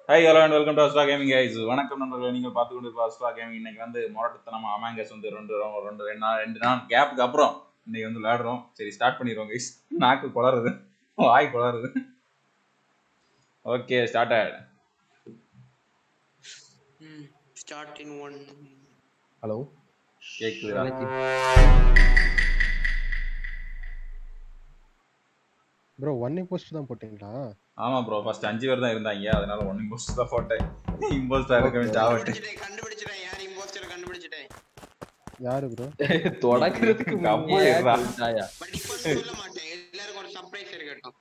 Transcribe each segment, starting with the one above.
High hello and welcome to Astra gaming guys வணக்கம் நண்பர்களே நீங்கள் பார்த்து கொண்டு இருப்ப அஸ்ட்ரா கேமிங் இன்னைக்கு வந்து மொரட்டத்தனமா அமாங்கஸ் வந்து ரெண்டு ரோ- ரெண்டு ரெண்டு நாள் ரெண்டு நாள் கேப்புக்கு அப்புறம் இன்னைக்கு வந்து விளையாடுறோம் சரி ஸ்டார்ட் பண்ணிடுவோம் கைஸ் நாக்கு குளருது வாய் குளருது ஓகே ஸ்டார்ட் ஆயிடு Hmm. Start in one. Hello கேக்குதுடா ப்ரோ ஒன் போஸ்ட் தான் போட்டீங்களா ஆமா ப்ரோ ஃபர்ஸ்ட் அஞ்சு பேர் தான் இருந்தாங்க அதனால ஒன் இம்போஸ்ட் தான் போட்டேன் இம்போஸ்டா இருக்கவே சாவட்டு கண்டுபிடிச்சிட்டேன் கண்டுபிடிச்சிட்டேன் யார் இம்போஸ்டர் கண்டுபிடிச்சிட்டேன் யாரு ப்ரோ தொடக்கிறதுக்கு கம்பு முன்னாடியே இருடா. சொல்லிட்டாயா? பட் இப்போ சொல்ல மாட்டேன் எல்லாருக்கும் ஒரு சர்ப்ரைஸ் இருக்கட்டும்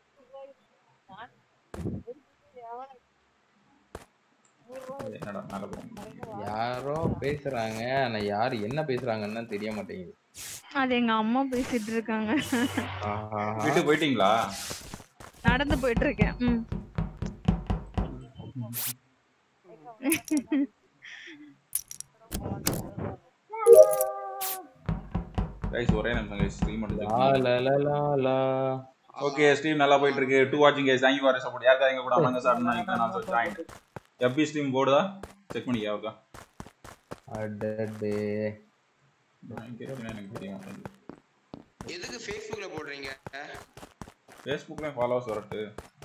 என்னடா மேல போகும் யாரோ பேசுறாங்க ஆனா யாரு என்ன பேசுறாங்கன்னு தான் தெரிய மாட்டேங்குது அது எங்க அம்மா பேசிட்டு இருக்காங்க ஆஹா. வீட்டுக்கு போயிட்டீங்களா நடந்து போயிட்டு இருக்கேன் ம். கைஸ் ஒரே நிமிஷம் கைஸ் ஸ்ட்ரீம் லா, எடுத்து லா, லா, லா, லா. ஓகே ஸ்ட்ரீம் நல்லா போயிட்டு இருக்கு டூ வாட்சிங் கைஸ் தேங்க்யூ ஃபார் சப்போர்ட் யாருக்கா எங்க கூட அமங்க சார் யூ கேன் ஆல்சோ ஜாயின் எப்பி ஸ்ட்ரீம் போடுதா செக் பண்ணிக்க அவருக்கா அடடே. எனக்கு தெரிய மாட்டேங்குது எதுக்கு ஃபேஸ்புக்ல போடுறீங்க ஃபேஸ்புக்லயும் ஃபாலோவர்ஸ் வரட்டு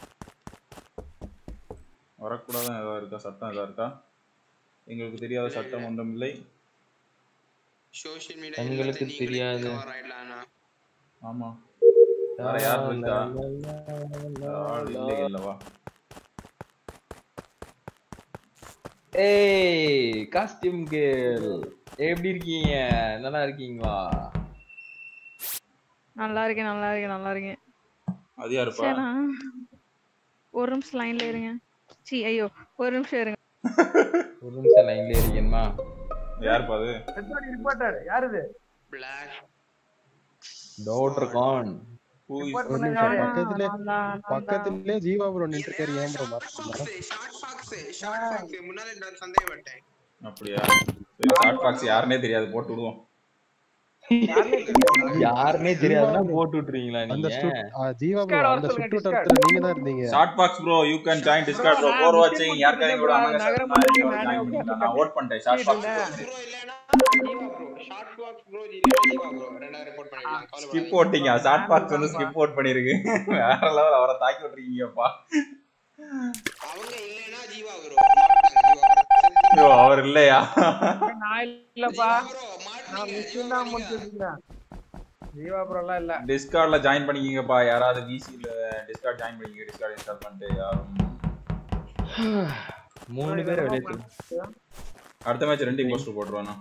வரக்கூடாதுன்னு ஏதாவது இருக்கா சட்டம் ஏதாவது இருக்கா எங்களுக்கு தெரியாத சட்டம் ஒன்றும் இல்லை சோஷியல் மீடியா எங்களுக்கு தெரியாது. ஆமா வேற யார் இருக்கா லா, லா, லா, ஆள் லா. இல்லை இல்லவா ஏய் காஸ்டியூம் கேர்ள் எப்படி இருக்கீங்க நல்லா இருக்கீங்களா நல்லா இருக்கேன் நல்லா இருக்கேன் நல்லா இருக்கேன் அது யாருப்பா சரி நான் ஒரு நிமிஷம் லைன்ல இருங்க சி ஐயோ ஒரு நிமிஷம் இருங்க ஒரு நிமிஷம் லைன்ல இருக்கீங்கம்மா யாருப்பா அது ரிப்போர்ட்டர் யார் இது பிளாக் டவுட் கான் Who is- Report ஒரு பண்ண நிமிஷம் யாரு? பக்கத்துலயே நான் தான், நான் தான். பக்கத்துலயே ஜீவா ப்ரோ நின்று இருக்காரு ஏன் ப்ரோ ஷார்ட் மாத்தல fox short fox short fox முன்னால நான் சந்தேகப்பட்டேன் அப்படியா சரி ஷார்ட் பாக்ஸ் யாருன்னே தெரியாது போட்டு விடுவோம் யாருன்னே தெரியாதுன்னா போட்டு விட்டுறீங்களா அந்த நீங்க சுட்- ஆ, ஜீவா ப்ரோ Discord அந்த வர சொல்லுங்க, சுற்றுவட்டத்துல நீங்க தான் இருந்தீங்க short box bro you can join discord bro Bro, for நான் வாட்சிங் mistake யாருக்கா எங்க கூட பண்ணிட்டேன் அமங்க bro. சார் நகரம் ஜாயின் பண்ணிக்கலாம் நான் ஓட் பண்ணிட்டேன் ஷார்ட் பாக்ஸ் ப்ரோ இல்லனா Jeeva bro short fox bro இல்லனா ஜீவா ப்ரோ ரெண்டாவது ரிப்போர்ட் பண்ணிடலாம் ஸ்கிப் கவலைப்படாதீங்க போட்டீங்க ஷார்ட் பாக்ஸ் வந்து ஸ்கிப் போட் பண்ணிருக்கு வேற லெவல் அவரை தாக்கி விட்டுருக்கீங்கப்பா அவங்க இல்லனா ஜீவா ப்ரோ மாட்டாங்க ஜீவா ஐயோ அவர் இல்லையா நான் இல்லப்பா ப்ரோ நான் மாட்டீங்க மிஷின் தான் முடிச்சிருக்கேன் ஜீவா ப்ரோ எல்லாம் இல்ல டிஸ்கார்ட்ல ஜாயின் பண்ணிக்கிங்கப்பா யாராவது விசில டிஸ்கார்ட் ஜாயின் பண்ணிக்கிங்க டிஸ்கார்ட் இன்ஸ்டால் பண்ணிட்டு யாரும் மூணு பேர் வெளியே தூ- அடுத்த மேட்ச் ரெண்டு போஸ்டர் போட்டுருவானா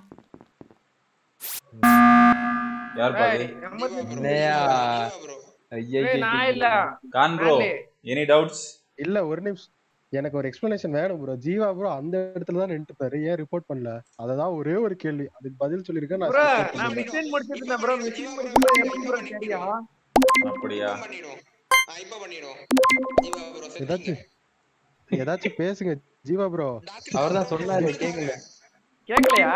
யார் பாது இல்லையா ப்ரோ ஐயா ஏய், நான் இல்ல கான் ப்ரோ நானே. எனி டவுட்ஸ் இல்ல ஒரு நிமிஷம் எனக்கு ஒரு எக்ஸ்பிளனேஷன் வேணும் ப்ரோ ஜீவா ப்ரோ அந்த இடத்துல தான் நின்றுப்பாரு ஏன் ரிப்போர்ட் பண்ணல அததான் ஒரே ஒரு கேள்வி அதுக்கு பதில் சொல்லிருக்கேன் நான் ப்ரோ skip நான் பண்ணிடுறேன். மிஷின் முடிச்சிட்டு இருந்தேன் ப்ரோ மிஷின் முடிச்சிட்டு எப்படி ப்ரோ தெரியும் அப்படியா பண்ணிடுவோம் ஆ, இப்ப பண்ணிடுவோம் ஜீவா ப்ரோ ஏதாச்சும் ஏதாச்சும் பேசுங்க ஜீவா ப்ரோ அவர்தான் சொன்னாரு கேக்கல கேக்கலையா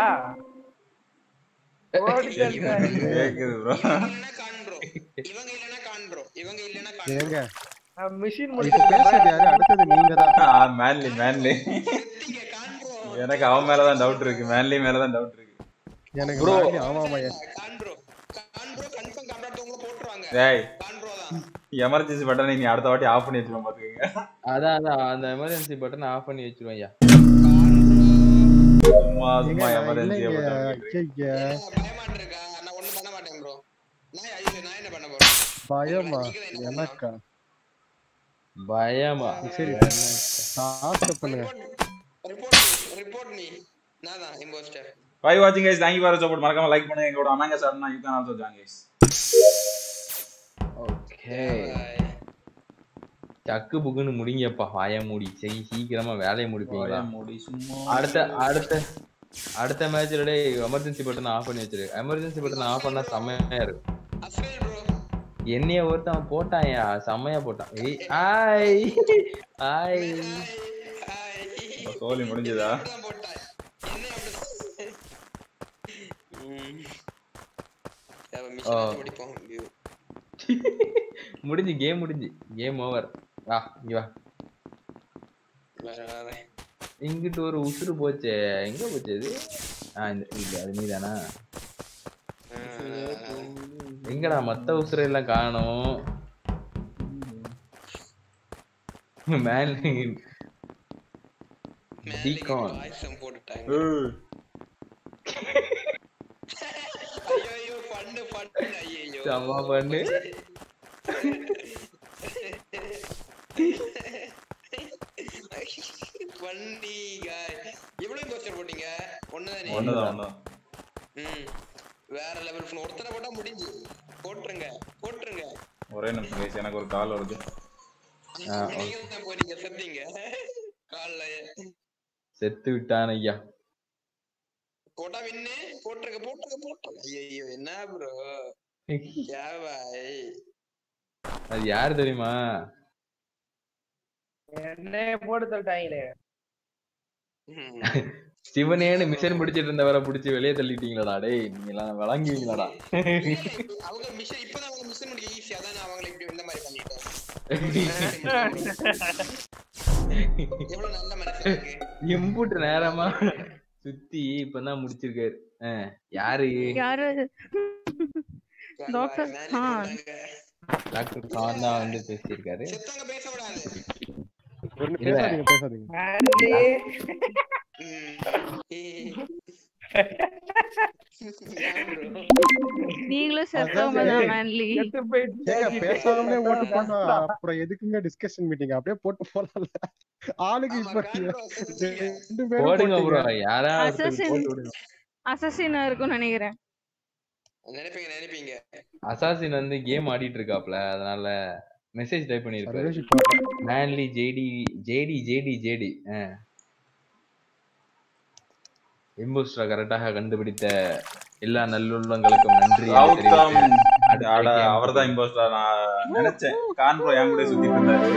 ஓடிட்டேன் சார். கேக்குது ப்ரோ இல்லனா கான் ப்ரோ இவங்க இல்லனா கான் ப்ரோ இவங்க இல்லனா கான் ஏங்க நான் மிஷின் இப்ப முடிச்சிட்டு பேசுறது யாரு அடுத்தது நீங்க தான் மேன்லி மேன்லி செத்தீங்க கான் ப்ரோ எனக்கு அவன் மேலதான் டவுட் இருக்கு மேன்லி மேலதான் டவுட் இருக்கு எனக்கு Bro. வாங்கி- ஆமா ஆமா கான் bro Khan bro confirm complete உங்களை போட்டுருவாங்க டேய் கான் ப்ரோ தான் எமர்ஜென்சி பட்டனை நீ அடுத்த வாட்டி ஆஃப் பண்ணி வச்சுக்கோ பாத்துக்கங்க அதான் அதான் அந்த எமர்ஜென்சி பட்டன் ஆஃப் பண்ணி வச்சிருவேன் ஐயா சும்மா சும்மா ஏங்க, எமர்ஜென்சி இல்லைங்க, பட்டன் ஐயைய, பயமாட்டு இருக்கா நான் ஒண்ணும் பண்ண மாட்டேன் ப்ரோ நான் ஐயோ நான் என்ன பண்ண போறேன் பயமா நீங்க தான் என்ன எனக்கா பயமா சரி டாஸ்க் பண்ணுங்க ரிப்போர்ட் ரிப்போர்ட் மீ நான் தான் இம்போஸ்டர் ஃபைவ் வாட்சிங் கைஸ் தேங்க்யூ ஃபார் சப்போர்ட் மறக்காம லைக் பண்ணுங்க எங்களோட அமங்க சார்னா you can also join guys okay சக்கு புக்குன்னு முடிங்கப்பா வாய மூடி சரி சீக்கிரமா வேலையை முடிப்பீங்களா முடி சும்மா அடுத்த அடுத்த அடுத்த மேட்ச்ல எமர்ஜென்சி பட்டன் ஆஃப் பண்ணி வச்சிரு எமர்ஜென்சி பட்டன் ஆஃப் பண்ணா செம்மையா இருக்கும் அஸ்வல் ப்ரோ என்னைய ஒருத்தன் போட்டான்யா செம்மையா போட்டான் ஏய் ஆய் ஆய் ஹாய் சோலி முடிஞ்சதா தான் போட்டாய் என்ன அப்படி ம் மிஷன் படிப்போம் view. முடிஞ்சு கேம் முடிஞ்சு கேம் ஓவர் வா இங்க வா வேற வேற இங்கிட்டு ஒரு உசுறு போச்சே எங்க போச்சு அது ஆ இந்த இல்ல அது நீதானா எங்கடா மத்த உசுரை எல்லாம் காணோம் மேல் Deacon. வாய்ஸம் போட்டுட்டாங்க ஏய், ஐயோ ஐயோ பண்ணு பண்ணு ஐயோ செம்ம பண்ணு. வண்டி guy. எவ்வளவு போஸ்டர் போட்டீங்க ஒண்ணுதானே ஒண்ணுதான் ஒண்ணுதான் ம் வேற லெவல் ஃபோன் ஒருத்தனை போட்டா முடிஞ்சு போட்டுருங்க போட்டுருங்க ஒரே நிமிஷம் guys, எனக்கு ஒரு கால் வருது ஆ, நீங்க தான் போறீங்க செத்தீங்க கால்ல செத்து விட்டான் ஐயா போட்டா வின்னு போட்டுருங்க போட்டுருங்க போட்டுருங்க ஐயோ என்ன ப்ரோ யா பாய் அது யாரு தெரியுமா என்ன போட்டு சொல்லிட்டாங்களே சிவனேன்னு மிஷன் பிடிச்சிட்டு இருந்தவரை பிடிச்சி வெளியே தள்ளிட்டீங்களாடா டேய் நீங்க எல்லாம் விளங்குவீங்களாடா அவங்க மிஷன் இப்பதான் அவங்க மிஷன் முடிக்க ஈஸி அதான் நான் அவங்களை இப்படி இந்த மாதிரி பண்ணிட்டேன் எவ்வளவு நல்ல மனசு இருக்கு இம்புட்டு நேரமா சுத்தி இப்பதான் முடிச்சிருக்காரு ஆ, யாரு யாரு யா டாக்டர் பாய், கான். மேலே போட்டாங்க. டாக்டர் கான் தான் வந்து பேசியிருக்காரு செத்தவங்க பேசக்கூடாது ஒண்ணு இல்ல. பேசாதீங்க பேசாதீங்க மேன்லி ம். ஏய். ஏன் bro? நீங்களும் செத்தவங்க தான் மேன்லி செத்து போயிட்டு ஏங்க பேசாமலே ஓட்டு போட்டா அப்புறம் எதுக்குங்க டிஸ்கஷன் மீட்டிங் அப்படியே போட்டு போலாம்ல ஆளுக்கு ஆமா, இப்ப கான் bro, செத்தீங்க. ரெண்டு பேரும் போடுங்க ப்ரோ போட்டீங்க. யாராவது ஒருத்தர் Assassin. போட்டு விடுங்க அசசினா இருக்கும்னு நினைக்கிறேன் நினைப்பீங்க நினைப்பீங்க அசாசின் வந்து கேம் ஆடிட்டு இருக்காப்ல அதனால மெசேஜ் டைப் பண்ணிருப்பாரு சர்வேஷ் போட்டேன். Manly JD JD JD JD இம்போஸ்டரா கரெக்டாக கண்டுபிடித்த எல்லா நல்லுள்ளங்களுக்கும் நன்றி என்று கௌதம் தெரிவித்து அடுத்த அட game அவர்தான் இம்போஸ்டர் நான் நினைச்சேன் கான் ப்ரோ என் கூட சுத்திட்டு இருந்தாரு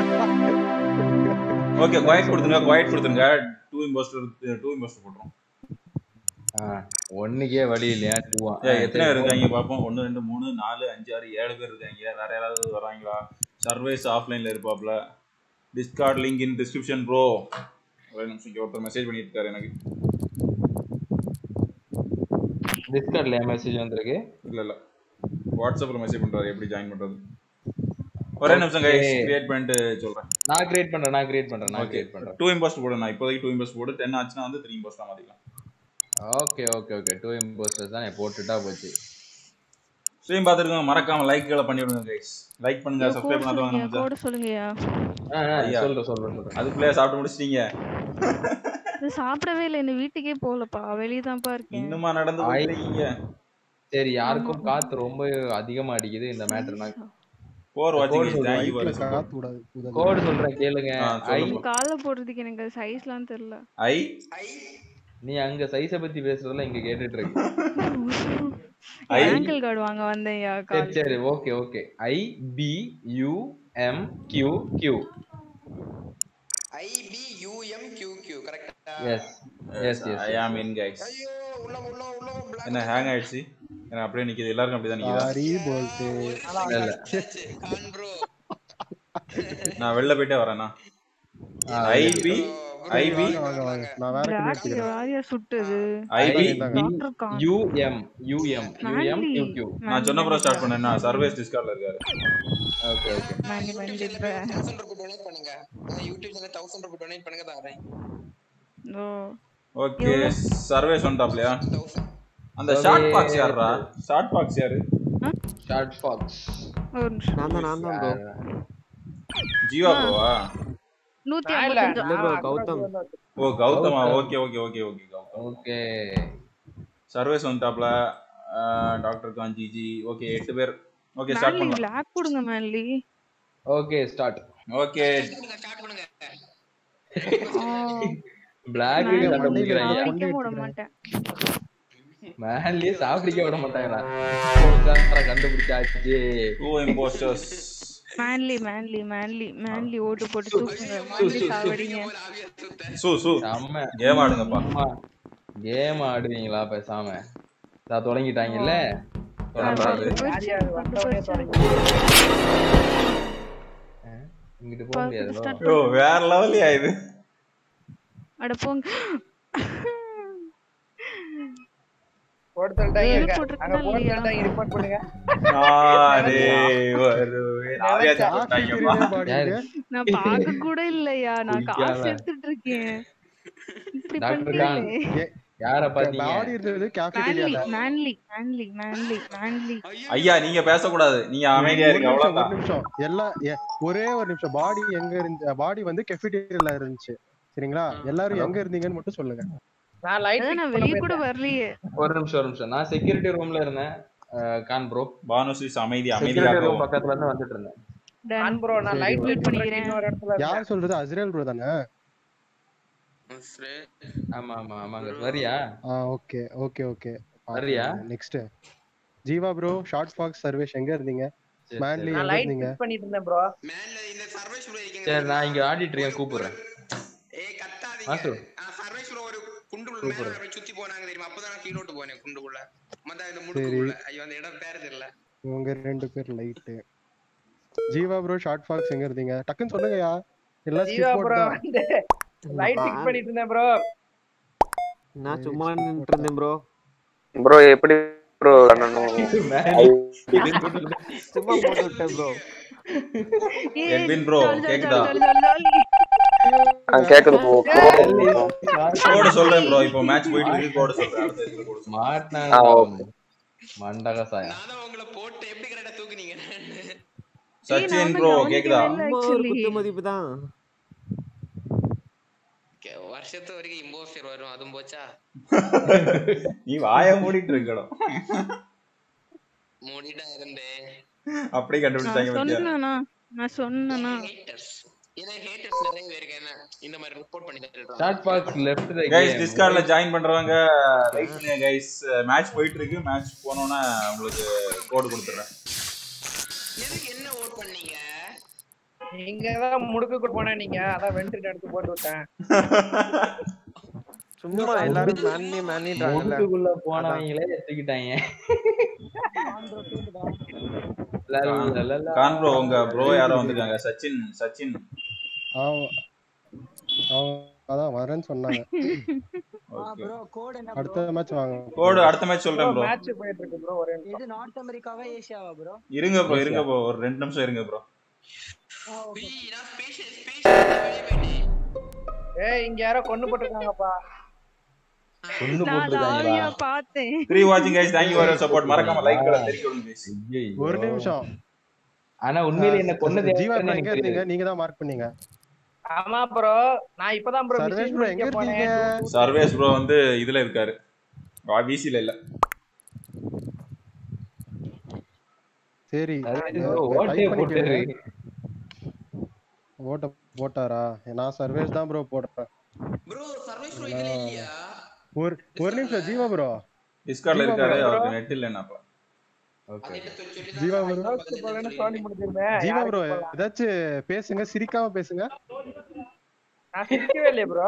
ஓகே குவைட் கொடுத்துருங்க குவைட் கொடுத்துருங்க டூ இம்போஸ்டர் டூ இம்போஸ்டர் போட்டுரும் ஆ, ஒண்ணுக்கே வழி இல்லையா டூவா ஏய், எத்தனை பேர் இருக்காங்க பார்ப்போம் ஒன்று ரெண்டு மூணு நாலு அஞ்சு ஆறு ஏழு பேர் இருக்காங்க வேற யாராவது வராங்களா சர்வேஸ் ஆஃப்லைன்ல இருப்பாப்ல discord link in description bro ஒரே நிமிஷம் இங்க ஒருத்தர் மெசேஜ் பண்ணிட்டு இருக்காரு எனக்கு டிஸ்கார்ட்ல மெசேஜ் வந்திருக்கு இல்ல இல்ல வாட்ஸ்அப்ல மெசேஜ் பண்றாரு எப்படி ஜாயின் பண்றது ஒரே நிமிஷம் கைஸ் Okay. கிரியேட் பண்ணிட்டு சொல்றேன் நான் கிரியேட் பண்றேன் நான் கிரியேட் பண்றேன் நான் ஓகே கிரியேட் பண்றேன் டூ இம்போஸ்ட் போடு நான் இப்போதைக்கு டூ இம்போஸ்ட் போடு டென் ஆச்சுன்னா வந்து த்ரீ இம்போஸ்ட் மாத்திக்கலாம் okay okay okay two imposters தான் போட்டுட்டா போச்சு ஸ்ட்ரீம் பார்த்துருக்கோங்க மறக்காம லைக்களை பண்ணி விடுங்க கைஸ் லைக் பண்ணுங்க சப்ஸ்கிரைப் கோடு பண்ணாதவங்க சொல்லுங்க நம்ம கோடு சொல்லுங்கயா ஆ, ஆ, ஐயா. சொல்றேன் சொல்றேன் சொல்றேன் அதுக்குள்ளே சாப்பிட்டு முடிச்சிட்டீங்க இது சாப்பிடவே இல்லை இன்னும் வீட்டுக்கே போகலப்பா வெளியே தான்ப்பா இருக்கேன் இன்னுமா நடந்து ஐ- போயிருக்கீங்க சரி யாருக்கும் காத்து ரொம்ப அதிகமா அடிக்குது இந்த மேட்டர் நான் போர் வாட்சிங் சொல்றேன். தேங்க்யூ வயித்துல ஃபார் காத்து விடாது உதவி. கோடு சொல்றேன் கேளுங்க ஆ, ஐ சொல்லுங்க. காலை போடுறதுக்கு எனக்கு சைஸ்லாம் தெரியல ஐ ஐ நீ அங்க சைஸ பத்தி பேசுறதெல்லாம் இங்க கேட்டுட்டு இருக்கு ஐ ஆங்கிள் கார்டு வாங்க வந்தேன்யா சரி கால் சரி okay okay I P U M Q Q I P U M Q Q கரெக்டா yes yes yes I am in guys ஐயோ உள்ள உள்ள உள்ள black என்ன ஹேங் ஆயிடுச்சு எனக்கு அப்படியே நிக்குது எல்லாருக்கும் அப்படிதான் நிக்குதா சாரி போல்ட்டு இல்ல கான் ப்ரோ நான் வெளில போயிட்டே வரேனா ஆ, ஐபி ஐபி வாங்க வாங்க வாங்க நான் வேற கண்ணு பிளாக் எடுத்துக்கிறேன் யாரையா சுட்டது IP doctor Khan U M U M U M Q Q நான் சொன்ன பிறகு ஸ்டார்ட் பண்ணேன் நான் சர்வேஸ் டிஸ்கார்ட்ல இருக்காரு ஓகே ஓகே மணி மணி இப்ப தௌசண்ட் ருபி டொனேட் பண்ணுங்க நான் YouTube channel thousand rupee donate பண்ணுங்க தரேன் ஓ ஓகே சர்வேஸ் வந்துட்டாப்லையா தௌசண்ட் அந்த ஷார்ட் பாக்ஸ் யாருடா ஷார்ட் பாக்ஸ் யாரு ஷார்ட் ஃபாக்ஸ் ஒரு நிமிஷம் நான் தான் நான் தான் ப்ரோ ஜீவா ப்ரோவா நூத்தி நான் இல்ல. ஐம்பத்தஞ்சு இல்ல ப்ரோ ஆ, கௌதம் ஓ கௌதமா Gautham. Okay okay okay okay Gautham okay Sarvesh வந்துட்டாப்ல டாக்டர் காஞ்சி ஜி ஓகே எட்டு பேர் ஓகே ஸ்டார்ட் மேன்லி பண்ணலாம் பிளாக் கொடுங்க Manly okay start okay start பண்ணுங்க பிளாக் மேன்லி கண்டுபிடிக்கிறாங்க சாப்பிட விட மாட்டேன் மேன்லயே சாப்பிடிக்க விட மாட்டாங்களா போலீஸ்காரன் கண்டுபிடிச்சாச்சு two imposters Manly Manly Manly Manly vote போட்டு தூக்குங்க மேன்லி சாவடிங்க ஒரு ஆவியா சுத்த சூ சூ செம்ம கேம் ஆடுங்கப்பா கேம் ஆடுவீங்களா பேசாம இதா தொடங்கிட்டாங்கல்ல தொடர்றாரு யார் யார் வந்தவனே தொடங்கி இங்கிட்டு போக முடியாது start ஓ வேற லெவலியா இது அட போங்க போட்டு சொல்லிட்டாங்க ஏழு இங்க. போட்டிருக்கா அங்க போட்டு இல்லையா? சொல்லிட்டாங்க ரிப்போர்ட் பண்ணுங்க நானே வருவேன். ஆவியாச்சு போட்டாங்கம்மா. பாடிங்க நான் பார்க்க கூட இல்லையா நான் காசு குடிக்காம. எடுத்துட்டு இருக்கேன் இப்படி டாக்டர் கான் பண்றீங்களே யார பாத்தீங்க பாடி இருந்தது கேஃபிடீரியால Manly Manly Manly Manly Manly ஐயா நீங்க பேசக்கூடாது நீங்க அமைதியா ஒரு இருங்க நிமிஷம் ஒரு அவ்வளவுதான் நிமிஷம் எல்லாம் எ- ஒரே ஒரு நிமிஷம் பாடி எங்க இருந்து பாடி வந்து கெஃபிடீரியால இருந்துச்சு சரிங்களா எல்லாரும் எங்க இருந்தீங்கன்னு மட்டும் சொல்லுங்க நான் லைட் அதான் நான் வெளிய கூட வரலையே ஒரு நிமிஷம் ஒரு நிமிஷம் நான் செக்யூரிட்டி ரூம்ல இருந்தேன் அஹ், கான் ப்ரோ பானுசிஸ் அமைதி செக்யூரிட்டி ரூம் அமைதியாக பக்கத்துல இருந்து வந்துட்டு இருந்தேன் Done. ப்ரோ நான் சரி, லைட் okay. வெயிட் பண்ணிக்கிறேன் இன்னொரு இடத்துல இருக்கேன். யார் சொல்றது அஸ்ரேல் ப்ரோ தானே ஆமா ஆமா ஆமாங்க வரியா ஆ ஓகே ஓகே ஓகே வர்றியா? Next Jeeva bro short Fox Sarvesh எங்க இருந்தீங்க சரி, மேன்லி நான் எங்க லைட் இருந்தீங்க ஃபிக்ஸ் பண்ணிட்டு இருந்தேன் ப்ரோ மேல இந்த சர்வேஷ் ப்ரோ இருக்கீங்க சரி நான் இங்க ஆடிட்டு இருக்கேன் கூப்பிடுறேன் ஏய் கத்தாதீங்க வாசு. சர்வேஷ் ப்ரோ ஒரு குண்டுக்குள்ள மேல கூப்பிடுறேன். அப்படியே சுத்தி போனாங்க தெரியுமா அப்பதான் நான் கீழோட்டு போனேன் குண்டுக்குள்ள மத்த இந்த முடுக்குள்ள ஐயோ அந்த இடம் பேரு தெரியல உங்க ரெண்டு பேர் light Jeeva bro short Fox எங்க இருந்தீங்க டக்குன்னு சொல்லுங்கயா எல்லாம் ஜீவா skip ப்ரோ போட்டு வந்து லைட் ஃபிக்ஸ் பண்ணிட்டு இருந்தேன் ப்ரோ நான் சும்மா நின்னுட்டு இருந்தேன் ப்ரோ ப்ரோ எப்படி ப்ரோ பண்ணணும் சும்மா போட்டு விட்டேன் ப்ரோ ஏய், எட்வின் bro, ஜாலி, ஜாலி, கேக்குதா? Jolly, jolly, jolly. ஆ கேக்குது ப்ரோ கோடு சொல்றேன் ப்ரோ இப்போ மேட்ச் போயிட்டு இருக்கு கோடு சொல்றேன் அடுத்த இதுல கோடு சொல்றேன். மாட்டினாங்க ஆ, பாவம். மண்டக சாயம் நான் தான் உங்களை போட்டு எப்படி கரெக்டா தூக்குனீங்க ஏய், சச்சின் நான் ப்ரோ கவனிக்கவே கேக்குதா இல்ல சும்மா ஒரு actually. குத்து மதிப்பு தான் Okay, வருஷத்து வரைக்கும் இம்போஸ்டர் வரும் அதுவும் போச்சா நீ வாய மூடிட்டு இருக்கணும் மூடிட்டா இருந்தேன் அப்படியே நான் கண்டுபிடிச்சாங்க பத்தியா சொன்னேனா நான் சொன்னேனா ஹேட்டர்ஸ் ஏன்னா ஹேட்டர்ஸ் நிறைய பேர் இருக்காங்க இந்த மாதிரி ரிப்போர்ட் பண்ணி தருவாங்க ஷார்ட் பாக்ஸ் லெஃப்ட் கைஸ் டிஸ்கார்ட்ல ஜாயின் பண்றவங்க லைக் பண்ணுங்க கைஸ் மேட்ச் போயிட்டு இருக்கு மேட்ச் போனோம்னா உங்களுக்கு கோடு கொடுத்துறேன் எதுக்கு என்ன ஓட் பண்ணீங்க நீங்க தான் முடுக்கு போனேன் நீங்க அதான் வென்ட்ரிட் எடுத்து போட்டு விட்டேன் சும்மா எல்லாரும் மேன்லி மேன்லின்றாங்கல்ல முட்டுக்குள்ள போனவங்களே எடுத்துக்கிட்டாங்க கான் ப்ரோ உங்க ப்ரோ யாரோ வந்திருக்காங்க சச்சின் சச்சின் அவன் அவன் அதான் வரேன்னு சொன்னாங்க ஓகே அடுத்த மேட்ச் வாங்க கோடு அடுத்த மேட்ச் சொல்றேன் ப்ரோ மேட்ச் போயிட்டு இருக்கு ப்ரோ ஒரே நிமிஷம். இது நார்த் அமெரிக்காவா ஏசியாவா ப்ரோ இருங்க ப்ரோ இருங்க ப்ரோ ஒரு ரெண்டு நிமிஷம் இருங்க ப்ரோ உய், நான் ஸ்பேஷியல் ஸ்பேஷியல் வெளியே போயிட்டேன் ஏய் இங்க யாரோ கொண்டு போட்டுருக்காங்கப்பா கொண்டு நான் அதை போட்டுருக்காங்களா ஆவியா பார்த்தேன் த்ரீ வாட்சிங் guys thank you for your support மறக்காம லைக் கட தெரிவிக்க விடுங்க guys. ஐயையோ. ஒரு நிமிஷம் ஆனா உண்மையில என்ன கொன்னது ஜீவா யாருன்னு ப்ரோ எங்க எனக்கு இருந்தீங்க தெரியாது. நீங்க தான் மார்க் பண்ணீங்க ஆமா ப்ரோ நான் இப்பதான் ப்ரோ சர்வேஷ் ப்ரோ எங்க இருந்தீங்க சர்வேஸ் ப்ரோ வந்து இதுல இருக்காரு விசில இல்ல சரி சர்வேஷ் இந்த- bro, இந்த ஓட்டையை type பண்ணிக்கோங்க. போட்டாரு. ஓட்ட போட்டாரா நான் சர்வேஸ் தான் ப்ரோ போடுறேன் ப்ரோ சர்வேஷ் ப்ரோ இதுல இல்லையா ஒரு ஒரு நிமிஷம் ஜீவா ப்ரோ டிஸ்கார்ட்ல ஜீவா இருக்காரு bro. அவருக்கு நெட் இல்லைன்னாப்பா Okay. அதை சொல்லி சொல்லி ஜீவா தான் bro. பக்கத்துல போலன்னு சொல்லி- சொல்லி முடிஞ்சிருந்தேன் ஜீவா ப்ரோ யாருக்கு போலாம்? ஏதாச்சும் பேசுங்க சிரிக்காம பேசுங்க நான் சிரிக்கவே இல்லையே ப்ரோ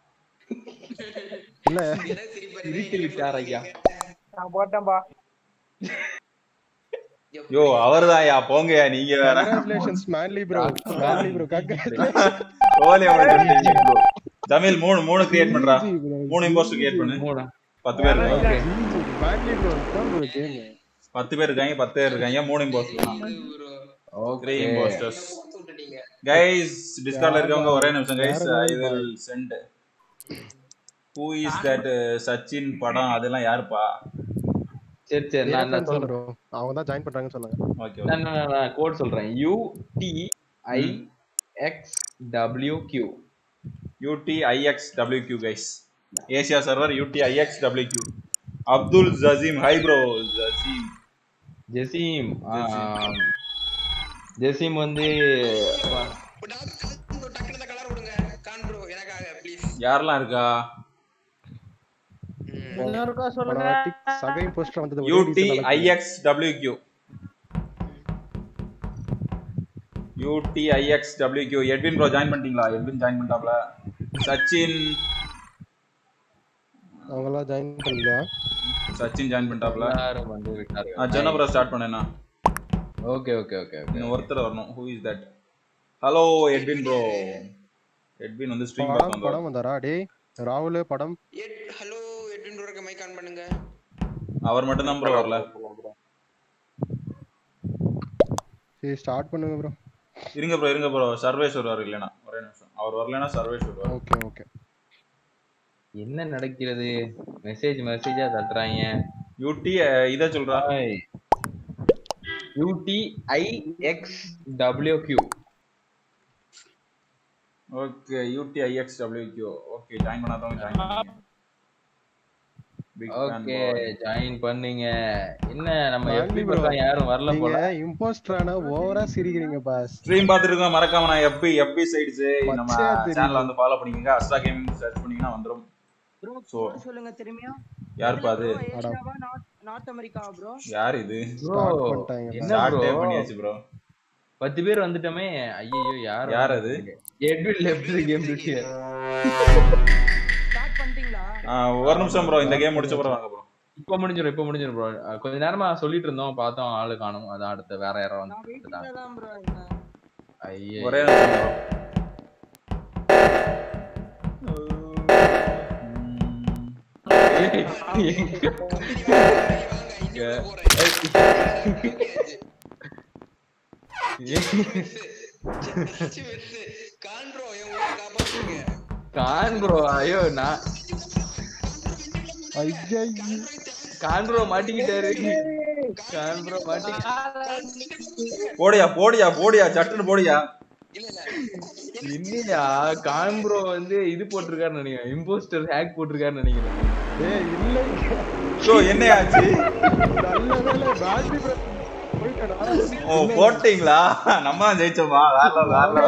இல்ல எனக்கு சிரிப்பு வருது. சிரித்து விட்டார் ஐயா. நான் போட்டேன்பா யோ அவர்தான்யா போங்கயா நீங்க வேற congratulations Manly bro Manly bro congratulations ஓலி அவனுக்கு ப்ரோ ஜமீல் மூணு மூணு கிரியேட் பண்றா மூணு இம்போஸ்ட் கிரியேட் பண்ணு மூணா. பத்து பேர் இருக்காங்க மேன்லி ப்ரோ தான் ப்ரோ கேம் பத்து பேர் இருக்காங்க பத்து பேர் இருக்காங்க மூணு impost bro. Three Okay. Imposters கொடுத்து விட்டுட்டீங்க. கைஸ் டிஸ்கார்ட்ல இருக்கவங்க ஒரே நிமிஷம் guys I will send who is that Sachin படம் அதெல்லாம் யாருப்பா சரி சரி நான் நான் சொல்றேன் ப்ரோ அவங்க தான் ஜாயின் பண்றாங்கன்னு சொன்னாங்க ஓகே நான் நான் நான் கோட் சொல்றேன் U T I X W Q UTIX W guys Asia server UTIX W Abdul Jaseem hi bro Jaseem Jaseem ஆ, ஜெசீம் வந்து bro, டக்குனு இந்த கலர் கொடுங்க கான் ப்ரோ எனக்காக ப்ளீஸ் யாரெல்லாம் இருக்கா இன்னொருக்கா போன சொல்லுங்க வாட்டி சகை போஸ்டர் வந்தது ஒரே reason னால UTIX W UTIX W Edwin bro join பண்ணிட்டீங்களா எட்வின் ஜாயின் பண்ணிட்டாப்ல சச்சின் அவங்க எல்லாம் ஜாயின் பண்ணலையா சச்சின் ஜாயின் பண்ணிட்டாப்ல எல்லாரும் வந்து விட்டாரு நான் ஜென ப்ரோ ஸ்டார்ட் பண்ணேன்னா ஓகே ஓகே ஓகே ஓகே இன்னும் ஒருத்தர் வரணும் who is that hello Edwin bro Edwin வந்து ஸ்ட்ரீம் படம் பார்க்க படம் வந்தாரா டேய் ராகுல் படம் ஹலோ எட்வின் ப்ரோக்கு மைக் ஆன் பண்ணுங்க அவர் மட்டும் தான் ப்ரோ வரல சரி ஸ்டார்ட் பண்ணுங்க ப்ரோ இருங்க ப்ரோ இருங்க ப்ரோ சர்வேஷ் வருவார் இல்லைனா ஒரே நிமிஷம் அவர் வரலனா சர்வேஷ் வருவார் ஓகே ஓகே என்ன நடக்கிறது மெசேஜ் மெசேஜா தட்டுறாங்க யூடி இத சொல்றா UT I X W Q okay UT ix W okay join பண்ணாதவங்க ஜாயின் பண்ணுங்க பிக் ஃபேன் ஓகே ஜாயின் பண்ணீங்க என்ன நம்ம Manly எப்படி bro. பக்கம் யாரும் வரல நீங்க போல இம்போஸ்டரான ஓவரா சிரிக்கிறீங்க பாஸ் ஸ்ட்ரீம் பார்த்துட்டு இருக்கோம் மறக்காம நான் எப்பி எப்பி சைட்ஸ் நம்ம பச்சையா தெரியுது. சேனலை வந்து ஃபாலோ பண்ணிக்கோங்க அஸ்டா கேமிங் சர்ச் பண்ணீங்கன்னா வந்துரும் ப்ரோ So- சொல்லுங்க திரும்பியும் யாருப்பா அது Bro, ஏசியாவா நார்த் நார்த் அமெரிக்காவா ப்ரோ யார் இது ப்ரோ பண்ணிட்டாங்க என்ன ஸ்டார்ட்டே ப்ரோ பண்ணியாச்சு ப்ரோ பத்து பேர் வந்துட்டோமே ஐயோ யார் யார் அது? எட்வின் லெஃப்ட் கேம் டியூட்டியர் ஸ்டார்ட் பண்ணிட்டீங்களா ஒரு நிமிஷம் ப்ரோ இந்த கேம் முடிச்ச அப்புறம் வாங்க ப்ரோ இப்ப முடிஞ்சிடும் இப்ப முடிஞ்சிடும் ப்ரோ கொஞ்ச நேரமா சொல்லிட்டு இருந்தோம் பார்த்தோம் ஆளு காணும் அதான் அடுத்த வேற யாரோ நான் வந்து வெயிட்டிங்ல தான் ப்ரோ இருக்கேன் ஐயோ ஒரே நிமிஷம் காண்ட்ரோ என் ஊரை காப்பாத்துங்க கான் ப்ரோ ஐயோ நான் ஐயா கான் ப்ரோ மாட்டிக்கிட்டாரு கான் ப்ரோ மாட்டி போடியா போடியா போடியா சட்டுன்னு போடியா இல்லையா கான் ப்ரோ வந்து இது போட்டிருக்காருன்னு நினைக்கிறேன் இம்போஸ்டர் ஹேக் போட்டிருக்காருன்னு நினைக்கிறேன் ஏய் இல்ல ஸோ என்ன ஆச்சு நல்ல வேலை பேட்டரி போயிட்டடா ஓ போட்டீங்களா நம்ம தான் ஜெயிச்சோமா வேற வேற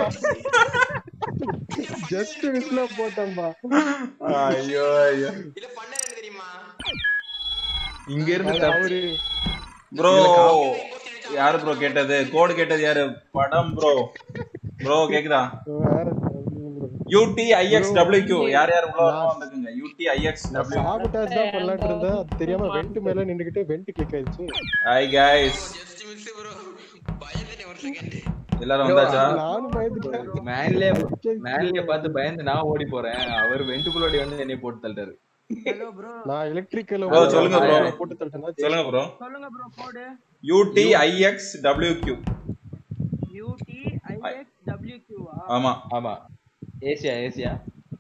ஜஸ்ட் மிஸ்ல போட்டோம்பா ஐயோ ஐயோ இல்ல பண்ண என்ன தெரியுமா இங்க இருந்து அது தப்பு அவரு ப்ரோ யாரு ப்ரோ கேட்டது கோடு கேட்டது யாரு படம் ப்ரோ ப்ரோ கேக்குதா வேற யூடி ஐஎக்ஸ் டபிள்யூ யார் யார் உள்ள வரணும் வந்துக்குங்க யூடி ஐஎக்ஸ் டபிள்யூ சாபட்டாஸ் தான் பண்ணலாம்னு இருந்தேன் அது தெரியாம வெண்ட் மேல நின்னுகிட்டு வெண்ட் கிளிக் ஆயிடுச்சு hi guys just miss bro பயந்துட்டேன் ஒரு செகண்ட் எல்லாரும் வந்தாச்சா நானும் பயந்துட்டேன் மேன்லயே மேன்லயே பார்த்து பயந்து நான் ஓடி போறேன் அவர் வெண்டுக்குள்ளோடி வந்து என்னை போட்டு தள்ளிட்டாரு ஹலோ ப்ரோ நான் எலக்ட்ரிக்கல் Bro, சொல்லுங்க bro. போட்டு தள்ளிட்டேன்னா சொல்லுங்க ப்ரோ சொல்லுங்க bro code UT ix W Q யூடி IX டபிள்யூக்யூவா ஆமா ஆமா ஏசியா ஏசியா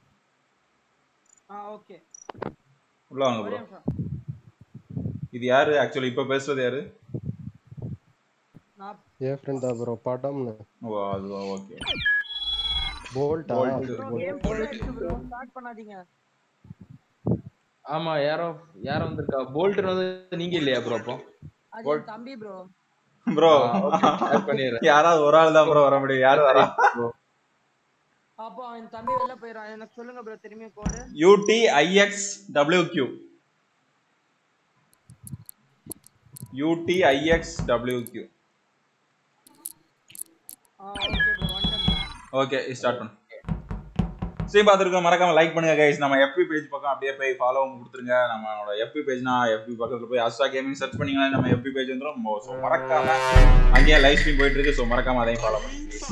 ஆ ஓகே உள்ள வாங்க ஒரே ப்ரோ நிமிஷம் இது யாரு ஆக்சுவலி இப்ப பேசுறது யாரு நான் என் ஃப்ரெண்ட் தான் ப்ரோ படம்னு ஓ அது ஓகே போல்ட்டா Bolt. ப்ரோ கேம் போயிடுச்சு ப்ரோ ஸ்டார்ட் பண்ணாதீங்க ஆமா யாரோ யாரோ வந்திருக்கா போல்டர் வந்து நீங்க இல்லையா ப்ரோ அப்போ அது என் தம்பி ப்ரோ ப்ரோ ஆட் பண்ணிடுறேன் யாராவது ஒரு ஆள் தான் ப்ரோ வர முடியும் யாரு வரா அப்போ அவன் தம்பி வெளில போயிடுறான் எனக்கு சொல்லுங்க ப்ரோ திரும்பி code UT ix W Q யூடி ix W Q ஆ ஓகே ப்ரோ வந்துட்டேன் ஓகே ஸ்டார்ட் பண்ணு ஸ்ட்ரீம் பார்த்துருக்கோம் மறக்காம லைக் பண்ணுங்க கைஸ் நம்ம எஃபி பேஜ் பக்கம் அப்படியே போய் ஃபாலோ கொடுத்துருங்க நம்மளோட எஃபி பேஜ்னா எஃபி பக்கத்துல போய் அஸ்டா கேமிங் சர்ச் பண்ணீங்கன்னா நம்ம எஃபி பேஜ் வந்துடும் ஸோ மறக்காம அங்கேயே லைவ் ஸ்ட்ரீம் போயிட்டு இருக்கு ஸோ மறக்காம அதையும் ஃபாலோ பண்ணுங்க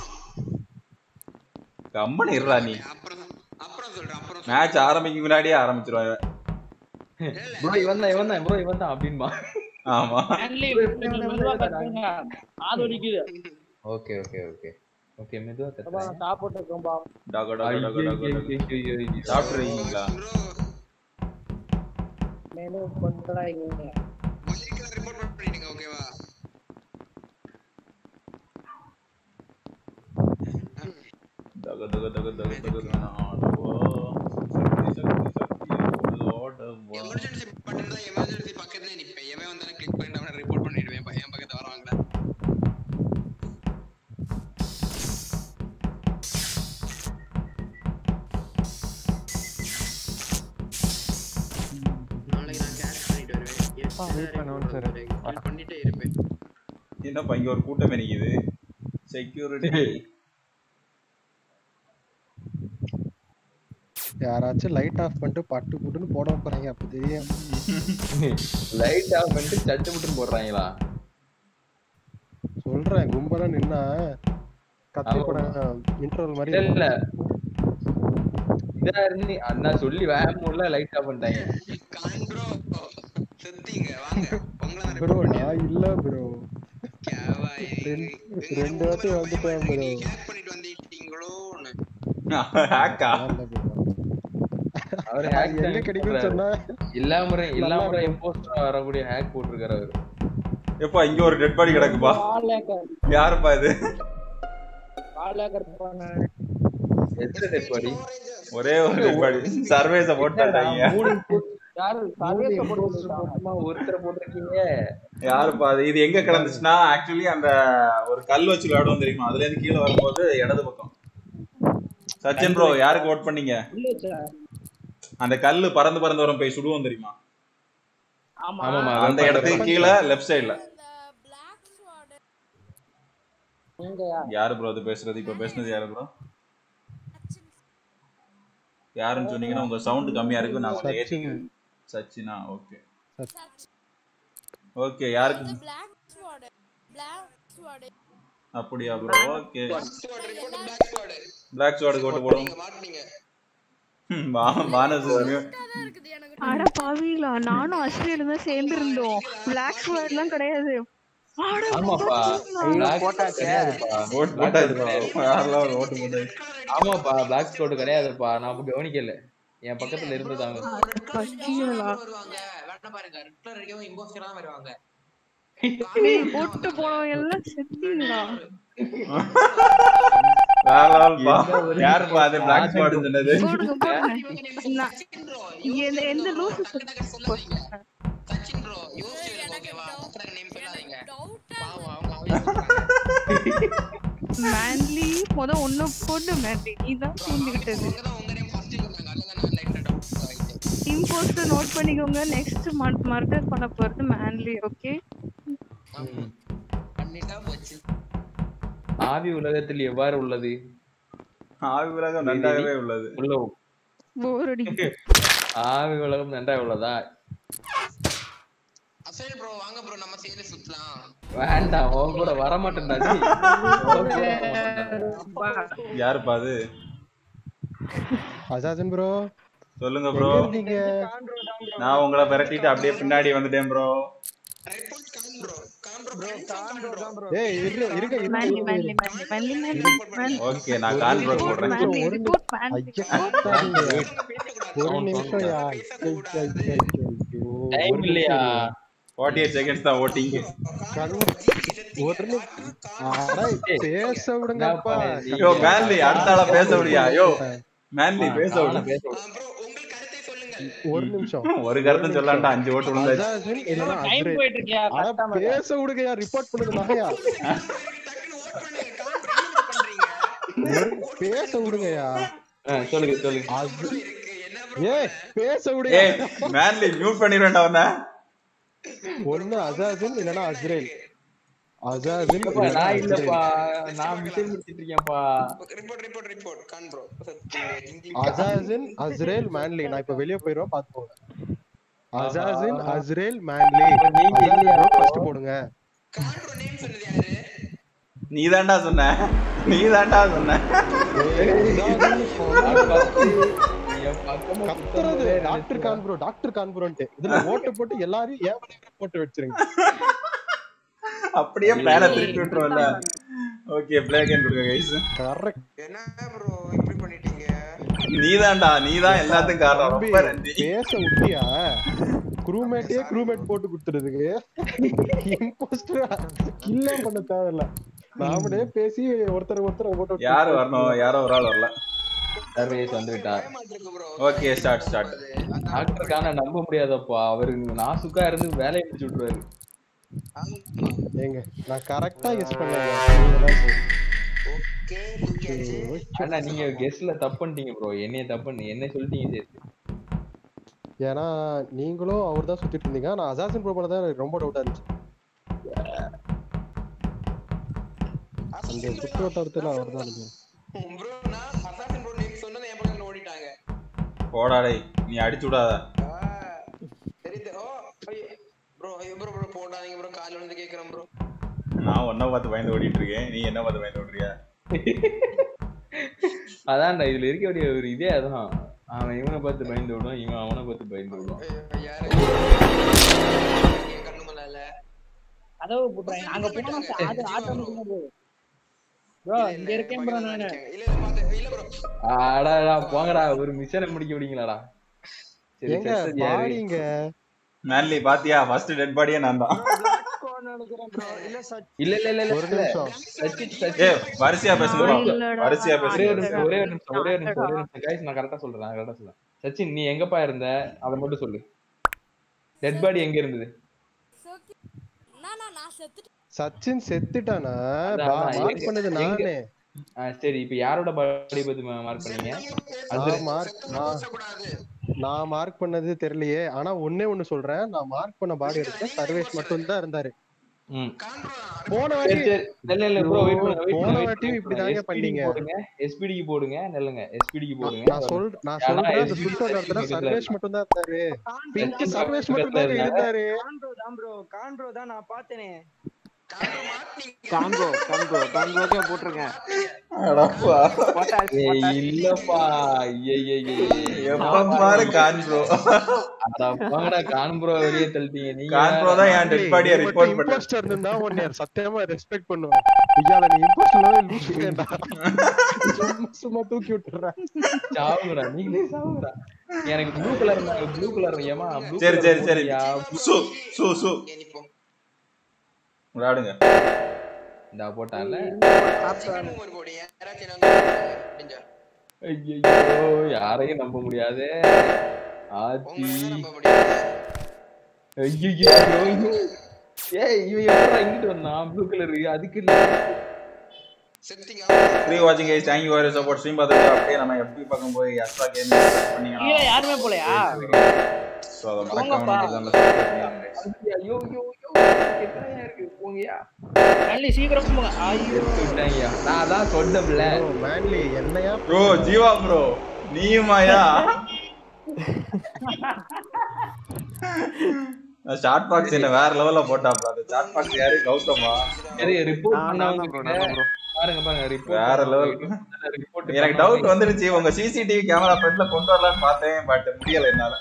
கம்மன் இருடா நீ அப்புறம் அப்புறம் சொல்றேன் அப்புறம் மேட்ச் ஆரம்பிக்க முன்னாடியே ஆரம்பிச்சிருவாங்க ப்ரோ இவன் தான் இவன் தான் ப்ரோ இவன் தான் அப்படின்பா ஆமா ஓகே ஓகே ஓகே ஓகே மெதுவா தட்டுறேன் சாப்பிட்டு இருக்கோம்பா டக டக டக டக டக சாப்பிட்றீங்களா மெனு பண்றாங்க மல்லிகா ரிப்போர்ட் பண்ணிடுங்க ஓகேவா டக டக டக டக டக ஆடவா சக்தி சக்தி சக்தி ஓடவா எமர்ஜென்சி பட்டன் தான் எமர்ஜென்சி பக்கத்துல நிப்பேன் எவன் வந்தாலும் கிளிக் பண்ணிட்டு அவனை ரிப்போர்ட் பண்ணிடுவேன் என் பக்கத்துல வரவாங்களா நாளைக்கு நான் கேஷ் பண்ணிட்டு வருவேன் Kill பண்ணிட்டே இருப்பேன் என்னப்பா இங்க ஒரு கூட்டமே நிக்குது செக்யூரிட்டி யாராச்சும் லைட் ஆஃப் பண்ணிட்டு பட்டு புட்டுன்னு போட போறாங்க அப்ப தெரியும் லைட் ஆஃப் பண்ணிட்டு சட்டு புட்டு போடுறாங்களா சொல்றேன் கும்பலா நின்னா கத்தி ஆமா. படம் இன்டர்வல் மாதிரி இல்ல இல்ல இதா இருந்து அண்ணா சொல்லி வேகமுள்ள லைட் ஆஃப் பண்ணிட்டாங்க கான் ப்ரோ செத்தீங்க வாங்க உங்களை ப்ரோ நான் இல்ல ப்ரோ கேவா ரெண்டு ரெண்டு வாட்டி வந்துட்டேன் ப்ரோ ஹேக் பண்ணிட்டு வந்துட்டீங்களோன்னு ஹேக்கா அவர் எங்க கிடைக்கும்னு சொன்னா இல்லாம நல்லா இல்லாம இருக்கும். இம்போஸ்டர் வரக்கூடிய ஹேக் போட்டிருக்காரு அவரு எப்பா இங்க ஒரு டெட் பாடி கிடக்குப்பா யாருப்பா இது எத்தனை டெட் பாடி ஒரே ஒரு டெட் பாடி சர்வேஸ போட்டாங்க மூணு ஒருத்தரை போட்டிருக்கீங்க யாருப்பா அது இது எங்க கிடந்துச்சுன்னா ஆக்சுவலி அந்த ஒரு கல் வச்சு விளையாடுவோம் தெரியுமா அதுல இருந்து கீழே வரும்போது இடது பக்கம் சச்சின் ப்ரோ யாருக்கு ஓட் பண்ணீங்க அந்த கல்லு பறந்து பறந்து வரும் போய் சுடுவோம் தெரியுமா ஆமாமா அந்த இடத்துக்கு கீழே லெஃப்ட் சைடுல யாரு ப்ரோ அது பேசுறது இப்ப பேசுனது யாரு ப்ரோ யாருன்னு சொன்னீங்கன்னா உங்க சவுண்ட் கம்மியா இருக்கு நான் கொஞ்சம் ஏத்திக்கிறேன் சச்சினா ஓகே ஓகே யாருக்கு அப்படியா ப்ரோ ஓகே பிளாக் ஸ்வாட் கோட்டு போடுவோம் மாட்டீங்க ம், வா- வானஸ் அட பாவீங்களா நானும் அஸ்ரீல தான் சேர்ந்து இருந்தோம் பிளாக் ஸ்வாட் எல்லாம் கிடையாது அட ஆமாப்பா பாவீங்களா? Black கிடையாதுப்பா ஓட்டு போட்டாச்சு யாரெல்லாம் ஒரு ஓட்டு போட்டாச்சு ஆமாப்பா பிளாக் ஸ்கோட் கிடையாதுப்பா நான் அப்ப கவனிக்கல என் பக்கத்துல இருந்ததாங்க பச்சீங்களா வருவாங்க வேணா பாருங்க ரெட்லர் அடிக்கவும் இம்போஸ்டர் தான் வருவாங்க ஏய், போட்டு போனவங்க எல்லாம் செத்தீங்களா வேற level பா யாருப்பா அது பிளாக் ஸ்வாட் சொன்னது போடுங்க போடுங்க நான் எந்த எந்த லூசு சச்சின் ப்ரோ யோசிச்சு ஓகேவா அப்புறம் நேம் சொல்லாதீங்க பாவம் அவங்க அவங்க மேன்லி முத ஒண்ணு போட்டு மேன்லி நீ தான் தூண்டிக்கிட்டது அவங்க தான் உங்க நேம் ஃபர்ஸ்ட் சொன்னாங்க அதுல நான் லைட்டா டவுட் ஆகிட்டேன் இம்போஸ்டர் நோட் பண்ணிக்கோங்க நெக்ஸ்ட் மர்டர் பண்ண போறது மேன்லி ஓகே பண்ணிட்டா போச்சு ஆவி உலகத்தில் எவ்வாறு உள்ளது ஆவி உலகம் நன்றாகவே உள்ளது உள்ள போர் அடிக்குது ஆவி உலகம் நன்றாக உள்ளதா அசல் ப்ரோ வாங்க ப்ரோ நம்ம சேல சுத்தலாம் வேண்டாம் உன் கூட வரமாட்டேன்டா டேய். உன் கூட வரமாட்டேன்டா. யாருப்பா அது அசாசன் ப்ரோ சொல்லுங்க ப்ரோ எங்க இருந்தீங்க நான் உங்களை விரட்டிட்டு அப்படியே பின்னாடி வந்துட்டேன் bro report Khan bro Khan bro Khan bro ஏய் இரு இருங்க மேன்லி இருங்க Manly Manly Manly Manly Manly okay நான் கான் ப்ரோ போடுறேன் மேன்லி ஒரு ரிப்போர்ட் மேன்லி ஐயா கத்தாதீங்க. ஒரு நிமிஷம் யா ஐ, ஐ, ஐ, ஐ, ஐயோ. டைம் இல்லையா ஃபார்ட்டி எயிட் செகண்ட்ஸ் தான் ஓட்டிங் கண்ணு ஒரு நிமிஷம் அட, பேச விடுங்கப்பா யோ மேன்லி அடுத்த ஆளா பேச முடியா யோ மேன்லி பேச நானும் விடு பேச விடு. ப்ரோ உங்கள் கருத்தை சொல்லுங்கள் ஒரு நிமிஷம் ஒரு கருத்தும் சொல்லாண்டா அஞ்சு ஓட்டு விழுந்தாச்சு அசாசின் இல்லைன்னா டைம் அஸ்ரேல். போயிட்டு இருக்கியா அட, பேச விடுங்கயா ரிப்போர்ட் பண்ணுங்க நகையா டக்குனு ஓட் பண்ணுங்க கான் ப்ரோ பண்றீங்க ஒரு பேச விடுங்கயா ஆ, சொல்லுங்க சொல்லுங்க அது இருக்கு என்ன ப்ரோ ஏய் பேச ஏய் விடுங்க மேன்லி மியூட் பண்ணிடுவேன்டா அவன ஒண்ணு அசாசின் இல்லைன்னா அஸ்ரேல் அசாசின் இல்லப்பா, இல்லைன்னா நான் அஸ்ரேல். இல்லப்பா நான் மிஷின் முடிச்சிட்டு இருக்கேன்ப்பா report report report Khan bro assassin Azrael Manly நான் இப்ப வெளிய போயிடுவேன் பாத்துக்கோங்க அசாசின் அஸ்ரேல் மேன்லி நீங்க இல்லையா? ஃபர்ஸ்ட் போடுங்க கான் ப்ரோ நேம் சொன்னது யாரு நீ தான்டா சொன்ன நீ தான்டா சொன்ன ஏய், அசாசின் நான் first என் பக்கமா கத்துறது சுத்தவே doctor Khan bro doctor Khan ப்ரோன்ட்டு இதுல ஓட்டு போட்டு எல்லாரையும் ஏன் மேலயே போட்டு வச்சிருங்க அப்படியே பிளான திருப்பி விட்டுருவல்ல ஓகே பிளே கேம் கொடுங்க கைஸ் கரெக்ட் என்ன ப்ரோ இப்படி பண்ணிட்டீங்க நீ தான்டா நீ தான் எல்லாத்துக்கும் காரணம் தம்பி ரொம்ப நன்றி பேச விட்டியா க்ரூமேட்டே க்ரூமேட் போட்டு கொடுத்துறதுக்கு இம்போஸ்டரா கில்லாம் பண்ண தேவையில்ல நாமளே பேசி ஒருத்தர் ஒருத்தர் ஓட்டு யாரு வரணும் யாரோ ஒரு ஆள் வரல சர்வேஸ் வந்து விட்டார் மாட்டிருக்கு bro okay start start doctor கான நம்ப முடியாதப்பா அவரு நாசுக்கா இருந்து வேலையை முடிச்சு விட்டுருவாரு ஏங்க நான் கரெக்டா கெஸ் பண்ணேன் ஓகே தூக்கியாச்சு ஆனா நீங்க கெஸ்ட்ல தப்பு பண்ணிட்டீங்க ப்ரோ என்னைய தப்பு பண்ணி என்ன சொல்லிட்டீங்க சரி ஏன்னா நீங்களும் அவர் தான் சுத்திட்டு இருந்தீங்க நான் அசாசன் ப்ரோ பண்ண தான் எனக்கு ரொம்ப டவுட்டா இருந்துச்சு அந்த சுற்று வட்டாரத்துல அவர் தான் இருந்தது ப்ரோ நான் அசாசின் ப்ரோ நேம் சொன்னது என் பக்கம் ஓடிட்டாங்க போடா டேய் நீ அடிச்சு விடாத ஆ, தெரியுது ஓ ப்ரோ ஐயோ ப்ரோ ப்ரோ போடாதீங்க ப்ரோ காலைல வந்து கேக்குறேன் ப்ரோ நான் ஒன்ன பார்த்து பயந்து ஓடிட்டு இருக்கேன் நீ என்ன பார்த்து பயந்து ஓடுறியா அதான்டா இதுல இருக்க வேண்டிய ஒரு இதே அதான் அவன் இவனை பார்த்து பயந்து விடுவான் இவன் அவனை பார்த்து பயந்து விடுவான் கண்ணு மேல கதவு போட்டுறாங்க அங்க போனா அது ஆட்டோமேட்டிக்கா போகுது ப்ரோ இங்க இருக்கேன் ப்ரோ நானு இல்ல இல்ல பாத்து இல்ல ப்ரோ அடாடா போங்கடா ஒரு மிஷனை முடிக்க விடுங்களாடா சரி எங்க செத்தது யாரு? பாடிங்க மேன்லி பாத்தியா ஃபர்ஸ்ட் டெட் பாடியே நான் தான் நினைக்கிறேன் ப்ரோ இல்ல சச் இல்ல இல்ல இல்ல ஒரு இல்ல நிமிஷம் சச்சின் ஏ சச்சின் வரிசையா பேசுங்க bro. இல்லடா, வரிசையா நான் ஒரே ஒரு பேசுங்க நிமிஷம் ஒரே ஒரு நிமிஷம் ஒரே ஒரு நிமிஷம் ஒரே ஒரு நிமிஷம் guys நான் கரெக்டா சொல்றேன் நான் கரெக்டா சொல்றேன் சச்சின் நீ எங்கப்பா இருந்த அதை மட்டும் சொல்லு டெட் பாடி எங்க இருந்தது சச்சின் செத்துட்டானா அதான், அதான், மார்க் எங்க- பண்ணது எங்க- நானே ஆ, சரி இப்ப யாரோட பாடி பத்தி மார்க் பண்ணீங்க அது நான் மார்க் நான் நான் மார்க் பண்ணது தெரியலையே ஆனா ஒண்ணே ஒண்ணு சொல்றேன் நான் மார்க் பண்ண பாடி எடுத்தேன் சர்வேஷ் மட்டும் தான் இருந்தாரு ம் போன சரி வாட்டி சரி இல்ல இல்ல ப்ரோ வெயிட் பண்ணுங்க வெயிட் போன பண்ணுங்க wait வாட்டியும் பண்ணுங்க. இப்படிதாங்க SPD பண்ணீங்க. போடுங்க எஸ்பிடிக்கு போடுங்க நெல்லுங்க எஸ்பிடிக்கு போடுங்க நான் சொல் நான் ஆனா சொல்றேன் அந்த SBD சுத்தம் இடத்துல பக்கத்துல சர்வேஷ் மட்டும் தான் இருந்தாரு பிங்க் SBD சர்வேஷ் மட்டும் பக்கத்துல தான் இருந்தாரு கான் ப்ரோ தான் ப்ரோ கான் ப்ரோ தான் நான் பார்த்தேனே காண்போ காண்போ காண்போக்கே போட்டுருங்க அடப்பா. போட்டாச்சு ஏய், போட்டாச்சு இல்லப்பா ஐயே, ஐயே, ஐயே. எப்ப பாரு கான் ப்ரோ அட போங்கடா கான் ப்ரோ வெளியே தள்ளிட்டீங்க நீங்க கான் ப்ரோ தான் என் டெட் பாடியை ரிப்போர்ட் பண்ண இம்போஸ்டர் இருந்தா ஒன்னு சத்தியமா ரெஸ்பெக்ட் பண்ணுவேன் ஐயா நீ இம்போஸ்டர் லூஸ் வேண்டா சும்மா சும்மா தூக்கி விட்டுறேன் சாவுங்கடா நீங்களே சாவுங்கடா எனக்கு ப்ளூ கலர் ப்ளூ கலர் ஏமா ப்ளூ சரி சரி சரி சு சு சு நிப்போம் விளையாடுங்க இந்த போட்டான்ல சிக்கன் ஒரு போடு யாராச்சும் வந்து முடிஞ்சா ஐயோ யாரையும் நம்ப முடியாது ஆத்தி உங்களை நம்ப முடியாது ஐயோ ஏய் இவன் எப்படா இங்கிட்டு வந்தான் ப்ளூ கலர் அதுக்கு இல்ல செத்திங்க ஃப்ரீ வாட்சிங் guys thank you for support stream பார்த்துட்டு அப்படியே நம்ம FB பக்கம் போய் எக்ஸ்ட்ரா கேம் பண்ணீங்கன்னா கீழே யாருமே போலையா ஸோ அதை மறக்காம போங்கப்பா. நம்ம சேனல்ல subscribe பண்ணிடுங்க guys. ஐயோ ஐயோ ஐயோ எத்தனையா இருக்கு போங்கயா நல்லி சீக்கிரம் போங்க ஐயோ எடுத்து விட்டாங்கய்யா நான் அதான் சொன்னேன்ல மேன்லி என்னையா ப்ரோ ஜீவா ப்ரோ நீயுமாயா ஷார்ட் பாக்ஸ் என்ன வேற லெவல்ல போட்டாப்ல அந்த ஷார்ட் பாக்ஸ் யாரு கௌதமா சரி ரிப்போர்ட் நான் நான் தான் ப்ரோ நான் தான் ப்ரோ பாருங்க பாருங்க ரிப்போர்ட் வேற level. ரிப்போர்ட் எனக்கு டவுட் வந்துருச்சு உங்க சிசிடிவி கேமரா ஃப்ரண்ட்ல கொண்டு வரலாம்னு பார்த்தேன் பட் முடியல என்னால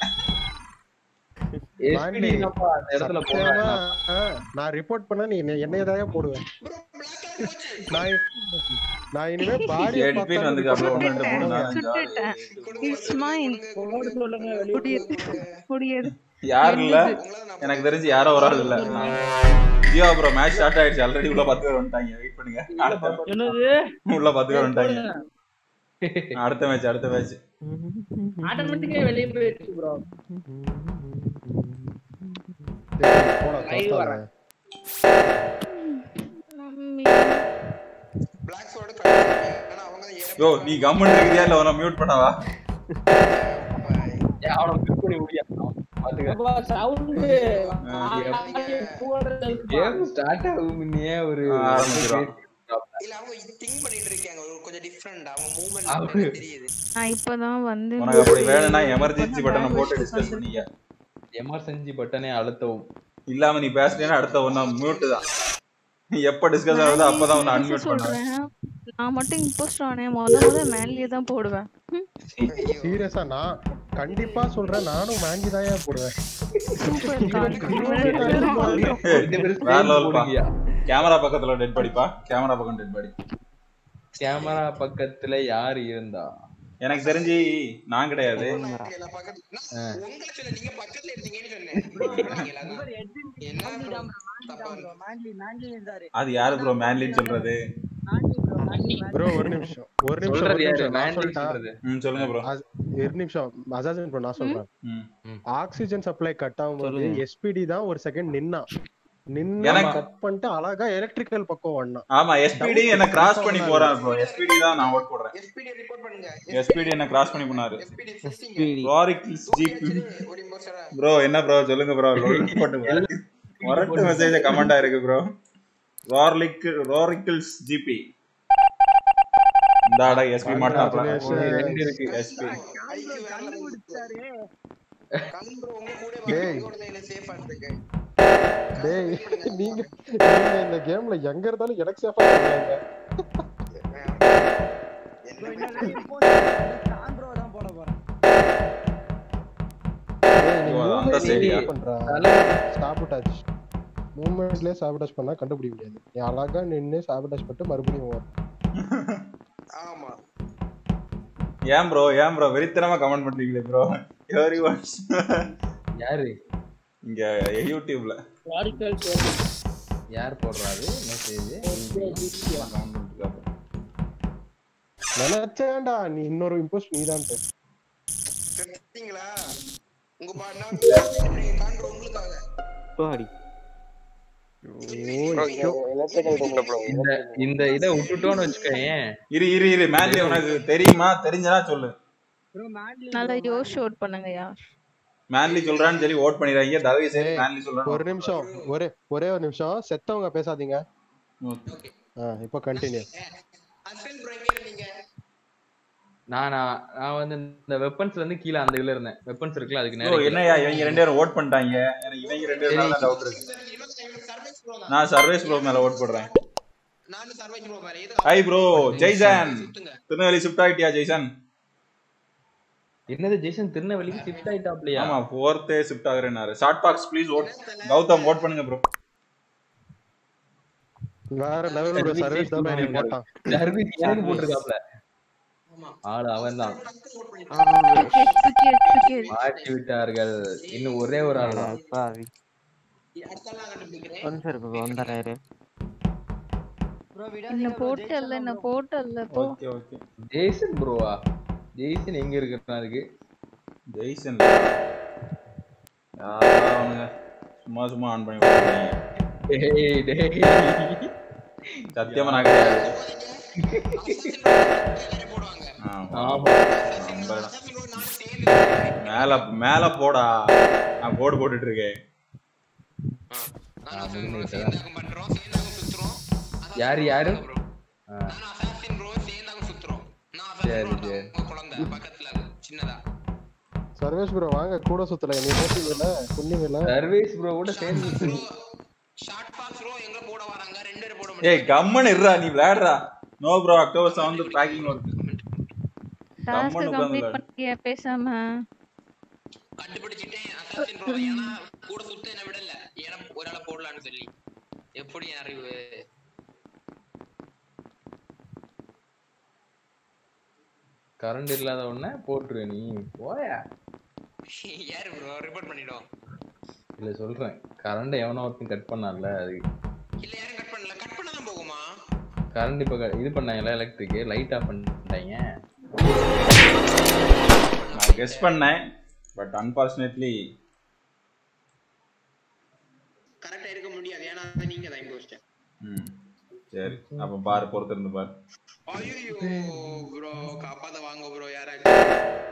எஸ்பிடி தான்ப்பா அந்த இடத்துல சத்தியமா, போறாங்க ஆ, நான் ரிப்போர்ட் பண்ணா நீ என்னையதான் போடுவேன் நான் நான் இனிமே பாடி எட்பின் வந்துக்கு அப்புறம் ஒன்று ரெண்டு மூணு நாலு அஞ்சு ஆறு சுட்டுட்டேன். ஏழு, எட்டு. It's mine. போடு சொல்லுங்க வெளியே முடியாது முடியாது யாரும் இல்ல எனக்கு தெரிஞ்சு யாரோ ஒரு ஆள் இல்ல ஜியோ ப்ரோ மேட்ச் ஸ்டார்ட் ஆயிடுச்சு ஆல்ரெடி உள்ள பத்து பேர் வந்துட்டாங்க வெயிட் பண்ணுங்க அடுத்த- என்னது உள்ள பத்து பேர் வந்துட்டாங்க அடுத்த மேட்ச் அடுத்த மேட்ச் ஆட்டோமேட்டிக்கா வெளியே போயிடுச்சு ப்ரோ போடா Live தோத்தாத. வரேன். மம்மி. பிளாக் சோட ஏன்னா அவங்க தான் ஏற யோ நீ கம்மன் இருக்கியா இல்ல உன மியூட் பண்ணவா அவனை பிக் பண்ணி முடியா பாத்துக்க சவுண்ட் கேம் ஸ்டார்ட் ஆகும் முன்னே ஒரு ஆரம்பிச்சிரும். இல்ல அவங்க திங்க் பண்ணிட்டு இருக்காங்க ஒரு கொஞ்சம் டிஃபரெண்ட் அவங்க அவரு- மூவ்மெண்ட் தெரியுது நான் இப்பதான் வந்து உனக்கு அப்படி வேணும்னா எமர்ஜென்சி பட்டனை போட்டு டிஸ்கஸ் பண்ணிக்க எமர்ஜென்சி பட்டனை அழுத்தவும் இல்லாம நீ பேசுனேன்னா அடுத்த ஒன்னா மியூட் தான் நீ எப்ப டிஸ்கஸ் ஆகுதோ அப்பதான் உன்னை அன்மியூட் பண்ணுவேன் சொல்றேன் நான் மட்டும் இம்போஸ்டர் ஆனேன் முத முத மேலேயே தான் போடுவேன் ம், சீரியஸா நான் கண்டிப்பா சொல்றேன் நானும் மேங்கி தான் போடுவேன் சூப்பர் கான் ஏய், ரெண்டு பேரும் வேற சேர்ந்து level பா. போடுங்கயா. கேமரா பக்கத்துல டெட் பாடிப்பா கேமரா பக்கம் டெட் பாடி கேமரா பக்கத்துல யார் இருந்தா எனக்கு தெரிஞ்சு நான் கிடையாது எல்லாம் பக்கத்துல நான் உங்களை சொல்ல நீங்க பக்கத்துல இருந்தீங்கன்னு சொன்னேன் நீங்க எல்லாரும் என்ன bro? தப்பா இருக்கு. மேன்லி மேன்லி இருந்தாரு அது யாரு ப்ரோ மேன்லின்னு சொல்றது மேன்லி ப்ரோ மேன்லி ப்ரோ ஒரு நிமிஷம் ஒரு நிமிஷம் சொல்றது ஒரு யாரு நிமிஷம் நான் மேன்லி சொல்லிட்டா? சொல்றது ம் சொல்லுங்க ப்ரோ அஸ்- ஒரு நிமிஷம் அசாசன் ப்ரோ நான் சொல்றேன் ம் ஆக்சிஜன் சப்ளை கட் ஆகும்போது சொல்லுங்க. எஸ்பிடி தான் ஒரு செகண்ட் நின்னா நின்னு எனக்கு- கட் பண்ணிட்டு அழகா எலக்ட்ரிக்கல் பக்கம் வந்தான் ஆமா எஸ்பிடி என்ன கிராஸ் பண்ணி போறான் ப்ரோ எஸ்பிடி தான் நான் ஓட் போடுறேன் SPD report பண்ணுங்க எஸ்பிடி என்ன கிராஸ் பண்ணி போனாரு SPD fixing. ஸ்பீடி ராரிக்கிள்ஸ் ஜிபி ஒரு imposter ஆ? ப்ரோ என்ன ப்ரோ சொல்லுங்க ப்ரோ போட்டு மொரட்டு மெசேஜ் கமெண்டா இருக்கு ப்ரோ ரார்லிக் ராரிக்கிள்ஸ் ஜிபி இந்தாடா எஸ்பி மாட்டாப்ல Congratulations. ரெண்டு இருக்கு எஸ்பி ஐக்கு வேற level கண்டுபிடிச்சாரு கண் bro, உங்க கூட டேய். உங்க கூட தான் என்ன safe ஆ இருக்கு. டேய் நீங்க நீங்க இந்த கேம்ல எங்க இருந்தாலும் எனக்கு சேஃபா இருக்கீங்க Bro, இன்னொரு வாட்டி import நான் bro தான் போட போறேன் ஓ, அந்த சரியா பண்றா தலை சாபட்டாஜ் மூமெண்ட்லயே சாபட்டாஜ் பண்ணா கண்டுபிடிக்க முடியாது நீ அழகா நின்னு சாபட்டாஜ் பண்ணிட்டு மறுபடியும் வரும் ஆமா ஏன் ப்ரோ ஏன் ப்ரோ வெறித்தனமா கமெண்ட் பண்றீங்களே ப்ரோ எவரி ஒன்ஸ் யாரு இங்க யூடியூப்ல யார் போடுறாரு மெசேஜ் கமெண்ட் பண்ணிருக்காரு நினைச்சேன்டா நீ இன்னொரு இம்போஸ்ட் நீதான்ட்டு செத்தீங்களா உங்க பா நான் காண்றோம் உங்களுக்காக பாடி ப்ரோ எலக்ட்ரிக்கல் ரூம்ல ப்ரோ இந்த இந்த இதை விட்டுட்டோம்னு வச்சுக்கோயேன் இரு இரு இரு மேன்லி உனக்கு தெரியுமா தெரிஞ்சனா சொல்லு ப்ரோ மேன்லி நல்லா யோசிச்சு ஓட் பண்ணுங்க யார் மேன்லி சொல்றான்னு சொல்லி ஓட் பண்ணிடுறாங்க தயவு செய்து ஏய், மேன்லி சொல்றான்னு ஒரு நிமிஷம் ஒரே ஒரே ஒரு நிமிஷம் செத்தவங்க பேசாதீங்க ஓகே ஆ இப்போ கண்டினியூ அஸ்வின் ப்ரோ எங்க இருந்தீங்க நான் நான் நான் வந்து இந்த வெப்பன்ஸ்ல இருந்து கீழே அந்த இதுல இருந்தேன் வெப்பன்ஸ் இருக்குல்ல அதுக்கு ஓ நேரா கீழ. என்னய்யா இவங்க ரெண்டு பேரும் ஓட் பண்ணிட்டாங்க எனக்கு இவங்க ரெண்டு பேரும் தான் டவுட் இருக்கு சர்வீஸ் ப்ரோ தான் நான் சர்வேஸ் ப்ரோ மேல ஓட் போடுறேன் நானும் சர்வீஸ் ப்ரோ பாரு எது ஹாய் ப்ரோ ஜெய்சன் சுத்துங்க திருநெல்வேலி ஷிஃப்ட் ஆயிட்டியா ஜெய்சன் என்னது ஜெய்சன் திருநெல்வேலிக்கு ஷிஃப்ட் ஆயிட்டாப்லையா ஆமா ஃபோர்த்தே ஷிஃப்ட் ஆகுறேன்னாரு Short Fox please vote Gautham vote பண்ணுங்க ப்ரோ வேற லெவல் ஒரு சர்வீஸ் தான் நீ போட்டான் சர்வீஸ் எனக்கு போட்டிருக்காப்ல ஆமா ஆளு அவன் தான் சுகேத் சுகேத் மாட்டி விட்டார்கள் இன்னும் ஒரே ஒரு ஆள் தான் பாவி அடுத்த நாள் கண்டுபிடிக்கிறேன் ஒரு நிமிஷம் இருக்கு வந்துடுறாரு ப்ரோ என்ன விடாதீங்க bro, போட்டல்ல என்ன ஜெயிச்சிடலாம் bro. போட்டல்ல போ ஓகே ஓகே ஜெய்சன் ப்ரோவா ஜெய்சன் எங்க இருக்கிறான் அதுக்கு ஜெய்சன் யாரா அவனுங்க சும்மா சும்மா ஆன் பண்ணி விட்டுருக்காங்க டேய் டேய் சத்தியமா நான் கிடையாது போடுவாங்க ஆமா. ஆமா நம்புறேன். மேல மேல போடா நான் கோடு போட்டுட்டு இருக்கேன் நானும் அஸ்வின் ப்ரோ சேர்ந்தாங்க பண்றோம் சேர்ந்தாங்க சுத்துறோம் யாரு, யாரு? ப்ரோ ஆ, நானும் அசாசின் ப்ரோ சேர்ந்தாங்க சுத்துறோம் நான் சரி, அசாசின் ப்ரோ சரி. உங்க குழந்தை பக்கத்துல சின்னதா சர்வேஸ் ப்ரோ வாங்க கூட சுத்தல நீ போட்டீங்கல்ல சொன்னீங்கல்ல சர்வீஸ் ப்ரோ கூட சேர்ந்து ப்ரோ ஷார்ட் பாக்ஸ் ப்ரோ எங்க போட வராங்க ரெண்டு பேரும் போட ஏய் கம்மன் இருடா நீ விளையாடுறா no bro October seventh packing work task கம்முனு கம்ப்ளீட் உட்கார்ந்துடா. பண்ணிட்டியா பேசாம கண்டுபிடிச்சிட்டேன் அசாசின் ப்ரோ ஏன்னா கூட சுத்த என்ன விடல ஏன்னா ஒரு ஆளை போடலாம்னு சொல்லி எப்படி என் அறிவு கரண்ட் இல்லாத உடனே போட்டுரு நீ போயா யாரு ப்ரோ ரிப்போர்ட் பண்ணிடும் இல்ல சொல்றேன் கரண்ட் எவனோ ஒருத்தன் கட் பண்ணான்ல அது இல்ல யாரும் கட் பண்ணல கட் பண்ண தான் போகுமா கரண்ட் இப்ப க- இது பண்ணாங்கல்ல எலக்ட்ரிக் லைட் ஆஃப் பண்ணிட்டாங்க நான் கெஸ் பண்ணேன் பட் அன்பார்ச்சுனேட்லி கரெக்டா இருக்க முடியாது ஏன்னா அது நீங்க தான் இம்போஸ்டர் ம் சரி அப்ப பாரு பொறுத்திருந்து பாரு ஐயோ ப்ரோ காப்பாத்த வாங்க ப்ரோ யாராச்சும்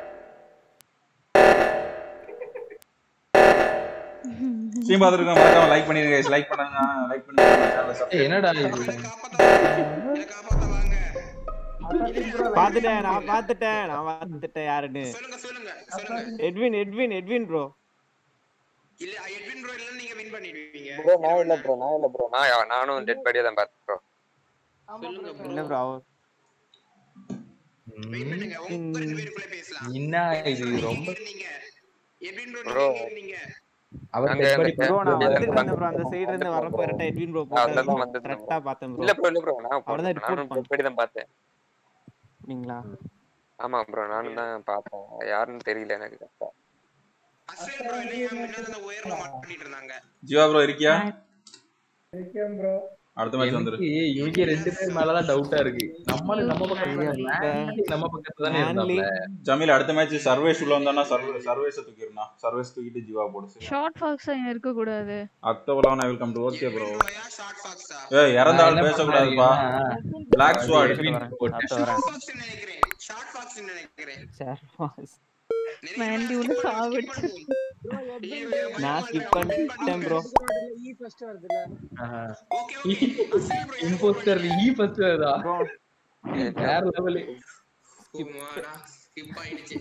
ஸ்ட்ரீம் பார்த்துருக்கோம் மறக்காம லைக் பண்ணிருங்க லைக் பண்ணுங்க லைக் பண்ணுங்க channel ஏய், subscribe என்னடா இது காப்பாத்த வாங்க என்ன காப்பாத்த வாங்க பாத்துட்டேன் நான் பாத்துட்டேன் நான் பாத்துட்டேன் யாருன்னு சொல்லுங்க சொல்லுங்க சொல்லுங்க எட்வின் எட்வின் எட்வின் ப்ரோ இல்ல எட்வின் ப்ரோ இல்ல நீங்க வின் பண்ணிடுவீங்க ப்ரோ நான் இல்ல ப்ரோ நான் இல்ல ப்ரோ நான் நானும் டெட் பாடியா தான் பார்த்தேன் ப்ரோ சொல்லுங்க ப்ரோ இல்ல ப்ரோ அவர் வெயிட் பண்ணுங்க உங்க ரெண்டு பேருக்குள்ள பேசலாம் என்ன இது நீங்க ரொம்ப எங்க இருந்தீங்க எட்வின் ப்ரோ Bro. நீங்க எங்க இருந்தீங்க அவர் அங்க dead body அந்த- ப்ரோ நான் இல்ல, வந்துட்டு இல்ல, இருந்தேன் ப்ரோ அந்த சைடுல இருந்து வரப்போ கரெக்டா எட்வின் ப்ரோ அதான் போட்டாரு வந்துட்டு கரெக்டா பார்த்தேன் ப்ரோ இல்ல ப்ரோ இல்ல ப்ரோ நான் அவர்தான் போட்டேன். report நானும் டெட் பாடி தான் பார்த்தேன் நீங்களா ஆமா ப்ரோ நானும் தான் பார்த்தேன் யாருன்னு தெரியல எனக்கு correct ஆ. அஸ்வின் ப்ரோ இல்லையா முன்னாடி அந்த உயர்ல மாட்டிட்டு இருந்தாங்க ஜீவா ப்ரோ இருக்கியா ப்ரோ அடுத்த மேட்ச் வந்துரு எனக்கு இவங்க ரெண்டு பேர் மேலதான் டவுட்டா இருக்கு நம்மளு நம்ம பக்கத்துல ஐயா, Manly நம்ம பக்கத்துல தானே Manly. இருந்தாப்ல ஜமீல் அடுத்த மேட்ச் சர்வேஸ் உள்ள வந்தானா சர்வே சர்வேஸ தூக்கிடணும் சர்வேஸ் தூக்கிட்டு ஜீவா போடு சரி ஷார்ட் ஃபாக்ஸ் இங்க இருக்க கூடாது October eleven I will come to okay bro ப்ரோயா ஷார்ட் பாக்ஸா ஏய் இறந்த நான் ஆள் என்ன பேசக்கூடாதுப்பா பண்ணேன் பிளாக் ஸ்வாட் Edwin போட்டு. அடுத்து வரேன் ஷார்ட் பாக்ஸ் நினைக்கிறேன் ஷார்ட் பாக்ஸ் நினைக்கிறேன் சரி boss. வேண்டி உள்ள சாவடிச்சு நான் skip பண்ணிட்டேன் bro. இ ஃபர்ஸ்ட் வருதுல okay okay Ashwin bro imposter E first வருதா bro வேற லெவல் குமாரா ஸ்கிப் ஆயிடுச்சு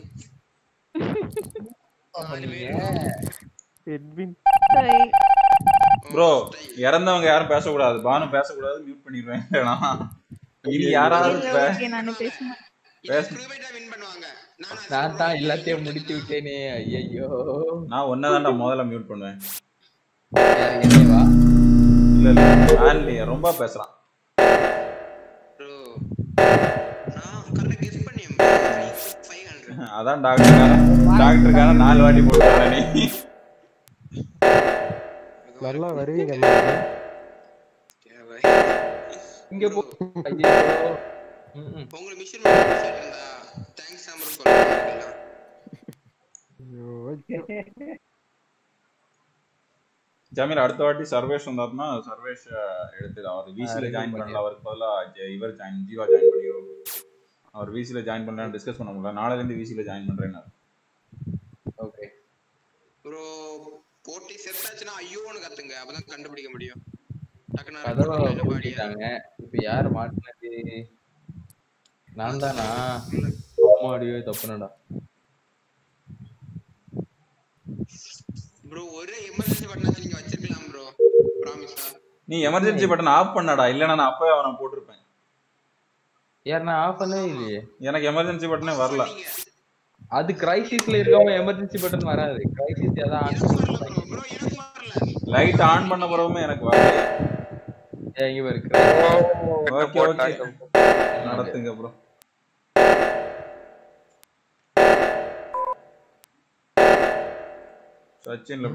எட்வின் சரி ப்ரோ இறந்தவங்க யாரும் பேசக்கூடாது பானு பேசக்கூடாது மியூட் பண்ணிடுவேன் இல்லைனா இது யாராவது இல்ல பே- ஓகே நானு பேசுறேன் பேச வின் பண்ணுவாங்க நான் தான் எல்லாத்தையும் முடித்து விட்டேனே ஐயோ நான் ஒன்னதான்டா முதல்ல மியூட் பண்ணுவேன் என்னவா இல்ல இல்ல மேன்லி ரொம்ப பேசுறான் அதான் டாக்டருக்கான டாக்டருக்கான நாலு வாட்டி போட்டு நீ நல்லா வருவீங்க இங்க போ ஐயோ ம், ம். உங்களுக்கு மிஷின் இருந்தா தேங்க்ஸ் சாம்பர் சொல்லுங்க ஜமீல் அடுத்த வாட்டி சர்வேஷ் வந்தாருன்னா சர்வேஷ் எடுத்து அவர் விசில remove ஜாயின் பண்ணல பண்ணிடுறேன். அவருக்கு பதிலா ஜெ- இவர் ஜாயின் ஜீவா ஜாயின் பண்ணிடுவோம் அவர் விசில ஜாயின் பண்ணலாம்னு டிஸ்கஸ் பண்ண முடியல நாளைல இருந்து விசில ஜாயின் பண்றேன்னு ஓகே ப்ரோ போட்டி செத்தாச்சுன்னா ஐயோன்னு கத்துங்க அப்பதான் கண்டுபிடிக்க முடியும் டக்குனு கதவை report பண்ணல பாடியா. பூட்டிட்டாங்க இப்ப யார் மாட்டினது நான் தானா அடியோ தப்புனடா ப்ரோ ஒரே எமர்ஜென்சி பட்டன் நீங்க வச்சிருக்கலாம் ப்ரோ ப்ராமிஸா நீ எமர்ஜென்சி பட்டன் ஆஃப் பண்ணடா இல்லைன்னா நான் அப்பவே அவனை போட்டிருப்பேன் யார் நான் ஆஃப் பண்ணவே இல்லையே எனக்கு எமர்ஜென்சி பட்டனே வரல அது கிரைசிஸ்ல இருக்கவங்க எமர்ஜென்சி பட்டன் வராது கிரைசிஸ் ஏதாவது லைட் ஆன் பண்ண பிறகுமே எனக்கு வரல இங்க பாரு ஓகே ஓகே நடத்துங்க ப்ரோ சச்சின்ல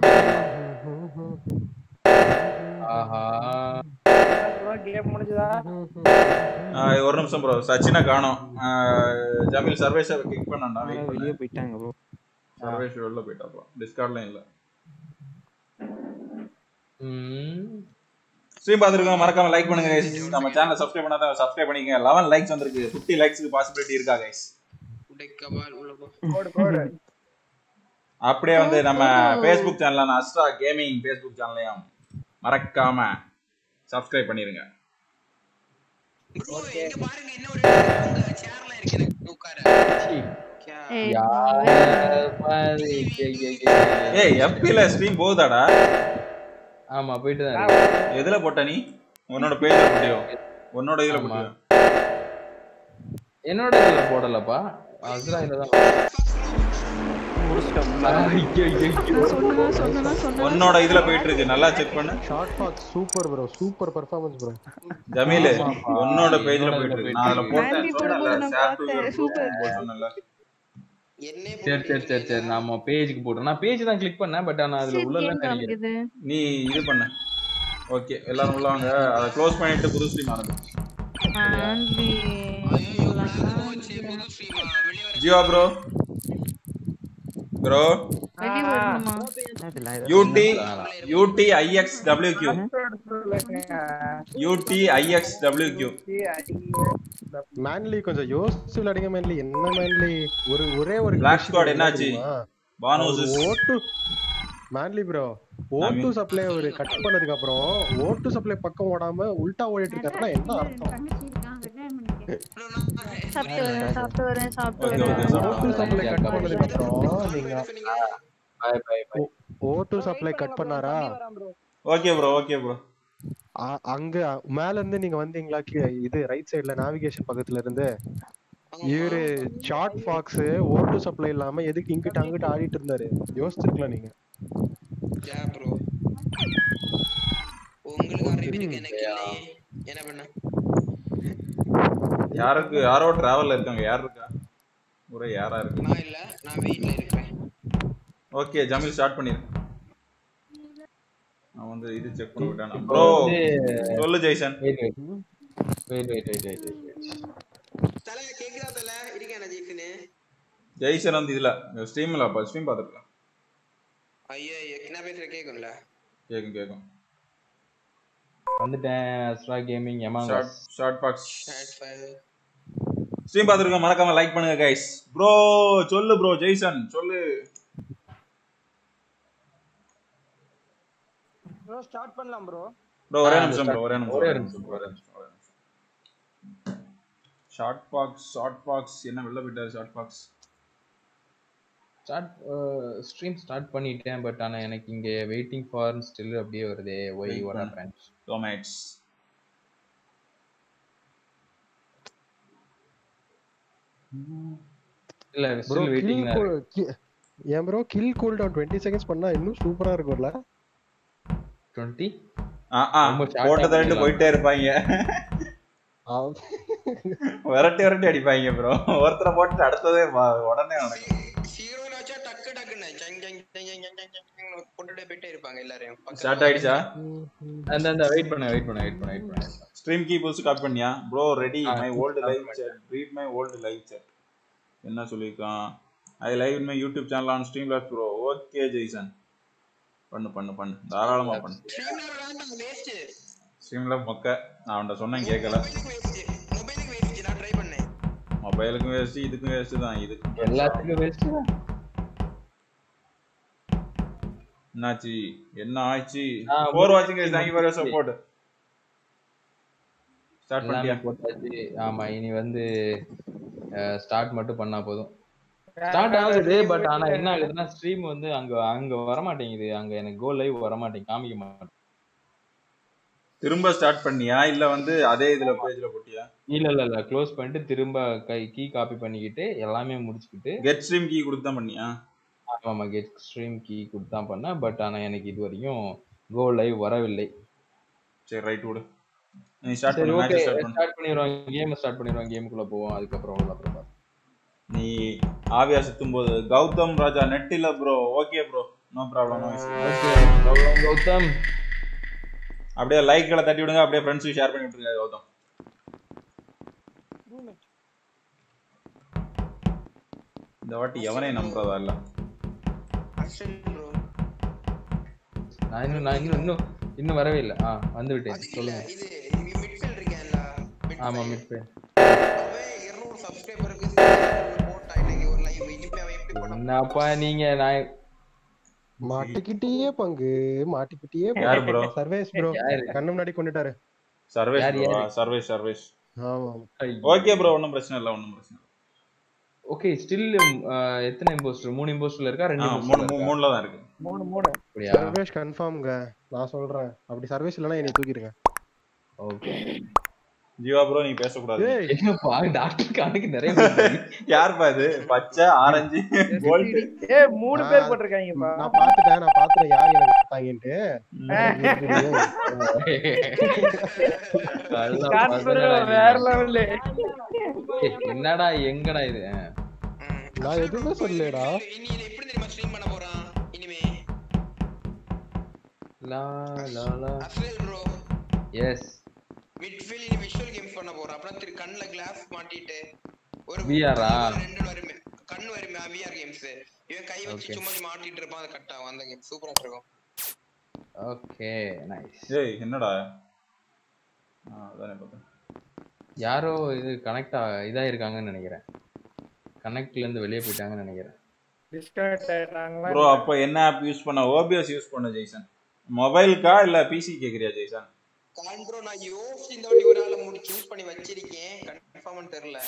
ஆஹா கேம் முடிஞ்சதா ஆஹ் ஒரு நிமிஷம் ப்ரோ சச்சினை காணோம் ஆஹ் ஜமீல் சர்வேஷை கிக் பண்ணாண்டா வெயிட் வெளியே பண்ணு போயிட்டாங்க ப்ரோ சர்வேஷ் வெளில போயிட்டாப்ல டிஸ்கார்ட்லயும் இல்ல ஸ்ட்ரீம் பார்த்துருக்கோம் மறக்காம லைக் பண்ணுங்க guys. நம்ம சேனலை சப்ஸ்கிரைப் பண்ணாதான் சப்ஸ்கிரைப் பண்ணிக்கங்க லெவன் லைக்ஸ் வந்திருக்கு ஃபிஃப்டி லைக்ஸ்க்கு பாசிபிலிட்டி இருக்கா கைஸ் உடைக்கபால் உள்ள போ கோடு கோடு அப்படியே வந்து நம்ம ஃபேஸ்புக் சேனலான அஸ்ட்ரா கேமிங் ஃபேஸ்புக் சேனலையும் மறக்காம சப்ஸ்கிரைப் பண்ணிருங்க ஏய் எஃபில ஸ்ட்ரீம் போகுதாடா ஆமா போயிட்டு தான் இருக்கு. எதுல போட்ட நீ உன்னோட பேஜ்ல போட்டியோ உன்னோட இதுல ஆமா. போட்டியோ என்னோட இதுல போடலப்பா அஸ்ரா இதுல தான் ஐயோ, ஐயோ. சொன்னா சொன்னா சொன்னா உன்னோட இதுல போயிட்டு இருக்கு நல்லா செக் பண்ணு Short Fox super bro super performance bro Jameel ஆமாப்பா. உன்னோட பேஜ்ல என்னோட போயிட்டு இதுல இருக்கு நான் அதுல போட்டேன் Mandy சொன்னேன்ல போடும்போது நான் ஷேர் டு பார்த்தேன். Your Super. குரூப் சொன்னேன்ல சரி சரி சரி சரி நம்ம பேஜுக்கு போட்டோம் நான் பேஜ் தான் கிளிக் பண்ணேன் பட் ஆனா அதுல சரி உள்ள கேம் காமிக்குது நீ இது பண்ண ஓகே எல்லாரும் உள்ள வாங்க அதை க்ளோஸ் பண்ணிட்டு புது ஸ்ட்ரீம் ஆரம்பி ஆண்டி ஜியோ ப்ரோ ப்ரோ வெளிய வரணுமா U D U D ix W Q யூடி ix W Q Manly கொஞ்சம் யோசிச்சு விளையாடுங்க மேன்லி என்ன மேன்லி ஒரு ஒரே ஒரு Black question Squad என்ன என்னாச்சு? தெரியுமா? பானு அவர் versus- O two Manly bro O two supply அவர் கட் பண்ணதுக்கு அப்புறம் ஓட்டு சப்ளை பக்கம் ஓடாம உல்டா ஓடிட்டு இருக்காருன்னா என்ன அர்த்தம் சாப்பிட்டு வரேன் சாப்பிட்டு வரேன் சாப்பிட்டு Okay, okay, வரேன் சாப்பிட்டு ஓட்டு சப்ளை கட் பண்ணதுக்கு அப்புறம் நீங்க bye bye bye O two supply cut பண்ணாரா ஓகே ப்ரோ ஓகே ப்ரோ அ- அங்க மேல இருந்து நீங்க வந்தீங்களா கீ- இது ரைட் சைடுல நேவிகேஷன் பக்கத்துல இருந்து இவரு ஷார்ட் ஃபாக்ஸ் ஓட்டு சப்ளை இல்லாம எதுக்கு இங்கிட்டு அங்கிட்டு ஆடிட்டு இருந்தாரு யோசிச்சிருக்கலாம் நீங்க யா ப்ரோ உங்களுக்கு அறிவிருக்கு எனக்கு இல்லையே என்ன பண்ண யாருக்கு யாரோ டிராவல்ல இருக்காங்க யார் இருக்கா ஒரே யாரா இருக்கு நான் இல்ல நான் வெயிட்ல இருக்கிறேன் ஓகே ஜமீல் ஸ்டார்ட் பண்ணிரு நான் வந்து இது செக் பண்ண விட்டானா இப்போ ப்ரோ வந்து- சொல்லு Jason wait wait wait wait wait wait wait தல கேக்குதா தல இருக்கேன் நான் ஜெயிக்கனு ஜெய்சன் வந்து இதுல ஸ்ட்ரீம்ல அப்ப ஸ்ட்ரீம் பார்த்துருக்கலாம் ஐயோ என்ன பேசுற கேக்கும்ல கேக்கும் கேக்கும் வந்துட்டேன் Asra gaming among short short box short file stream பார்த்துருக்கோம் மறக்காம லைக் பண்ணுங்க கைஸ் ப்ரோ சொல்லு ப்ரோ ஜெய்சன் சொல்லு ப்ரோ ஸ்டார்ட் பண்ணலாம் ப்ரோ ப்ரோ ஒரே ஆ, நிமிஷம் ப்ரோ start- ஒரே நிமிஷம் ஒரே ஒரே நிமிஷம் ஒரே நிமிஷம் ஒரே நிமிஷம் ஷார்ட் பாக்ஸ் ஷார்ட் பாக்ஸ் என்ன வெளில போயிட்டாரு short box start stream start பண்ணிட்டேன் பட் ஆனா எனக்கு இங்க வெயிட்டிங் ஃபார் ஸ்டில் அப்படியே வருதே ஒய் Wait வாட் பண்ணு. ஹேப்பன்ஸ் இல்ல ப்ரோ ஸ்டில் கில் வெயிட்டிங் ஏன் bro kill cool down twenty seconds பண்ணா இன்னும் சூப்பரா இருக்கும்ல 20 ஆ, ஆ, ரொம்ப short போட்ட ஆ தட்டு பண்ணிடலாம். போயிட்டே இருப்பாங்க விரட்டி விரட்டி அடிப்பாங்க ப்ரோ ஒருத்தரை போட்டு அடுத்ததே வ- உடனே நடக்கும் ஹீரோயின் வச்சா டக்கு டக்குன்னு ஜங் ஜங் ஜங் ஜங் ஜங் ஜங் ஜங் போட்டுட்டே போயிட்டே இருப்பாங்க எல்லாரையும் ஸ்டார்ட் ஆயிடுச்சா அந்த அந்த வெயிட் பண்ண வெயிட் பண்ண வெயிட் பண்ண வெயிட் பண்ண ஸ்ட்ரீம் கீ புல்ஸ் காப்பி பண்ணியா ப்ரோ ரெடி ஆ, my old copy live chat read my old live chat என்ன சொல்லியிருக்கான் I live my YouTube channel on stream lot bro okay Jason பண்ணு பண்ணு பண்ணு தாராளமா பண்ணு ஸ்ட்ரீம்ல வேண்டாம் வேஸ்ட் ஸ்ட்ரீம்ல மொக்க நான் அவன்கிட்ட சொன்னேன் கேட்கல மொபைலுக்கு வேஸ்ட் நான் ட்ரை பண்ணேன் மொபைலுக்கும் வேஸ்ட் இதுக்கும் வேஸ்ட் தான் இதுக்கும் எல்லாத்துக்கும் வேஸ்ட் என்னாச்சு என்ன ஆச்சு ஆ, ஃபோர் வாட்சிங் முடிஞ்சுச்சு, தேங்க்யூ ஃபார் முடிஞ்சுச்சு. சப்போர்ட் ஸ்டார்ட் எல்லாமே பண்ணிட்டியா போட்டாச்சு ஆமா இனி வந்து ஸ்டார்ட் மட்டும் பண்ணா போதும் ஸ்டார்ட் ஆகுது பட் ஆனா என்ன ஆகுதுன்னா ஸ்ட்ரீம் வந்து அங்க அங்க வர மாட்டேங்குது அங்க எனக்கு கோ லைவ் வர மாட்டேங்குது காமிக்க மாட்டேங்குது திரும்ப ஸ்டார்ட் பண்ணியா இல்ல வந்து அதே இதுல பேஜ்ல போட்டியா இல்ல இல்ல இல்ல க்ளோஸ் பண்ணிட்டு திரும்ப கை கீ காப்பி பண்ணிக்கிட்டு எல்லாமே முடிச்சுக்கிட்டு கெட் ஸ்ட்ரீம் கீ கொடுத்து தான் பண்ணியா ஆமா கெட் ஸ்ட்ரீம் கீ கொடுத்து தான் பண்ணேன் பட் ஆனா எனக்கு இது வரைக்கும் கோ லைவ் வரவில்லை சரி ரைட் விடு நீ ஸ்டார்ட் சரி பண்ணு ஓகே மேட்ச் ஸ்டார்ட் பண்ணு ஸ்டார்ட் பண்ணிடுவோம் கேம் ஸ்டார்ட் பண்ணிடுவோம் கேமுக்குள்ள போவோம் அதுக்கப்புறம் உள்ள அப்புறம் பார்ப்போம். நீ ஆவியா சுத்தும் போது கௌதம் ராஜா நெட் இல்ல bro okay bro no problem okay Gautham Gautham அப்படியே லைக்களை தட்டி விடுங்க அப்படியே ஃப்ரெண்ட்ஸுக்கு ஷேர் பண்ணி விட்டுருங்க கௌதம் இந்த வாட்டி எவனே நம்புறதா இல்ல அஸ்வின் ப்ரோ நான் இன்னும் நான் இன்னும் இன்னும் இன்னும் வரவே இல்லை ஆ வந்து விட்டேன் சொல்லுங்க இது மிட்ஃபீல்ட் இருக்கேன்ல ஆமா மிட் பே அவன் 200 சப்ஸ்கிரைபருக்கு போட்டா இன்னைக்கு ஒரு லைவ் இனிமே அவன் எப்படி பண்ண என்னப்பா நீங்க நான் மாட்டிக்கிட்டே பங்கு மாட்டிக்கிட்டே யாரு bro? சர்வேஸ் ப்ரோ யாரு? கண்ணு முன்னாடி கொண்டுட்டாரு சர்வேஸ் யார், bro, யாரு? சர்வேஸ் சர்வேஸ் ஆமா ஓகே ப்ரோ ஒன்றும் பிரச்சனை இல்லை ஒன்றும் பிரச்சனை இல்ல. ஓகே ஸ்டில் எத்தனை இம்போஸ்டர் மூணு இம்போஸ்டர்ல இருக்கா ரெண்டு ஆ, மூணு imposter மூணு- இருக்கா? மூணுல தான் இருக்கு மூணு மூணு அப்படியா சர்வேஷ் கன்ஃபார்ம்ங்க நான் சொல்றேன் அப்படி சர்வேஸ் இல்லைன்னா என்னை தூக்கிடுங்க ஓகே ஜீவா ப்ரோ நீ பேசக்கூடாது ஏய் என்னப்பா டாக்டர் கணக்கு நிறைய போகுது. யாருப்பா இது பச்சை ஆரஞ்சு கோல்ட் ஏ மூணு பேர் நான் போட்டிருக்காங்கப்பா நான் பாத்துட்டேன் நான் பாத்துட்டேன் யார் எனக்கு கொடுத்தாங்கன்ட்டு கள்ள கான்ஃபிடன்ஸ் பசங்களா வேற நீங்க. லெவல்ல ஏய், என்னடா எங்கடா இது ஆ. நான் எதுவுமே சொல்லலடா இனி இதை எப்படி தெரியுமா ஸ்ட்ரீம் பண்ண போறான் இனிமே லா லா லா அஸ்ரேல் ப்ரோ எஸ் மிட்ஃபீல்ட் இனி விஷுவல் கேம்ஸ் பண்ண போறான் அப்புறம் திரு கண்ணுல கிளாஸ் மாட்டிட்டு ஒரு VR ஆ? ரெண்டு வருமே கண்ணு வருமே விஆர் கேம்ஸ் இவன் கை வச்சு Okay. சும்மா மாட்டிட்டு இருப்பான் அது கட் ஆகும் அந்த கேம் சூப்பரா இருக்கும் ஓகே நைஸ் ஏய் என்னடா ஆ, அதானே பார்த்தேன் யாரோ இது கனெக்ட் இதா இருக்காங்கன்னு நினைக்கிறேன் கனெக்ட்ல இருந்து வெளியே போயிட்டாங்கன்னு நினைக்கிறேன் டிஸ்கனெக்ட் ஆயிட்டாங்களா ப்ரோ அப்போ என்ன ஆப் யூஸ் பண்ண ஓபிஎஸ் யூஸ் பண்ண ஜெய்சன் மொபைலுக்கா இல்ல பிசி கேக்குறியா ஜெய்சன் கான் ப்ரோ நான் யோசிச்சு இந்த வாட்டி ஒரு ஆளை முடி சூஸ் பண்ணி வச்சிருக்கேன் கன்ஃபார்ம் தெரியல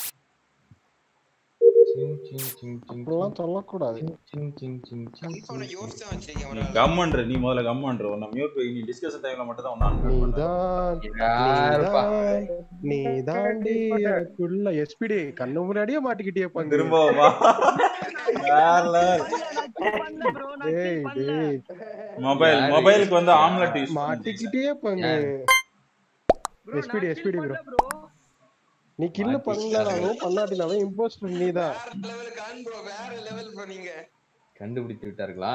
சிங் சிங் சிங் சிங் இப்படிலாம் சொல்லக்கூடாது சிங் சிங் சிங் சிங் கன்ஃபார்ம் நான் யோசிச்சு தான் வச்சிருக்கேன் ஒரு நீ ஆளை கம்மன்ற நீ முதல்ல கம்மன்ற உன்னை மியூட் வை நீ டிஸ்கஷன் டைம்ல மட்டும் தான் உன்னை unmute பண்றேன். நீதான் யாருப்பா நீதான் நீ தாண்டி எனக்குள்ள எஸ்பிடி கண்ணு முன்னாடியே மாட்டிக்கிட்டே பங்கு திரும்ப வா வேற level. டேய் டேய் மொபைல் யாரு? மொபைலுக்கு வந்து ஆம்லெட் யூஸ் மாட்டிக்கிட்டே பங்கு எஸ்பிடி எஸ்பிடி ப்ரோ நீ கில்லு பண்ணலனாலும் பண்ணாட்டினாலும் இம்போஸ்டர் நீதான் வேற லெவல் கான் ப்ரோ வேற லெவல் ப்ரோ நீங்க கண்டுபிடித்து விட்டார்களா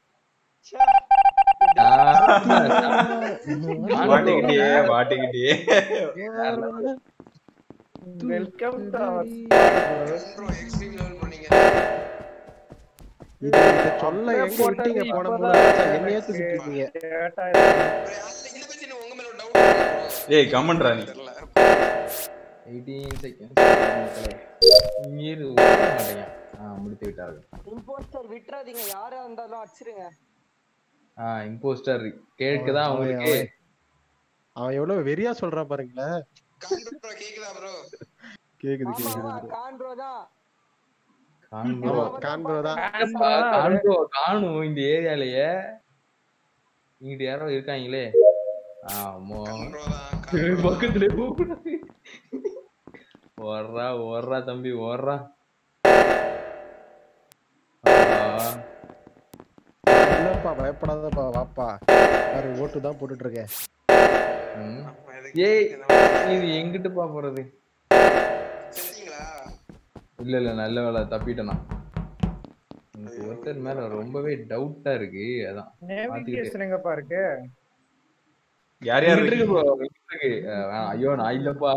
மாட்டிக்கிட்டே மாட்டிக்கிட்டே welcome to our bro extreme level bro நீங்க இது இத சொல்ல எங்க விட்டீங்க போன மூணு வருஷம் என்னையே தூக்கிட்டு இருக்கீங்க கேட்டா இத பத்தி உங்க மேல ஒரு டவுட் ஏய் கம்மன்றா நீ தெரியல 18 செகண்ட்ஸ் இரு ஓட மாட்டேங்க ஆ முடித்து விட்டார்கள் இம்போஸ்டர் விட்டுறாதீங்க யாரா இருந்தாலும் அடிச்சிருங்க ஆ இம்போஸ்டர் கேக்குதா அவன் உங்களுக்கு அவன் அவன் எவ்வளவு வெறியா சொல்றான் பாருங்களேன் கான் ப்ரோ கேக்குதா ப்ரோ கேக்குது ஆமா ஆமா கேக்குது கான் ப்ரோ தான் காண்போ ஆமா காண்போ தான் காண்போ காணும் இந்த ஏரியாலயே இங்கிட்ட யாரோ இருக்காங்களே ஆமா ப்ரோ தான் பக்கத்துல போக கூடாது ஓடுறா ஓடுறா தம்பி ஓடுறா வாப்பா பயப்படாதப்பா வாப்பா பாரு ஓட்டு தான் போட்டுட்டு இருக்கேன் ம். ஏய் இது எங்கிட்டுப்பா போறது செஞ்சீங்களா இல்ல இல்ல நல்ல வேலை தப்பிட்டேன் நான் எனக்கு ஒருத்தர் மேல ரொம்பவே டவுட்டா இருக்கு அதான் நேவிகேஷன் எங்கப்பா இருக்கு யார் யார் இங்கிட்டு இருக்கு இருக்கீங்க? bro, இங்கிட்டு இருக்கு. அஹ் வேணாம். ஐயோ நான் இல்லப்பா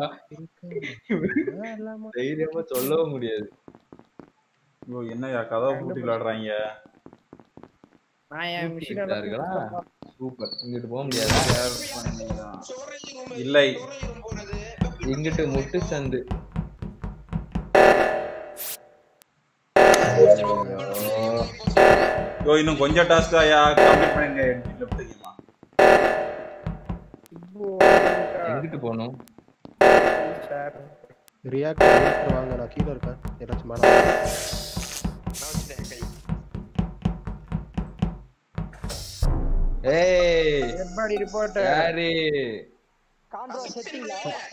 தைரியமா சொல்லவும் முடியாது ஐயோ என்னய்யா கதவை பூட்டி விளையாடுறாங்க நான் என் மிஷின் இதா இருக்கா? சூப்பர் இங்கிட்டு போக முடியாது இல்லை இங்கிட்டு முட்டு சந்து ஐயோ இன்னும் கொஞ்சம் டாஸ்க் ஐயா கம்ப்ளீட் பண்ணுங்க வீட்டுல போட்டுக்கீங்களா எங்கிட்டு போகணும் ரியாக்டர் வாங்க நான் கீழே இருக்கேன் ஏதாச்சும் மேடம் ஏய் எப்பாடி ரிப்போர்ட் யாரு காண்ட்ரோ செட்டிங்களா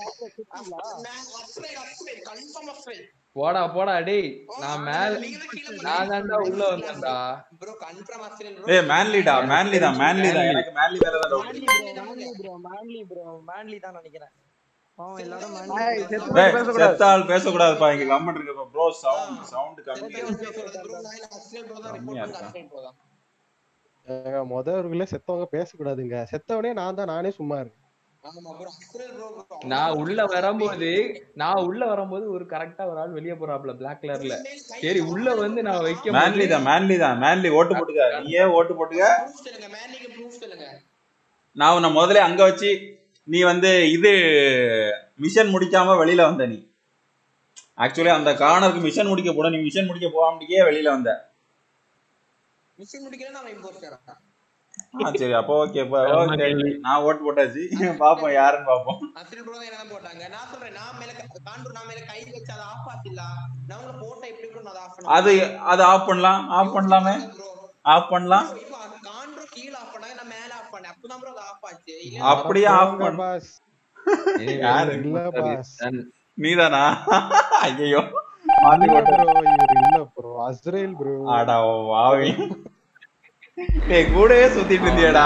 கன்ஃபார்ம் அப்சைட் போடா போடா டேய் நான் மேல நான் தான்டா உள்ள வந்தேன்டா ப்ரோ கன்ஃபார்ம் அப்சைட் ஏய் மேன்லிடா மேன்லி தான் மேன்லி தான் எனக்கு மேன்லி மேல தான் doubt Manly bro Manly bro Manly தான் நினைக்கிறேன் பாவம் எல்லாரும் ஏய், மேன்லி செத்து டேய் பேசக்கூடாது. செத்த ஆள் பேசக்கூடாதுப்பா இங்க கமெண்ட் இருக்குப்பா ப்ரோ சவுண்ட் சவுண்ட் கம்மி கம்மியா இருக்கா ஏங்க, முத ஊருக்குள்ள செத்தவங்க பேசக்கூடாதுங்க செத்தவனே நான் தான் நானே சும்மா இருக்கேன் ஆமா ப்ரோ அப்சைட் ப்ரோ நான் உள்ள வரும்போது நான் உள்ள வரும்போது ஒரு கரெக்டா ஒரு ஆள் வெளிய போறாப்ல பிளாக் கலர்ல சரி உள்ள வந்து நான் வைக்க மேன்லி தான் மேன்லி தான் மேன்லி ஓட்டு போட்டுக்க நீயே ஓட்டு போட்டுக்க ப்ரூஃப் சொல்லுங்க மேன்லிக்கு ப்ரூஃப் சொல்லுங்க நான் உன்னை முதல்ல அங்க வச்சு நீ வந்து இது மிஷன் முடிக்காம வெளியில வந்த நீ ஆக்சுவலி அந்த கார்னருக்கு மிஷன் முடிக்க போட நீ மிஷன் முடிக்க போகாமட்டியே வெளியில வந்த மிஷின் முடிக்கல நான் இம்போஸ்டரா ஆ, சரி அப்போ ஓகே ஓகே நான் ஓட்டு போட்டாச்சு பாப்போம் யாருன்னு பாப்போம் அப்சைட் ப்ரோ தான் என்ன போட்டாங்க நான் சொல்றேன் நான் மேல காண்ட்ரோ நான் மேல கை வச்சு அதை ஆஃப் ஆச்சுல நான் உங்களை போட்டா எப்படி ப்ரோ நான் ஆஃப் அது அது ஆஃப் பண்ணலாம் ஆஃப் பண்ணலாமே ஆஃப் பண்ணலாம் இப்போ காண்ட்ரோ கீழ ஆஃப் பண்ணாங்க நான் மேல ஆஃப் பண்ணேன் அப்பதான் ப்ரோ அது ஆஃப் ஆச்சு அப்படியே ஆஃப் பண்ண பாஸ் யாரு இல்ல பாஸ் நீதானா ஐயோ மாத்தி இல்ல போட்டு ப்ரோ இவர் இல்ல ப்ரோ அஸ்ரேல் ப்ரோ அடா வாவி டேய் கூடவே சுத்திட்டு இருந்தியடா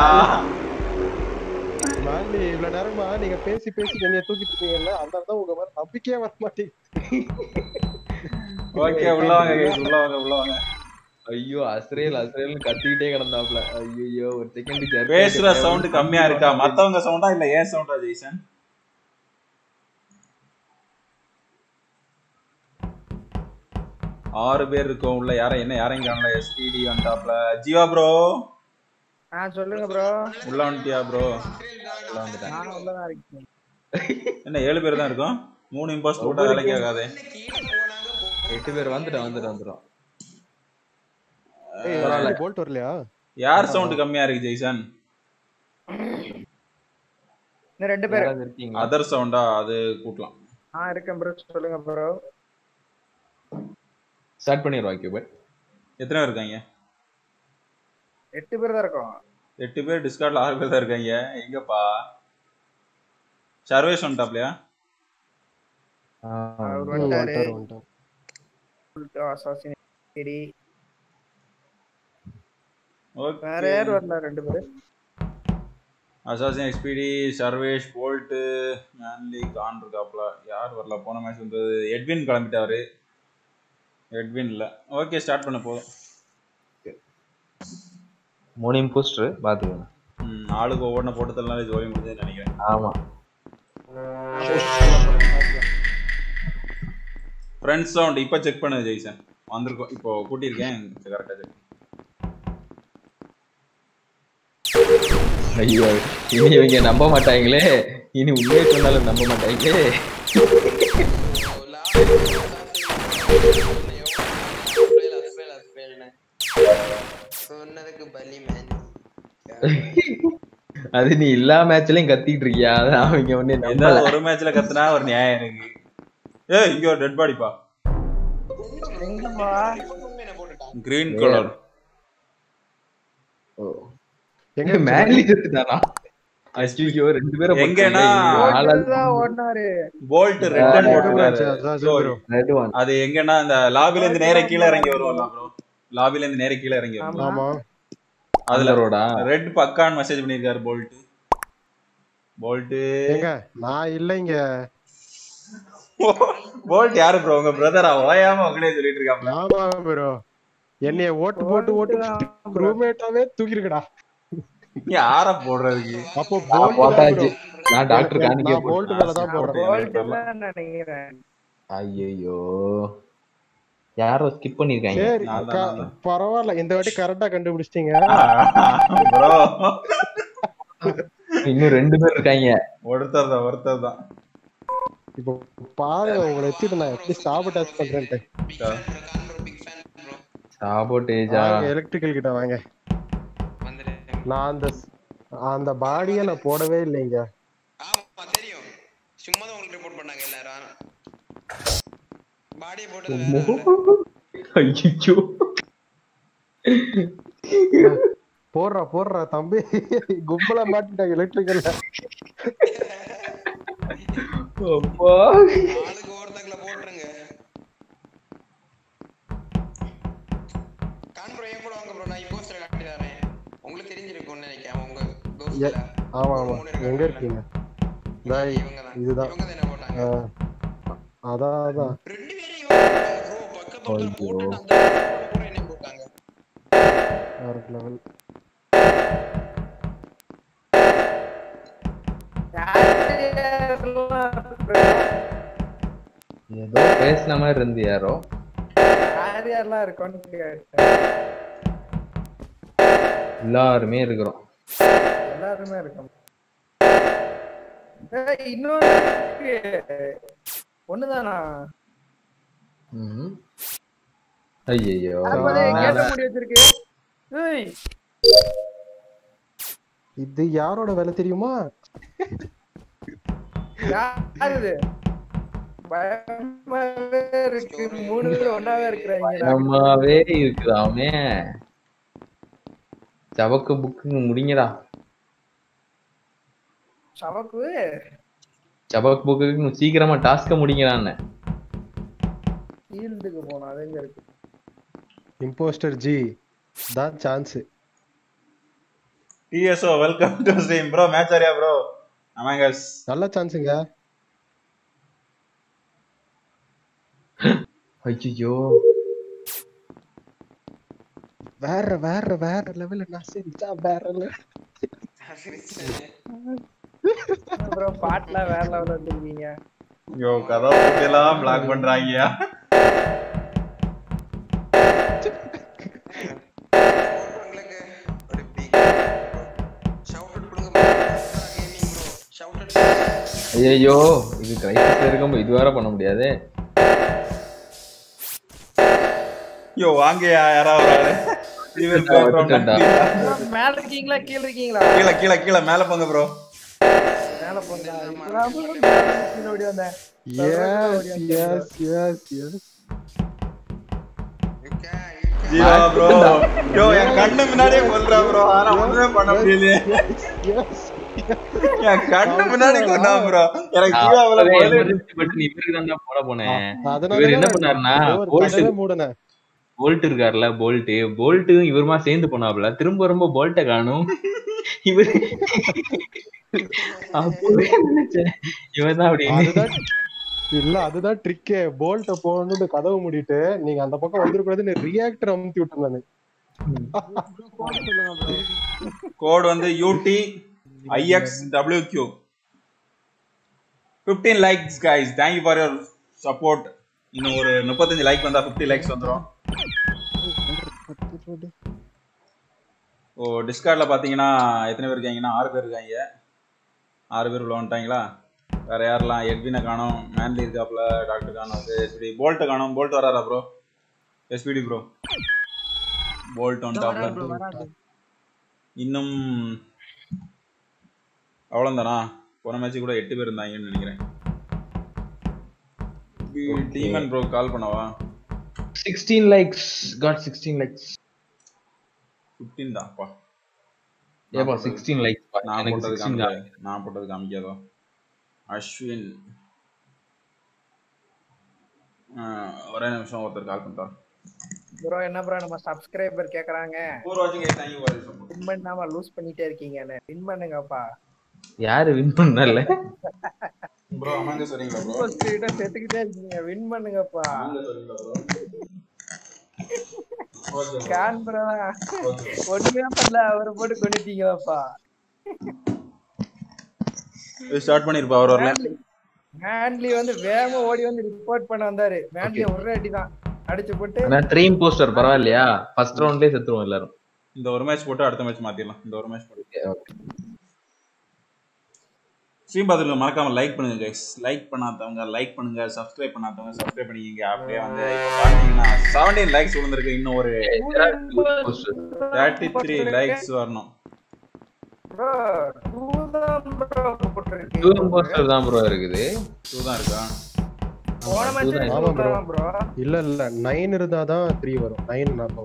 மாலி இவ்வளவு நேரமா நீங்க பேசி பேசி என்னைய தூக்கிட்டு இருக்கீங்கல்ல அதனால தான் உங்க மேல நம்பிக்கையே வர மாட்டேங்குது ஓகே உள்ள வாங்க guys, உள்ள வாங்க உள்ள வாங்க ஐயோ அஸ்ரேல் அஸ்ரேல்னு கத்திக்கிட்டே கிடந்தாப்ல ஐயோ ஒரு செகண்ட் பேசுற சவுண்ட் கம்மியா இருக்கா மத்தவங்க சவுண்டா இல்ல ஏன் சவுண்டா ஜெய்சன் ஆறு பேர் இருக்கோம் உள்ள யாரும் என்ன யாரையும் காணல எஸ்டிடி வந்தாப்ல ஜீவா ப்ரோ ஆ சொல்லுங்க ப்ரோ உள்ள வந்துட்டியா ப்ரோ உள்ள வந்துட்டேன் நான் உள்ளதான் இருக்கேன் என்ன ஏழு பேர் தான் இருக்கோம் மூணு இம்போஸ்ட் போட்டா வேலைக்கு ஆகாது எட்டு பேர் வந்துட்டோம் வந்துட்டோம் வந்துட்டோம் ஏய் போல்ட் வரலையா யார் சவுண்ட் கம்மியா இருக்கு ஜெய்சன் இந்த ரெண்டு பேர் யாராவது இருக்கீங்களா அதர் சவுண்டா அது கூட்டலாம் ஆ இருக்கேன் ப்ரோ சொல்லுங்க ப்ரோ ஸ்டார்ட் பண்ணிடுவா கியூபர் எத்தனை பேர் இருக்காங்க எட்டு பேர் தான் இருக்கோம் எட்டு பேர் டிஸ்கார்ட்ல ஆறு பேர் தான் இருக்காங்க எங்கப்பா சர்வேஷ் வந்துட்டாப்லையா அவர் ம், வந்துட்டாரு வந்துட்டாரு வந்துட்டாரு அசாசின் சரி வேற ஓகே யார் வரல ரெண்டு பேர் assassin XPD Sarvesh bolt Manly Khan இருக்காப்ல யார் வரல போன மேட்ச் வந்தது எட்வின் கிளம்பிட்டாரு எட்வின் இல்ல ஓகே ஸ்டார்ட் பண்ண போதும் மூணு இம்போஸ்டர் பாத்துக்கோங்க ம், ஆளுக்கு ஒவ்வொன்றை போட்டு தரலாம் ஜோலி முடிஞ்சதுன்னு நினைக்கிறேன் ஆமா ஃப்ரெண்ட்ஸ் சவுண்ட் இப்போ செக் பண்ணு ஜெய்சன் வந்திருக்கோம் இப்போ கூட்டியிருக்கேன் கரெக்டாக செக் ஐயோ இனி இவங்க நம்ப மாட்டாங்களே இனி உண்மையை சொன்னாலும் நம்ப மாட்டாங்களே சொன்னதுக்கு பலி மேன் அது நீ எல்லா மேட்ச்லயும் கத்திட்டு இருக்கியா அதான் அவங்க ஒண்ணு ஏதாவது நம்பல ஒரு மேட்ச்ல கத்துனா ஒரு நியாயம் இருக்கு ஏய் இங்க ஒரு டெட் பாடிப்பா எங்கப்பா கிரீன் கலர் எங்க மேன்லி செத்துட்டானா ஐயோ ரெண்டு பேரும் எங்கன்னா தான் ஓடினாரு போல்ட் ரெட் Ball போட்டுருக்காரு அதான் So, bro. ரெட் ஒன் அது எங்கன்னா இந்த லாபில இருந்து நேரா கீழே இறங்கி வருவோம்ல ப்ரோ லாபில இருந்து நேரா கீழே இறங்கி வரும் ஆமா அதுல ரோடா ரெட் பக்கான்னு மெசேஜ் பண்ணிருக்காரு போல்ட் போல்ட் ஏங்க நான் இல்லைங்க போல்ட் யாரு ப்ரோ உங்க பிரதரா ஓயாம உங்களே சொல்லிட்டு இருக்காப்ல ஆமா ப்ரோ என்னைய ஓட்டு போட்டு ஓட்டு ரூம்மேட்டாவே தூக்கிருக்கடா யார போடுறதுக்கு அப்போ நான் bolt தான் போட்டாச்சு bro. நான் டாக்டர் காணிக்க நான் போல்ட் மேல தான் போடுறேன் நினைக்கிறேன் ஐயோ யாரோ ஸ்கிப் பண்ணிருக்காங்க சரி நான் தான், க- நான் தான். பரவாயில்ல இந்த வாட்டி கரெக்டா கண்டுபிடிச்சிட்டீங்க ப்ரோ இன்னும் ரெண்டு பேர் இருக்காங்க ஒருத்தர் தான் ஒருத்தர் தான் இப்போ பாருங்க உங்களை வச்சுட்டு நான் எப்படி சாபட்டாஸ் பண்றேன்ட்டு பிக் ஃபேன் ப்ரோ சாபோட்டேஜா எலக்ட்ரிக்கல் கிட்ட வாங்க வந்துட்டேன் நான் அந்த அந்த பாடியை நான் போடவே இல்லைங்க ஆமா தெரியும் சும்மா தான் உங்களுக்கு ரிப்போர்ட் பண்ணாங்க எல்லாரும் பாடியை போட்டது வேற ஆளு. ஐயோ போடுறா போடுறா தம்பி கும்பலா மாட்டிட்டாங்க எலக்ட்ரிக்கல்ல அப்பா ஆளுக்கு ஒருத்தங்கள போட்டுருங்க கான் ப்ரோ என் கூட வாங்க ப்ரோ நான் போஸ்டர் காட்டி தரேன் உங்களுக்கு தெரிஞ்சிருக்கும்னு நினைக்கிறேன் உங்க எ- தோஸ்துல ஆமா ஆமா எங்க இருக்கீங்க டேய், இவங்க தான் இதுதான் இவங்க தானே போட்டாங்க ஆ, அதான் அதான் ரெண்டு பேரும் இவங்க ப்ரோ பக்கத்துல ஒருத்தர் ஐயோ. போட்டுட்டு அந்த கூட என்ன போட்டாங்க வேற லெவல் ஏதோ பேசின மாதிரி இருந்து யாரோ யார் யாரெல்லாம் இருக்கோன்னு கேட்டேன் எல்லாருமே இருக்கிறோம் எல்லாருமே இருக்கோம் ஏய், இன்னொன்னு இருக்கு. ஒண்ணுதானா ம். ஐயையோ யாருப்பாது கேட்ட மூடி வச்சிருக்கு ஏய் இது யாரோட வேலை தெரியுமா யார் இது பயமாவே இருக்கு மூணு பேர் ஒன்னாவே இருக்கிறாங்க நம்மாவே இருக்குதாமே சவக்கு புக்கு முடிங்கடா சவக்கு சபக் புக்கு சீக்கிரமா டாஸ்க முடிங்கடான்னு ஃபீல்டுக்கு போனோம் அது எங்க இருக்கு இம்போஸ்டர் ஜி தான் chance DSO welcome to stream bro match Arya bro Among Us நல்ல சான்ஸுங்க ஐயோ வேற வேற வேற லெவல் நான் சரிச்சா வேற level. அப்புறம் பாட்டுலாம் வேற லெவல்ல வந்துருக்கீங்க ஐயோ கதை எல்லாம் பிளாக் பண்றாங்கயா போட்டவங்களுக்கு ஒரு பிக் ஷவுட் அவுட் கொடுங்க கேமிங் ப்ரோ ஷவுட் அவுட் ஐயோ இது கிரைசிஸ்ல இருக்கும்போது இது வேற பண்ண முடியாது ஐயோ வாங்கயா யாராவது ஒரு ஆளு. We will go from விட்டுட்டேன்டா. Netflix. மேல இருக்கீங்களா கீழ இருக்கீங்களா கீழே கீழே கீழே மேல போங்க ப்ரோ மேல போங்க இப்பதான் bro மேல இருந்து ஓடி வந்தேன் yes yes yes yes Jeeva bro yo என் கண்ணு முன்னாடியே கொல்றா ப்ரோ ஆனா ஒண்ணுமே பண்ண முடியலையே எஸ் என் கண்ணு முன்னாடி கொண்டா ப்ரோ எனக்கு ஜீவாவில அப்பவே முதல்ல emergency button இவருக்கு தான் தான் போட போனேன் அதனால இவர் என்ன பண்ணாருன்னா போல்ட் மூடன போல்ட் இருக்காருல்ல போல்ட் போல்ட்டும் இவருமா சேர்ந்து போனாப்ல திரும்ப ரொம்ப போல்ட்ட காணும் இவர் அப்பவே நினைச்சேன் இவன் தான் அப்படின்னு அதுதான் இல்ல அதுதான் ட்ரிக்கே போல்ட்ட போகணும்னு கதவு மூடிட்டு நீங்க அந்த பக்கம் வந்துடக்கூடாதுன்னு ரியாக்டர் அமுத்தி விட்டேன் நானு கோட் வந்து U D ix W Q fifteen likes guys thank you for your support இன்னும் ஒரு முப்பத்தஞ்சு லைக் வந்தா ஃபிஃப்டி லைக்ஸ் வந்துடும் ஓ டிஸ்கார்ட்ல பாத்தீங்கன்னா எத்தனை பேர் இருக்காங்கன்னா ஆறு பேர் இருக்காங்க ஆறு பேர் உள்ள வந்துட்டாங்களா வேற யாரெல்லாம் எட்வினை காணோம் மேன்லி இருக்காப்ல டாக்டர் காணோம் எஸ்பிடி போல்ட்டை காணோம் போல்ட் வராரா ப்ரோ எஸ்பிடி ப்ரோ போல்ட் வந்துட்டாப்ல இன்னும் அவ்வளோதானா போன மேட்ச் கூட எட்டு பேர் இருந்தாங்கன்னு நினைக்கிறேன் டீமன் ப்ரோ கால் பண்ணவா sixteen likes got sixteen likes fifteen தான்ப்பா ஏப்பா சிக்ஸ்டீன் லைக்ஸ் நான் எனக்கு போட்டது சிக்ஸ்டீன் காமிக்காது நான் போட்டது காமிக்காதோ அஸ்வின் ஆ, ஒரே நிமிஷம் ஒருத்தர் கால் பண்ணிட்டார் ப்ரோ என்ன ப்ரோ நம்ம சப்ஸ்கிரைபர் கேக்குறாங்க ஒரு வாட்சிங் guys thank you for support win பண்ணாம லூஸ் பண்ணிட்டே இருக்கீங்க வின் பண்ணுங்கப்பா யாரு வின் பண்ணல ப்ரோ அமங்க சொல்றீங்களா ப்ரோ ஃபர்ஸ்ட் கிட்ட செத்துக்கிட்டே இருக்கீங்க வின் பண்ணுங்கப்பா அமங்க சொல்றீங்களா ப்ரோ ஓகே கேன் ப்ரோ ஒண்ணுமே பண்ணல அவரை போட்டு கொண்டுட்டீங்கப்பா ஸ்டார்ட் பண்ணிருப்பா அவர் வரல மேன்லி வந்து வேகமா ஓடி வந்து ரிப்போர்ட் பண்ண வந்தாரு மேன்லி ஒரே அடி தான் அடிச்சு போட்டு ஆனா ட்ரீம் போஸ்டர் பரவாயில்லையா ஃபர்ஸ்ட் ரவுண்ட்லயே செத்துருவோம் எல்லாரும் இந்த ஒரு மேட்ச் போட்டு அடுத்த மேட்ச் மாத்திடலாம் இந்த ஒரு மேட்ச் போட்டு ஸ்ட்ரீம் பார்த்துட்டு மறக்காம லைக் பண்ணுங்க கைஸ் லைக் பண்ணாதவங்க லைக் பண்ணுங்க சப்ஸ்கிரைப் பண்ணாதவங்க சப்ஸ்கிரைப் பண்ணிக்கிங்க அப்படியே வந்து இப்போ பார்த்தீங்கன்னா செவன்டீன் லைக்ஸ் விழுந்திருக்கு இன்னும் ஒரு தேர்ட்டி த்ரீ லைக்ஸ் வரணும் ப்ரோ டூ தான் ப்ரோ போட்டுருக்கு ட்ரீம் போஸ்டர் தான் ப்ரோ இருக்குது டூ தான் இருக்கா போன மேட்ச் ஆமா ப்ரோ ப்ரோ இல்ல இல்ல நைன் இருந்தா தான் த்ரீ வரும் நைன் நல்லா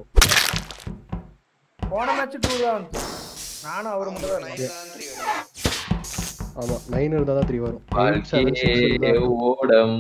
போன மேட்ச் டூ தான் வந்துச்சு நானும் அவரு மட்டும் தான் இருந்தோம். தான் தெரியும் ஆமா நைன் இருந்தா தான் த்ரீ வரும் எயிட் செவன் சிக்ஸ் வாழ்க்கையே இருந்தா ஓடம்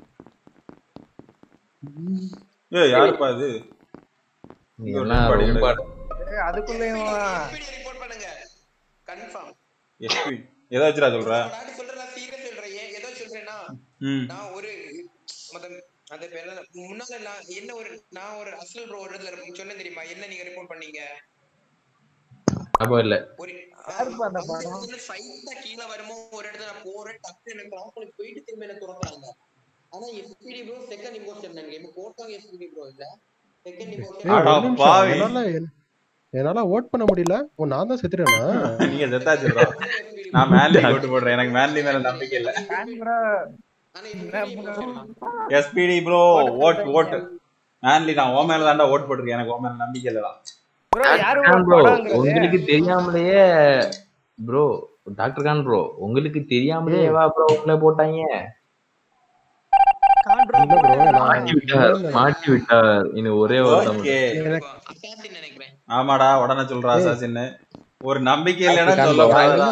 ஏ யாருப்பா இது நீ எல்லாம் ரொம்ப ஏய், அதுக்குள்ளேயும் ரிப்போர்ட் பண்ணுங்க கன்ஃபார்ம் எஸ்பி எதை வச்சுடா சொல்ற நான் சொல்றேன் நான் சீரியஸ் சொல்றேன் ஏன் ஏதோ சொல்றேன்னா ம் நான் ஒரு மொத்தம் அந்த பேர் என்ன? முன்னால நான் என்ன ஒரு நான் ஒரு அசல் ப்ரோ ஒரு இடத்துல இருப்பேன். சொன்னேன் தெரியுமா என்ன நீங்க ரிப்போர்ட் பண்ணீங்க ஞாபகம் இல்ல ஒரு யாருப்பா அந்த படம் ஃபைட்டா கீழ வருமோ ஒரு இடத்துல நான் போறேன் டக்கு எனக்கு கிராஸ் பண்ணி போயிட்டு திரும்ப என்ன துறக்குறாங்க ஆனா எஸ்பிடி ப்ரோ செகண்ட் இம்போஸ்டர் நினைக்கிறேன் இப்ப போட்டாங்க எஸ்பிடி ப்ரோ இல்ல செகண்ட் ஏய், இம்போஸ்டர் அட ஒரு நிமிஷம். பாவி. என்னால என்னால ஓட் பண்ண முடியல ஓ நான் தான் செத்துட்டேனா நீங்க செத்தாச்சு bro. நான் மேன்லி ஓட்டு போடுறேன் எனக்கு மேன்லி மேல நம்பிக்கை இல்ல ஃபேன் ப்ரோ ஆனா என்ன SPD bro? SPD bro vote vote Manly நான் ஓ மேல தான்டா ஓட் போட்டிருக்கேன் எனக்கு ஓ மேல நம்பிக்கை இல்லடா ப்ரோ யாரு கான் ப்ரோ படங்கிறது உங்களுக்கு தெரியாமலேயே ப்ரோ டாக்டர் கான் ப்ரோ உங்களுக்கு தெரியாமலேயேவா ப்ரோ உங்களை போட்டாங்க இல்ல ப்ரோ நான் மாட்டி விட்டார் மாட்டி விட்டார் இன்னும் ஒரே ஒரு தமிழ் ஓகே அசாசின் நினைக்கிறேன் ஆமாடா உடனே சொல்றா அசாசின்னு ஒரு நம்பிக்கை இல்லைன்னா கான் சொல்ல bro, கூடாதுடா.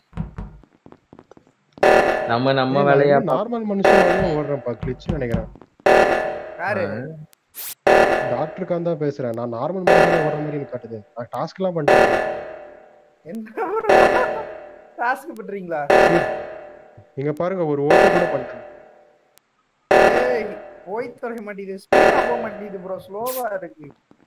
நம்ம நம்ம வேலையா நார்மல் மனுஷன் ஓடுறேன்ப்பா கிளிச் நினைக்கிறேன் யாரு டாக்டருக்கான் தான் பேசுறேன் நான் நார்மல் மனுஷன் ஓடுற மாதிரி எனக்கு காட்டுது நான் டாஸ்க் எல்லாம் பண்ணிட்டேன் என்ன டாஸ்க் பண்றீங்களா இங்க பாருங்க ஒரு ஓட்டு கூட பண்ணிட்டேன் ஏய் போய் தொலைக்க மாட்டேங்குது ஸ்பீடா போக மாட்டேங்குது ப்ரோ ஸ்லோவா இருக்கு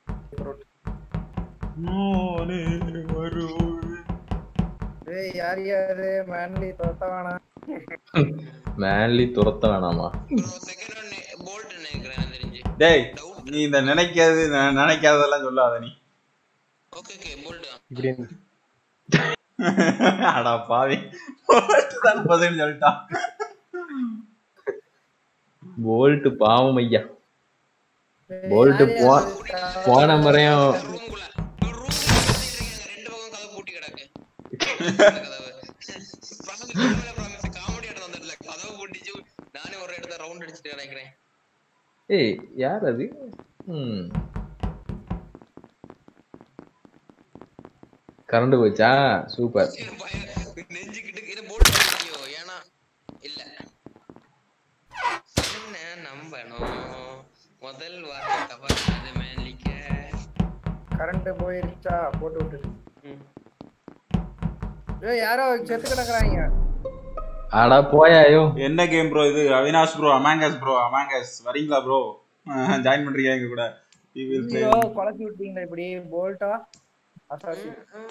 நானே வருவேன். ஏய் யார் யாரு மேன்லி தோத்த வேணாம் மேன்லி துரத்த வேணாமா செகண்ட் ஒன் போல்ட் நினைக்கிறேன் எனக்கு தெரிஞ்சு டேய் நீ இந்த நினைக்காது ந- நினைக்காததெல்லாம் சொல்லாத நீ ஓகே ஓகே போல்ட் தான் இப்படின்னு அடா பாவி தான் பதில் சொல்லிட்டான் போல்ட் பாவம் ஐயா ஏய், போல்ட் யார் போ யாரு? போன முறையும் ரூமுக்குள்ள ரூம் ரெண்டு பக்கம் கதவு பூட்டி கிடக்கு கதவு ப்ராமிஸ் காமெடி ஆட்டம் வந்துடல கதவு பூட்டிச்சு நானே ஒரு இடத்துல ரவுண்ட் அடிச்சுட்டு நினைக்கிறேன் ஏய் யார் அது ம் கரண்ட் போச்சா சூப்பர் பயம் நெஞ்சுக்கிட்டு இது போல்ட் தெரியும் ஏன்னா இல்ல என்ன நம்பணும் முதல் வார்த்தை தவறானது மேன்லிக்க கரண்ட் போயிருச்சா போட்டு விட்டுரு ஏய் யாரோ செத்து கிடக்குறாங்க அடா போயாயோ என்ன கேம் ப்ரோ இது Avinash bro Among Us bro Among Us வரீங்களா ப்ரோ ஜாயின் பண்றீங்க எங்க கூட We will play. ஐயோ குழப்பி விட்டீங்களா இப்படி போல்ட்டா அசாசி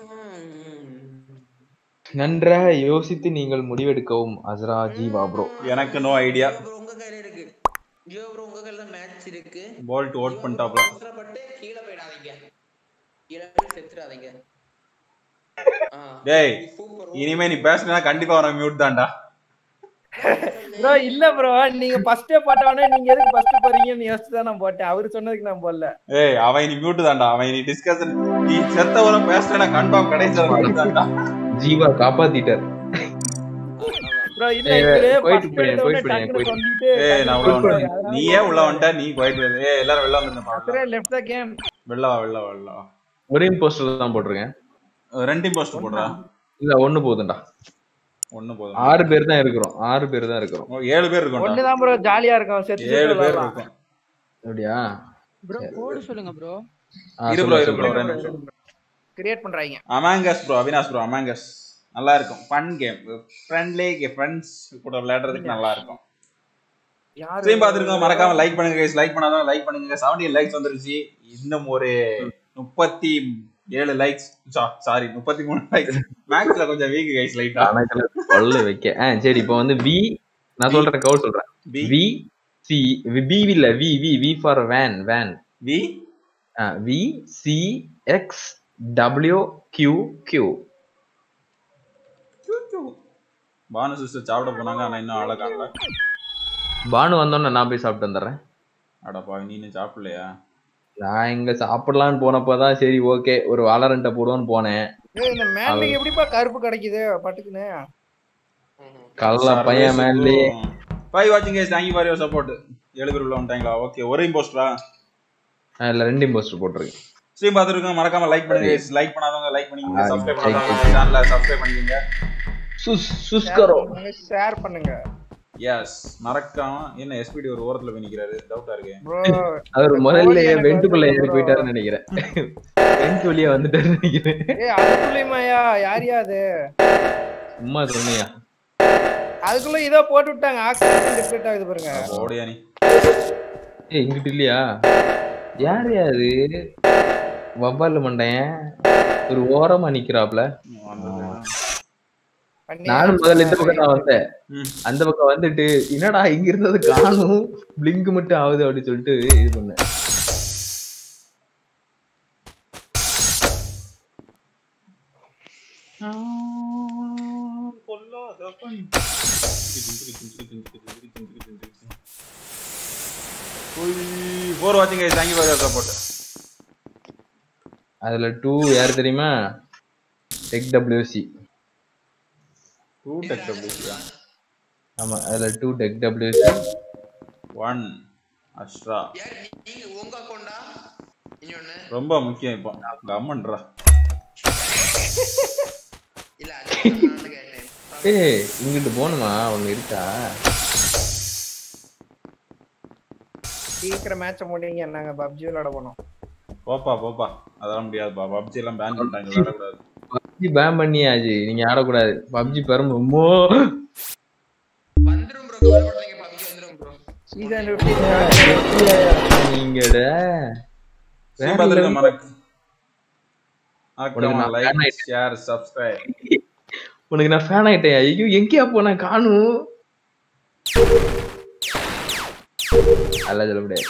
நன்றாக யோசித்து நீங்கள் முடிவெடுக்கவும் அஸ்ரா ஜீவா ப்ரோ எனக்கு நோ ஐடியா ப்ரோ உங்க கையில இருக்கு ஜியோ ப்ரோ உங்க கையில மேட்ச் இருக்கு போல்ட் ஓட் பண்ணிட்டாப்ல அவசரப்பட்டு கீழே போயிடாதீங்க கீழே போய் செத்துறாதீங்க டேய் இனிமே நீ பேசுனா கண்டிப்பா உனக்கு மியூட் தான்டா ப்ரோ இல்ல ப்ரோ நீங்க ஃபர்ஸ்டே போட்டவனே நீங்க எதுக்கு ஃபர்ஸ்ட் போறீங்கன்னு யோசிச்சு தான் நான் போட்டேன் அவரு சொன்னதுக்கு நான் போடல ஏய் அவன் நீ மியூட் தான்டா அவன் நீ டிஸ்கஷன் நீ செத்த உரம் பேசுனா கன்ஃபார்ம் கடைசில மியூட் தான்டா ஜீவா காப்பாத்திட்டார் ப்ரோ இல்ல ஏய், இவரு போயிட்டு first போயிடு, எடுத்த உடனே போயிட்டு டக்குனு போயிடு. சொல்லிட்டு ஏய் நான் உள்ள டக்குனு வந்துட்டேன் அதனால நீ ஏன் உள்ள வந்துட்ட நீ போயிட்டு வரு. ஏய் எல்லாரும் வெளில வந்துருந்தா அப்புறம் லெஃப்ட் த கேம் வெளில வா வெளில வா வெளில வா ஒரே போஸ்டர் தான் போட்டிருக்கேன் ரெண்டு போஸ்ட் போடுறா இல்ல ஒண்ணு போதும்டா ஒண்ணு போதும் ஆறு பேர் தான் இருக்கிறோம் ஆறு பேர் தான் இருக்கிறோம் ஓ, ஏழு பேர் இருக்கோம்டா ஒண்ணுதான் ப்ரோ ஜாலியா இருக்கும் செத்து ஏழு செத்து பேர் விளையாடலாம். இருக்கும் அப்படியா ப்ரோ கோடு சொல்லுங்க ப்ரோ ஆ, இரு ப்ரோ சொல்லு, இரு ப்ரோ சொல்லு. ரெண்டு நிமிஷம் கிரியேட் பண்றாங்க Among Us bro Avinash bro Among Us நல்லா இருக்கும் ஃபன் கேம் ஃப்ரெண்ட்லி ஃப்ரெண்ட்ஸ் கூட விளையாடுறதுக்கு நல்லா இருக்கும் யாரு ஸ்ட்ரீம் பார்த்துருக்கோம் மறக்காம லைக் பண்ணுங்க guys லைக் பண்ணாதான் லைக் பண்ணுங்க செவன்டி லைக்ஸ் வந்துருச்சு இன்னும் ஒரு முப்பத்தி ஏழு லைக்ஸ் சாரி முப்பத்தி மூணு லைக்ஸ் மேக்ஸ்ல கொஞ்சம் வீக் கைஸ் லைட்டா கணக்குல கொள்ள வைக்க ஆ சரி இப்போ வந்து வி நான் சொல்றேன் கவுட் சொல்றேன் வி வி சி வி இல்ல V V V for van van V V C X W Q Q Bhanu sister சாப்பிட போனாங்க ஆனா இன்னும் ஆள காணல பானு வந்தோன்னே நான் போய் சாப்பிட்டு வந்துடுறேன் அடப்பா நீ இன்னும் சாப்பிடலையா நான் இங்க சாப்பிடலான்னு போனப்பதான் சரி ஓகே ஒரு வாழரண்டை போடுவோன்னு போனேன் ஏய், இந்த மேன்லிக்கு எப்படிப்பா கருப்பு கிடைக்குது பட்டுக்குன்னு கல்ல பையன் மேன்லி பை வாட்சிங் guys thank you for your support ஏழு பேர் உள்ள வந்துட்டாங்களா ஓகே ஒரே இம்போஸ்டரா இல்ல ரெண்டு இம்போஸ்டர் போட்டிருக்கேன் ஸ்ட்ரீம் பார்த்துருக்கோம் மறக்காம லைக் பண்ணுங்க லைக் பண்ணாதவங்க லைக் பண்ணிக்கோங்க ஆ, சப்ஸ்கிரைப் like பண்ணாதவங்க சேனலை சப்ஸ்கிரைப் பண்ணிக்கோங்க சுஸ் சுஸ்கரோ ஷேர் பண்ணுங்க எஸ் மறக்காம என்ன எஸ்பிடி ஒரு ஓரத்துல போய் நிக்கிறாரு டவுட்டா இருக்கு ப்ரோ அவர் முதல்ல எனக்கு வெண்டுக்குள்ள வந்து ஏறி bro. போயிட்டாருன்னு நினைக்கிறேன் வெண்ட் வழியா வந்துட்டாருன்னு நினைக்கிறேன் ஏய் அதுக்குள்ளயுமாயா யாரியா அது சும்மா சொன்னியா அதுக்குள்ள இதோ போட்டு விட்டாங்க ஆக்சிஜன் டிஃப்ரெண்ட் ஆகுது பாருங்க ஓடியா நீ ஏய் இங்கிட்டு இல்லையா யார் அது வவ்வால் மண்டையன் ஒரு ஓரமா நிக்கிறாப்ல நானும் முதல்ல இந்த பக்கம் தான் வந்தேன் அந்த பக்கம் வந்துட்டு என்னடா இங்க இருந்தது காணும் பிளிங்க் மட்டும் ஆகுது அப்படின்னு சொல்லிட்டு இது பண்ணேன் ஃபோர் வாட்சிங் guys thank you for your support அதுல டூ யார் தெரியுமா டெக் டபிள்யூசி டூ டெக் டபிள்யூசியா ஆமா அதுல two tech W C one Ashra நீங்க உங்க அக்கௌண்டா இன்னொன்னு ரொம்ப முக்கியம் இப்போ கம்மன்றா இல்ல அது நானு கேட்டேன் ஏய் இங்கிட்டு போகணுமா ஒண்ணு இருக்கா சீக்கிரம் மேட்ச் முடிங்க நாங்க பப்ஜி விளையாட போனோம் போப்பா போப்பா அதெல்லாம் முடியாதுப்பா பப்ஜி எல்லாம் பேன் பண்ணிட்டாங்க விளையாடக்கூடாது பப்ஜி பேன் பண்ணியாச்சு நீங்க ஆடக்கூடாது பப்ஜி பெரும் ரொம்ப வந்துரும் ப்ரோ கவலைப்படாதீங்க பப்ஜி வந்துரும் ப்ரோ சீசன் நீங்கட ஸ்ட்ரீம் பார்த்துருக்கேன் மறக்க உனக்கு மறக்காம நான் fan லைக் ஆயிட்டேன். ஷேர் சப்ஸ்கிரைப் உனக்கு நான் ஃபேன் ஆயிட்டேன் ஐயோ எங்கேயா போன காணும் அதெல்லாம் சொல்ல முடியாது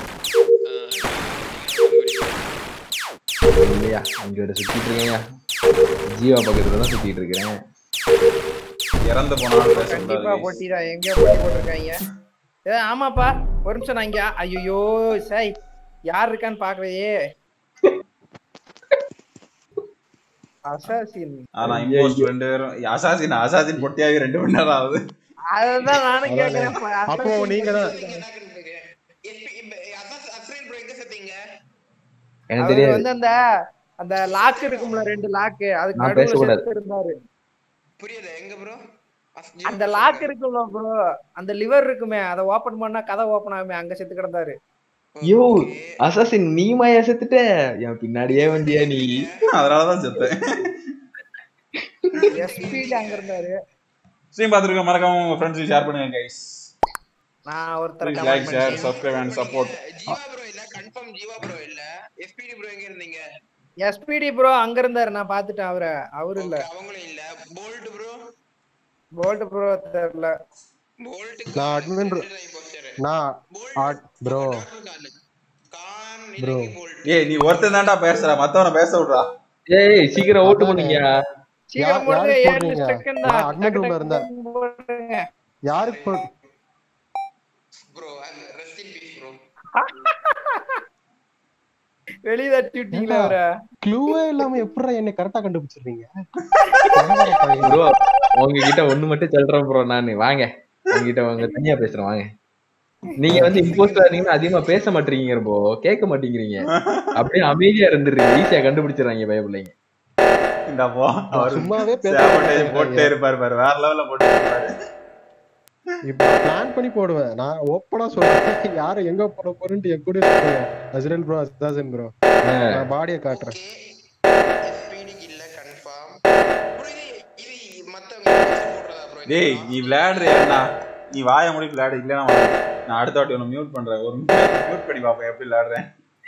இல்லையா அங்கோட சுத்திட்டு இருக்கேன் ஜீவா பக்கத்துல தான் சுத்திட்டு இருக்கிறேன் இறந்து போனாலும் பேசக்கூடாது கண்டிப்பா guys. போட்டிடா எங்கேயோ போட்டி போட்டிருக்காங்க ஏ ஆமாப்பா ஒரு நிமிஷம் நான் இங்க ஐயோ சை யார் இருக்கான்னு பாக்கலையே அசாசின் ஆனா இம்போஸ்ட் ரெண்டு பேரும் அசாசின் அசாசின் பொட்டியாகி ரெண்டு மணி நேரம் ஆகுது அதுதான் நானும் கேக்குறேன் அப்போ நீங்க தான் அஃப்ரேன் ப்ரோ எங்க செத்தீங்க எனக்கு அவரு தெரியாது வந்து அந்த அந்த லாக் இருக்கும்ல ரெண்டு லாக் அதுக்கு நான் நடுவுல பேசக்கூடாது. செத்து இருந்தாரு புரியல எங்க ப்ரோ அந்த லாக் இருக்கும்ல ப்ரோ அந்த லிவர் இருக்குமே அதை ஓபன் பண்ணா கதை ஓபன் ஆகுமே அங்க செத்து கிடந்தாரு யோ அசாசின் நீ மாயா செத்துட்ட என் பின்னாடியே வந்தியா நீ அதனாலதான் செத்தேன் எஸ்பில அங்க இருந்தாரு ஸ்ட்ரீம் பார்த்துருக்கேன் மறக்காம உங்க ஃப்ரெண்ட்ஸ் ஷேர் பண்ணுங்க கைஸ் நான் ஒருத்தரை ப்ளீஸ் comment லைக் ஷேர் பண்ணேன். Subscribe and support Jeeva bro இல்ல கன்ஃபார்ம் ஜீவா ப்ரோ இல்ல எஃபிடி ப்ரோ எங்க இருந்தீங்க எஸ்பிடி ப்ரோ அங்க இருந்தாரு நான் பாத்துட்டேன் அவரை அவரு இல்ல அவங்களும் இல்ல போல்ட் ப்ரோ போல்ட் ப்ரோ தெரியல நான் அட்மின் நான் ப்ரோ ப்ரோ ஏய் நீ ஒருத்தன் தான்டா பேசுற மத்தவன பேச விடுறா ஏய் சீக்கிரம் ஓட்டு பண்ணீங்க சீக்கிரம் போடுங்க யாருக்கு ஏழு போடுறீங்க? செகண்ட் நான் தான் admin room ல இருந்தேன். போடுங்க. யாருக்கு போ- bro rest in peace bro வெளிய தட்டி விட்டீங்களா அவரை க்ளூவே இல்லாம எப்படிடா என்ன கரெக்டா கண்டுபிடிச்சிருக்கீங்க ப்ரோ உங்ககிட்ட ஒண்ணு மட்டும் சொல்றேன் ப்ரோ நானு வாங்க உங்ககிட்ட உங்க தனியா பேசுறேன் வாங்க நீங்க வந்து இம்போஸ்டா இருந்தீங்கன்னா அதிகமா பேச மாட்டீங்க ப்ரோ கேட்க மாட்டேங்கிறீங்க அப்படியே அமைதியா இருந்துருங்க ஈஸியா கண்டுபிடிச்சிடுறாங்க பயப்பிள்ளைங்க இந்த போ அவர் சும்மாவே பேச sabotage மாட்டேங்கிறாங்க. போட்டே இருப்பாரு பாரு வேற லெவல்ல போட்டு இருப்பாரு இப்ப பிளான் பண்ணி போடுவேன் நான் ஓப்பனா சொல்றேன் யாரை எங்க போட போறேன்ட்டு என் கூட சொல்லுங்க அஸ்ரல் ப்ரோ அசாசன் ப்ரோ நான் பாடிய காட்டுறேன் டேய் நீ விளையாடுறியா நீ வாய முடி விளையாடு இல்லைன்னா வா. நான் அடுத்த வாட்டி உன்னை மியூட் பண்றேன் ஒரு மியூட் பண்ணி பாப்பேன் எப்படி விளையாடுறேன்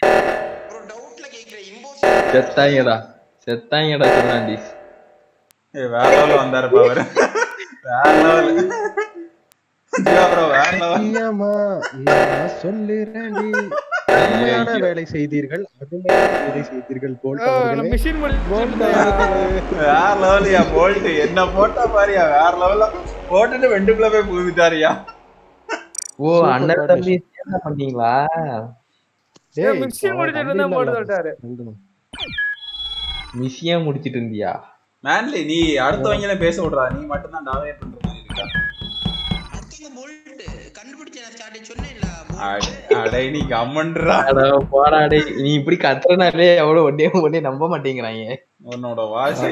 செத்தாங்கடா செத்தாங்கடா சிவனாண்டிஸ் ஏய் வேற லெவல்ல வந்தாருப்பா அவரு வேற லெவல் ஜீவா ப்ரோ வேற லெவல் ஐயம்மா, நான் சொல்லுறேன்டி அருமையான வேலை செய்தீர்கள் அருமையான வேலை செய்தீர்கள் போல்ட் அவர்களே. மிஷின் போல்ட் அவர்களே. வேற லெவலியா போல்ட் என்ன போட்டா பாரியா வேற லெவல்ல போட்டுட்டு வெண்டுக்குள்ள போய் புகுந்துட்டாருயா ஓ அண்ணன் தம்பி என்ன பண்ணீங்களா டேய், மிஷின் அவன் முடிச்சிட்டு தம்பி இருந்தா போட்டு இல்ல, விட்டாரு மிஷியா முடிச்சிட்டு இருந்தியா மேன்லி நீ அடுத்தவங்கள பேச விடுறா நீ மட்டும் தான் டாமினேட் பண்ற மாதிரி இருக்கா அட- அடே நீ கம்மன்றா அட போடா டேய் நீ இப்படி கத்துறனாலே எவ்வளவு ஒன்னே ஒன்னே நம்ப மாட்டேங்கிறாங்க உன்னோட வாய்ஸ்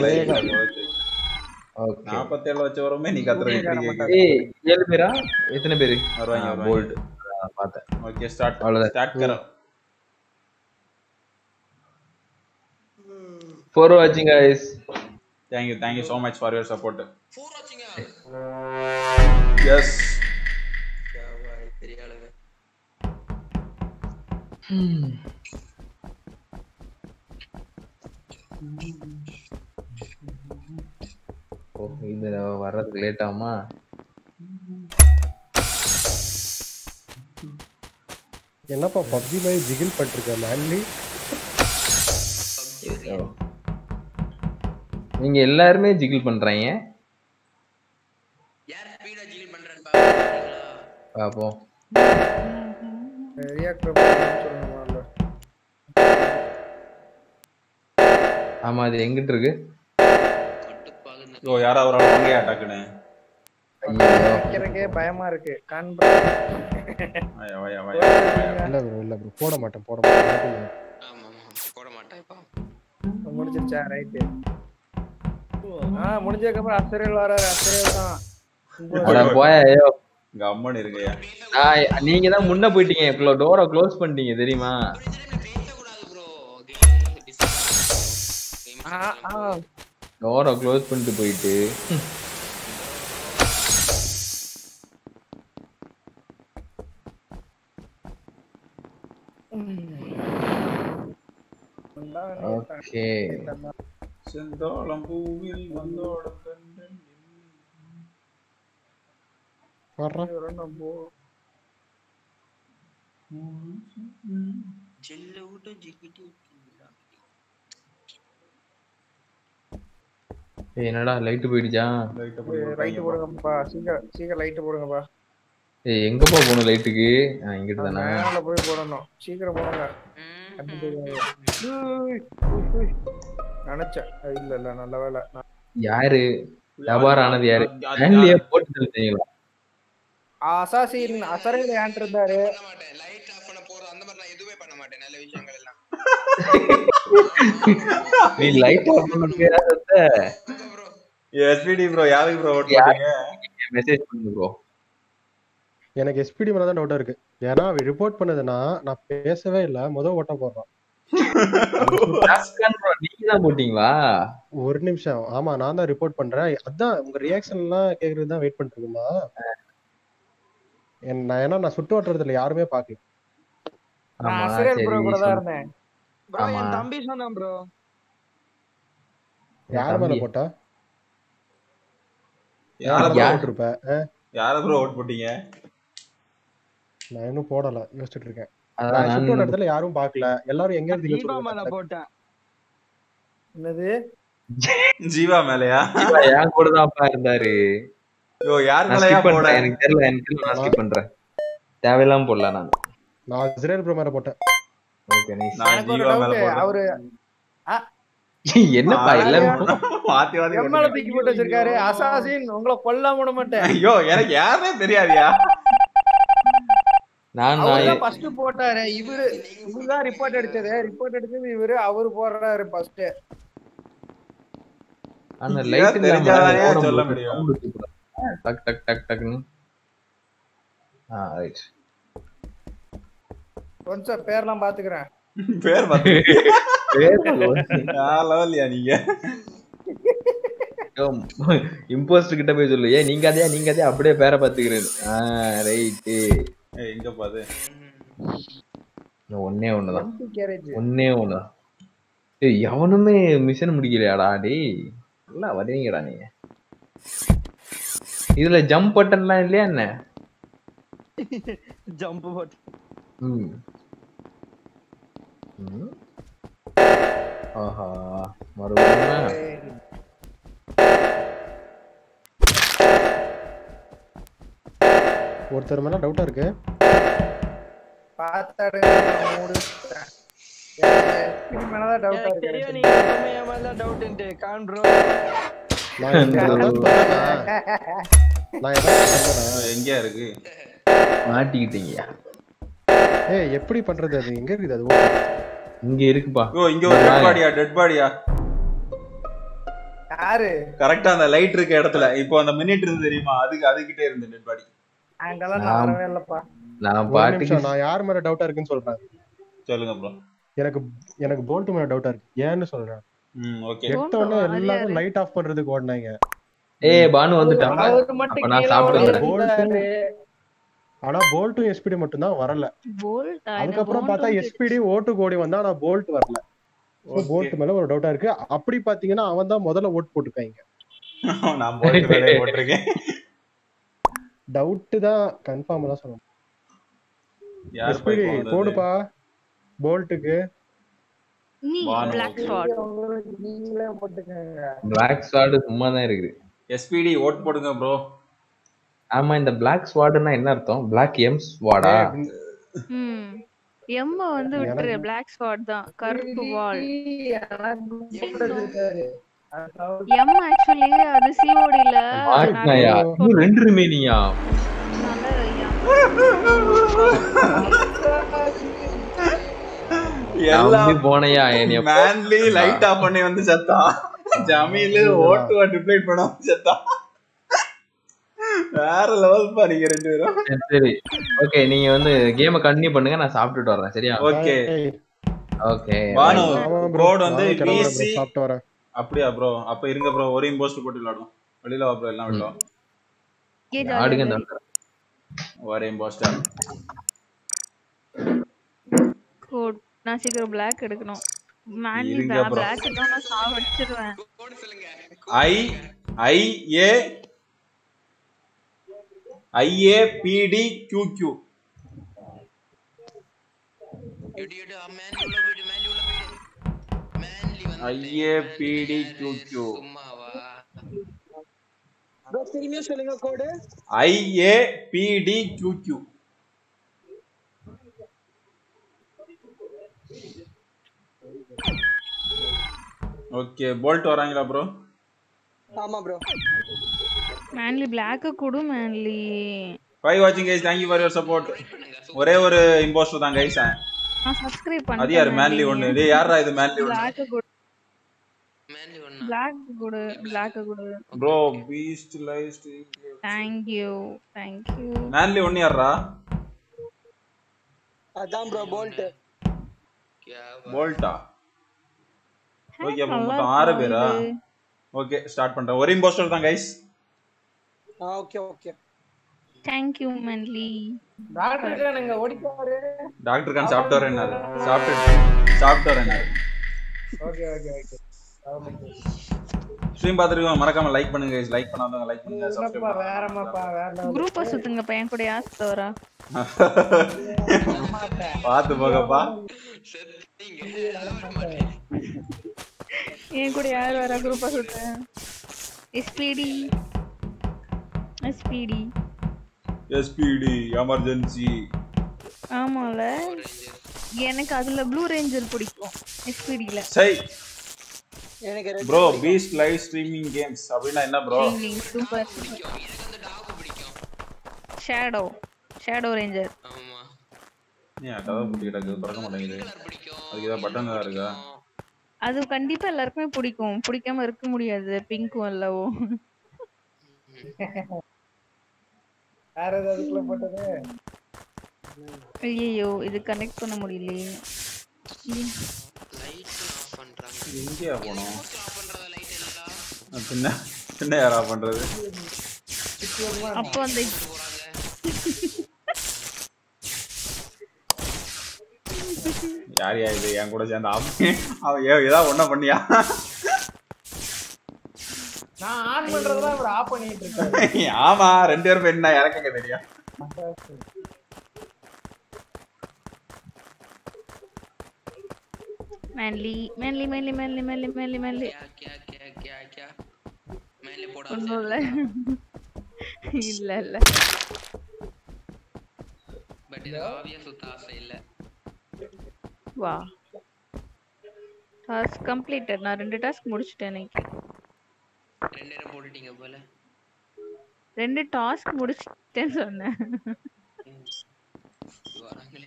ஓகே நாற்பத்தேழு வச்ச வரமே நீ கத்துற ஏய் ஏழு பேரா எத்தனை பேரு வருவாங்க, வருவாங்க. போல்ட் பார்த்தேன் ஓகே ஸ்டார்ட் அவ்வளவுதான். ஸ்டார்ட் கரோ ஃபார் வாட்சிங் guys thank you thank you so much for your support yes oh இது வர்றதுக்கு லேட் ஆகுமா என்னப்பா பப்ஜி மாதிரி ஜிகில் பண்ணிருக்க மேன்லி நீங்க எல்லாருமே ஜிகிள் பண்றாங்க பாப்போம் ரியாக்டர் சொல்லுங்க முதல்ல. ஆமா அது எங்கிட்டு இருக்கு ஓ யாரோ அவரோட வாங்க அட்டாக்குன்னு வைக்கிறதுக்கே பயமா இருக்கு காண்ப வயா வயா வயா இல்ல ப்ரோ இல்ல ப்ரோ போட மாட்டேன் போட மாட்டேன் முடிச்சிருச்சா ரைட்டு ஆ முடிஞ்சதுக்கு அப்புறம் அஸ்தரியல் வராரு அஸ்தரியல் தான் அட போயா ஐயோ கம்மன் இருக்கையா நான் நீங்க தான் முன்ன போயிட்டீங்க டோரை க்ளோஸ் பண்ணிட்டீங்க தெரியுமா ஆ, ஆ. டோரை க்ளோஸ் பண்ணிட்டு போயிட்டு ஓகே செந்தோளம் பூவில் வந்தோட கண்டன் வரணும் போ. ஏய், என்னடா லைட் போயிடுச்சா லைட் போடுங்கப்பா சீக்கிரம் சீக்கிரம் லைட் போடுங்கப்பா ஏய் எங்கப்பா போகணும் லைட்டுக்கு இங்கிட்டு தானே மேல போய் போடணும் சீக்கிரம் போடுங்க உய், உய், உய். நினைச்சேன் அஹ் இல்ல இல்ல நல்ல வேலை நான் யாரு வியாபாரம் ஆனது யாரு ஹேண்ட்லயே போட்டு தருவீங்களா அசாசின் அசரையில ஏன்ட்டு இருந்தாரு நீ லைட் ஆஃப் பண்ணிட்டு எஸ்பிடி ப்ரோ யாருக்கு ப்ரோ ஓட் போட்டீங்க மெசேஜ் பண்ணுங்க ப்ரோ எனக்கு எஸ்பிடி மேல தான் டவுட்டா இருக்கு ஏன்னா அவன் ரிப்போர்ட் பண்ணதுன்னா நான் பேசவே இல்ல முத ஓட்ட போடுறான் நீங்க தான் போட்டீங்களா ஒரு நிமிஷம் ஆமா நான் தான் ரிப்போர்ட் பண்றேன் அதான் உங்க ரியாக்ஷன் எல்லாம் கேக்குறது தான் வெயிட் பண்ணிட்டு இருக்குமா என்- நான் ஏன்னா நான் சுட்டு வட்டுறதுல யாருமே பாக்கல நான் ஆமா, அசரேல் சரி, ப்ரோ கூட தான் சொல்லு. இருந்தேன் ப்ரோ ஆமா. என் தம்பி சொன்னான் ப்ரோ யார் மேல தம்பி. போட்டா யார யார் ப்ரோ யார்? போட்டிருப்ப அஹ், யார ப்ரோ ஓட் போட்டீங்க நான் இன்னும் போடல யோசிச்சுட்டு இருக்கேன் அதான் நான் சுட்டு நான் இடத்துல யாரும் பாக்கல எல்லாரும் எங்க ஜீவா இருந்தீங்க மேல போட்டேன் என்னது ஜீவா மேலயா ஜீவா என் கூட தான் அப்பா இருந்தாரு யோ யார் நான் மேலயா skip போட பண்றேன் எனக்கு தெரியல எனக்கு தெரியல நான் ஸ்கிப் பண்றேன் தேவையில்லாம போடல நான் நான் இஸ்ரேல் ப்ரோ மேல போட்டேன் ஓகே நைஸ் நான் எனக்கு ஒரு ஜீவா மேல டவுட் போடுறேன் அவரு என்னப்பா எல்லாரும் மாத்தி மாத்தி எம்மால போட்டீங்க. தூக்கி போட்டு வச்சிருக்காரு அசாசின் உங்களை கொல்லாம விட மாட்டேன் ஐயோ எனக்கு யாருமே தெரியாதியா நான் அவர் நான் தான் ஃபர்ஸ்ட் போட்டாரு இவரு இவருதான் ரிப்போர்ட் அடிச்சது ரிப்போர்ட் அடிச்சது இவரு அவரு போடுறாரு ஃபர்ஸ்ட் ஆனா இதெல்லாம் லைட் இல்லாம தெரிஞ்சாதானே ஓட சொல்ல முடியும். முடியும். sound இருக்கு. டக் டக் டக் டக்னு ஆ ரைட் கொஞ்சம் பேர்லாம் பாத்துக்கிறேன் பேர் பார்த்து லெவல்லையா நீங்க இம்போஸ்டர் கிட்ட போய் சொல்லு ஏன் நீங்க அதே நீங்க அதே அப்படியே பேரை பாத்துக்கிறது ஆ ரைட்டு ஏய், எங்க பாது ஒன்னே ஒண்ணுதான் கேரேஜ் ஒன்னே ஒண்ணுதான் ஏய் எவனுமே மிஷன் முடிக்கலையாடா டேய் நல்லா வரீங்கடா நீங்க இதுல ஜம்ப் பட்டன்லாம் இல்லையா என்ன ஜம்ப் போட்டு ம் ம். ஆஹா மறுபடியும் ஒருத்தர் மேல டவுட்டா இருக்கு பார்த்தாடுங்க மூடு எனக்கு மேலதான் டவுட்டா எனக்கு இருக்கு தெரியும் எனக்கு. நீங்க எப்பவுமே என் மேல டவுட்ன்ட்டு கான் ப்ரோ நான் இங்க அதான் சொன்னேனா? நான் ஏதாவது சொன்னேனா? எங்கேயா இருக்கு மாட்டிக்கிட்டீங்க ஏய் எப்படி பண்றது அது எங்க இருக்குது அது ஓ, இங்க இருக்குப்பா ஓ இங்க ஒரு டெட் பாடியா டெட் பாடியா யாரு கரெக்டா அந்த லைட் இருக்க இடத்துல இப்போ அந்த மினிட் இருந்து தெரியுமா அதுக்கு அதுகிட்டே இருந்து டெட் பாடி அங்கெல்லாம் நான் வரவே இல்லப்பா நான் ஒரு பாட்டுக்கு நிமிஷம் நான் யார் மேல டவுட்டா இருக்குன்னு சொல்றேன் சொல்லுங்க ப்ரோ எனக்கு எனக்கு போல்ட் மேல டவுட்டா இருக்கு ஏன்னு சொல்றேன் ம் ஓகே எடுத்தோடனே எல்லாரும் லைட் ஆஃப் பண்றதுக்கு ஓடினாங்க ஏய் பானு வந்துட்டான் அவரு மட்டும் அப்ப நான் கீழே சாப்பிட்டு ஓடி வந்துடுறேன். இருந்தாரு. ஆனா போல்ட்டும் எஸ்பிடி மட்டும் தான் வரல போல்ட் அதுக்கப்புறம் பார்த்தா எஸ்பிடி ஓட்டு கோடி வந்தா ஆனா போல்ட் வரல போல்ட் மேல ஒரு டவுட்டா இருக்கு அப்படி பாத்தீங்கன்னா அவன் தான் முதல்ல ஓட்டு போட்டுக்காங்க நான் போட்டு வேலையை போட்டிருக்கேன் டவுட் தான் கன்ஃபார்ம் தான் சொல்லணும் யார் எஸ்பிடி போடுப்பா போல்ட்டுக்கு நீ வானம். பிளாக் ஸ்வாட் உங்களுக்கு நீங்களே போட்டுக்கோங்க பிளாக் ஸ்வாடு சும்மா தான் இருக்குது எஸ்பிடி ஓட் போடுங்க ப்ரோ ஆமா இந்த பிளாக் ஸ்வாடுன்னா என்ன அர்த்தம் பிளாக் எம் ஸ்வாடா ம் எம்ம வந்து விட்டுரு பிளாக் ஸ்வாட் தான் கருப்பு வால் எனக்கு கூட இருக்காரு. அதாவது எம் ஆக்சுவலி அது சிஓடில மாட்டினாயா இன்னும் ரெண்டு ரிமைனியா எல்லாம் நம்பி போனையா என்னைய மேன்லி லைட் ஆஃப் பண்ணி வந்து செத்தான் ஜமீல் ஓட்டு ரிப்ளை பண்ண செத்தான் வேற லெவல் பா நீங்க ரெண்டு பேரும் சரி, சரி ஓகே நீங்க வந்து கேம கண்டினியூ பண்ணுங்க நான் சாப்பிட்டுட்டு வரேன் சரியா ஓகே ஓகே பானு ஆமா bro. கோட் வந்து நானும் கிளம்புறேன் bro. பிசி சாப்பிட்டு வரேன் அப்படியா ப்ரோ அப்ப இருங்க ப்ரோ ஒரு இம்போஸ்ட் போட்டு விளையாடும் வெளியில வா ப்ரோ எல்லாம் விளையாடும் ஆடுங்க இந்த ஒரே இம்போஸ்டர் கோட் நான் சீக்கிரம் பிளாக் எடுக்கணும் மேன்லி இருங்க bro. பிளாக் தான் நான் சாவடிச்சிருவேன் I I A I A B D Q Q I A B D Q Q bro திரும்பியும் சொல்லுங்க code I A B D Q Q okay bolt வராங்களா ப்ரோ ஆமா ப்ரோ மேன்லி பிளாக் கொடு Manly bye வாட்சிங் guys thank you for your support ஒரே ஒரு impostor தான் guys நான் சப்ஸ்கிரைப் பண்ணேன் அது யாரு மேன்லி ஒன்னு டேய் யாரா இது மேன்லி ஒன்னு பிளாக் கொடு பிளாக் கொடு பிளாக் கொடு bro beast live stream thank you thank you Manly ஒன்னு யாரா அதான் ப்ரோ போல்ட் போல்ட்டா ஓகே அப்ப நல்லா மொத்தம் ஆறு இருக்கும் பேரா இது. ஓகே ஸ்டார்ட் பண்றேன் ஒரு இம்போஸ்டர் தான் guys ah okay okay thank you Manly doctor Khan எங்க ஓடிப்பாரு டாக்டர் கான் சாப்பிட்டு வரேன்னாரு சாப்பிட்டு சாப்பிட்டு வரேன்னாரு ஓகே ஓகே ஓகே ஸ்ட்ரீம் பார்த்துருக்கோம் மறக்காம லைக் பண்ணுங்க guys. லைக் பண்ணாதவங்க லைக் பண்ணுங்க என்னப்பா சப்ஸ்கிரைப் வேறமாப்பா வேற level. குரூப்பை சுத்துங்க பையன் கூட யார் வரா பார்த்து போகப்பா என் கூட யார் வரா குரூப்பை சுத்த எஸ்பிடி எஸ்பிடி எஸ்பிடி எமர்ஜென்சி ஆமால எனக்கு அதுல ப்ளூ ரேஞ்சர் பிடிக்கும் எஸ்பிடில சை எனக்கு red bro beast live streaming games அப்படின்னா என்ன bro super shadow shadow ranger ஏன் கதை புட்டி கிடக்கு திறக்க மாட்டேங்குது அதுக்கு ஏதாவது பட்டன் தான் இருக்கா அது கண்டிப்பா எல்லாருக்குமே பிடிக்கும் பிடிக்காம இருக்க முடியாது பிங்க்கும் இல்லவோ வேற ஏதாவதுக்குள்ள போட்டது ஐயோ இது கனெக்ட் பண்ண முடியலையே ம். எங்கேயா போனோம் பின்ன பின்ன யாரா பண்றது அப்போ அந்த யார் யா இது என் கூட சேர்ந்து அவன் அவன் ஏ- ஏதாவது ஒண்ணா பண்ணியா நான் ஆன் பண்றதெல்லாம் இவர் ஆஃப் பண்ணிட்டு இருக்காரு ஆமா ரெண்டு பேரும் என்ன எனக்கு எங்க தெரியும் Manly Manly Manly Manly Manly Manly Manly क्या क्या क्या क्या மேலே போட ஒன்றும் இல்ல இல்ல இல்ல பட் இது ஆவியா சுத்த ஆசை இல்ல வா டாஸ்க் கம்ப்ளீட்டட் நான் ரெண்டு டாஸ்க் முடிச்சிட்டேன் இன்னைக்கு ரெண்டு நேரம் போட்டுட்டீங்க போல ரெண்டு டாஸ்க் முடிச்சிட்டேன்னு சொன்னேன் வராங்களே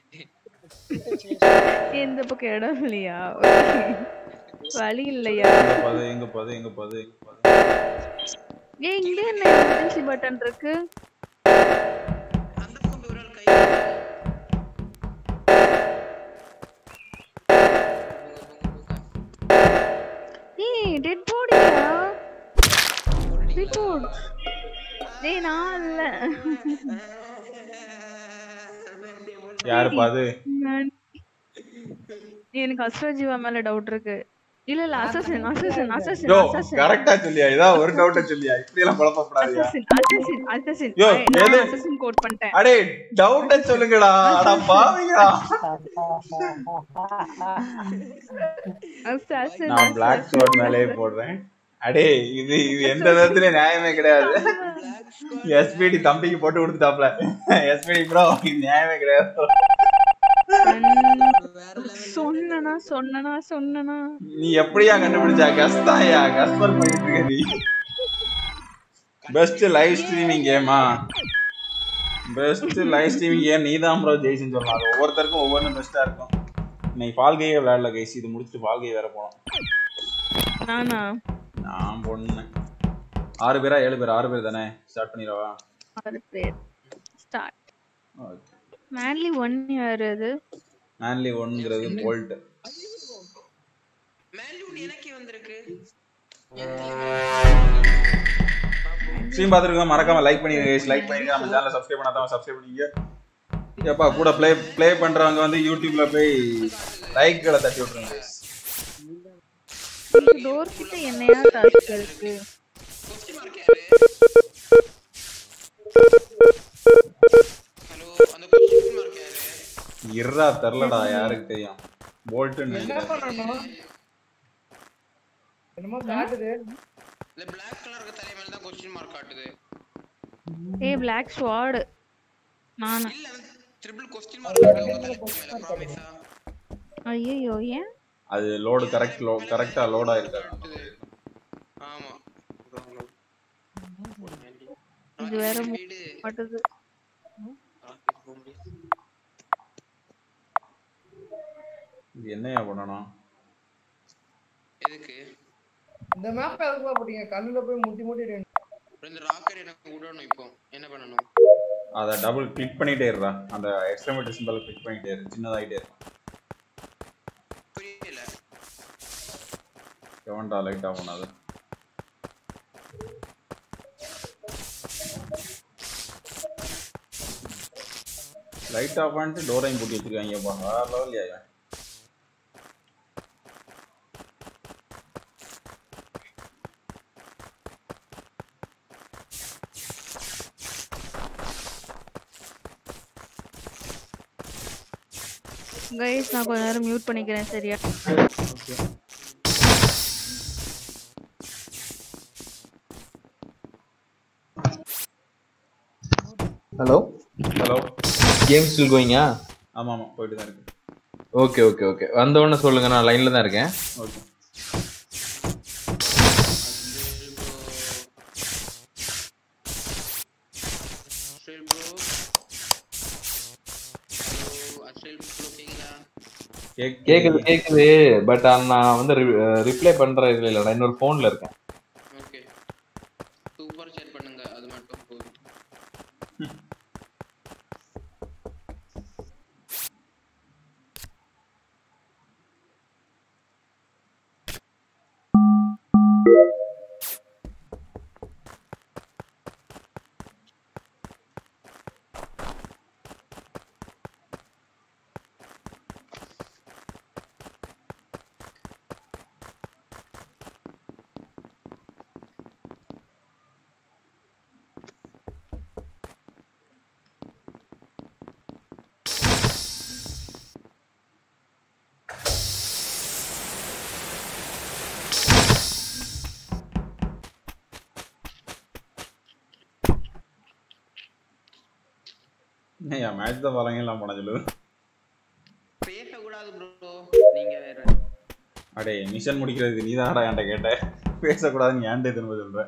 எந்த பக்கம் இடம் இல்லையா வழி இல்லையா எங்க பாது எங்க பாது எங்க பாது எங்க பாது ஏய் இங்க என்ன எமர்ஜென்சி பட்டன் இருக்கு அந்த பக்கம் போய் ஒரு ஆள் கை ஏய் டெட் பாடியா ரிப்போர்ட் டேய் நான் இல்ல யாரு பாது நான் எனக்கு அஸ்வஜீவா மேல டவுட் இருக்கு இல்ல இல்ல assassin assassin assassin yo assassin கரெக்டா சொல்லியா ஏதாவது ஒரு டவுட்ட சொல்லியா இப்படி எல்லாம் குழப்பப்படாதியா அசசின் அசசின் அசசின் யோ, நான் எது? அசசின் கோட் பண்ணிட்டேன் அடே டவுட்ட சொல்லுங்கடா அட பாவிங்கடா அசசின் நான் பிளாக் ஷோட் மேலேயே போடுறேன் அடே இது இது எந்த விதத்துல நியாயமே கிடையாது எஸ்பிடி தம்பிக்கு போட்டு கொடுத்துட்டாப்ல எஸ்பிடி ப்ரோ இது நியாயமே கிடையாது சொன்னனா சொன்னனா சொன்னனா நீ எப்படியா கண்டுபிடிச்சா கஸ்தாயா கஸ்பர் பண்ணிட்டு இருக்க நீ பெஸ்ட் லைவ் ஸ்ட்ரீமிங் கேமா பெஸ்ட் லைவ் ஸ்ட்ரீமிங் கேம் நீ தான் ப்ரோ ஜெயிச்சுன்னு சொல்லலாம் அது ஒவ்வொருத்தருக்கும் ஒவ்வொன்றும் பெஸ்டா இருக்கும் இன்னைக்கு பால்கையே விளையாடல கைஸ் இது முடிச்சுட்டு பால்கை வேற போனோம் நானா நான் பொண்ணு ஆறு பேரா ஏழு பேர் ஆறு பேர் தானே ஸ்டார்ட் பண்ணிடவா ஆறு பேர் ஸ்டார்ட் ஓகே மேன்லி ஒன் யாரு அது மேன்லி ஒன்ங்கிறது போல்ட் மேல்யூட் எனக்கே வந்திருக்கு ஸ்ட்ரீம் பார்த்துருக்கோம் மறக்காம லைக் பண்ணிருங்க லைக் பண்ணிருங்க நம்ம சேனலை சப்ஸ்கிரைப் பண்ணாதான் சப்ஸ்கிரைப் பண்ணிங்க ஏப்பா கூட ப்ளே ப்ளே பண்றவங்க வந்து யூடியூப்ல போய் லைக்களை தட்டி விட்டுருங்க guys. டோர் கிட்ட என்னையா டாஸ்க் இருக்கு ஹலோ அந்த கொஸ்டின் மார்க் யாரு இர்ரா தெரிலடா யாருக்கு தெரியும் போல்ட்டுன்னு என்ன நினைக்கிறேன் பண்ணணும் என்னமோ காட்டுது இந்த பிளாக் கலர் தலை மேல தான் கொஸ்டின் மார்க் காட்டுது ஏய் பிளாக் ஸ்வாட் நானா இல்ல ட்ரிபிள் கொஸ்டின் மார்க் காட்டுது உங்க தலை மேல ப்ராமிஸா ஐயோ ஏன் அது லோடு கரெக்ட் லோ கரெக்டா லோட் ஆயிருக்காது ஆமா இது வேற மாட்டுது இது என்னையா பண்ணணும் எதுக்கு இந்த மேப் எதுக்குள்ள போட்டீங்க கல்லுல போய் முட்டி முட்டி ரெண்டு இந்த ராக்கர் எனக்கு விடணும் இப்போ என்ன பண்ணணும் அதை டபுள் கிளிக் பண்ணிட்டே இருடா அந்த எக்ஸ்ட்ரீமிட்டி சிம்பிள் கிளிக் பண்ணிட்டே இரு சின்னதாயிட்டே இருக்கும் புரியல எவன்டா லைட் ஆஃப் பண்ணாது லைட் ஆஃப் பண்ணிட்டு டோரையும் பூட்டி வச்சிருக்காங்கப்பா வேற லெவல் ஏன் கைஸ் நான் கொஞ்ச நேரம் மியூட் பண்ணிக்கிறேன் சரியா ஹலோ ஹலோ கேம் ஸ்டில் கோயிங்கா ஆமா ஆமா போயிட்டு தான் இருக்கு ஓகே ஓகே ஓகே வந்த உடனே சொல்லுங்க நான் லைன்ல தான் இருக்கேன் okay Azrael bro hello Azrael bro கேக்குதா கேக்குது கேக்குது பட் நான் வந்து ரிப்ளை பண்ற இதுல இல்ல நான் இன்னொரு போன்ல இருக்கேன் ஓகே சூப்பர் சேட் பண்ணுங்க அது மட்டும் போதும் என்னய்யா மேட்ச் தான் பாருங்க எல்லாம் போன சொல்லு பேசக்கூடாது ப்ரோ நீங்க வேற அடே மிஷன் முடிக்கிறதுக்கு நீ தான் என்கிட்ட கேட்ட பேசக்கூடாதுன்னு ஏன்டே திரும்ப சொல்ற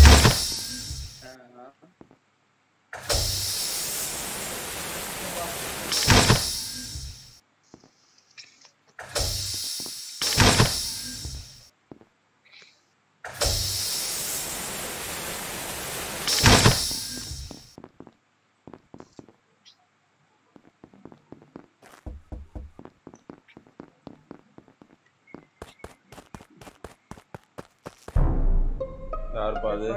யாருப்பா அது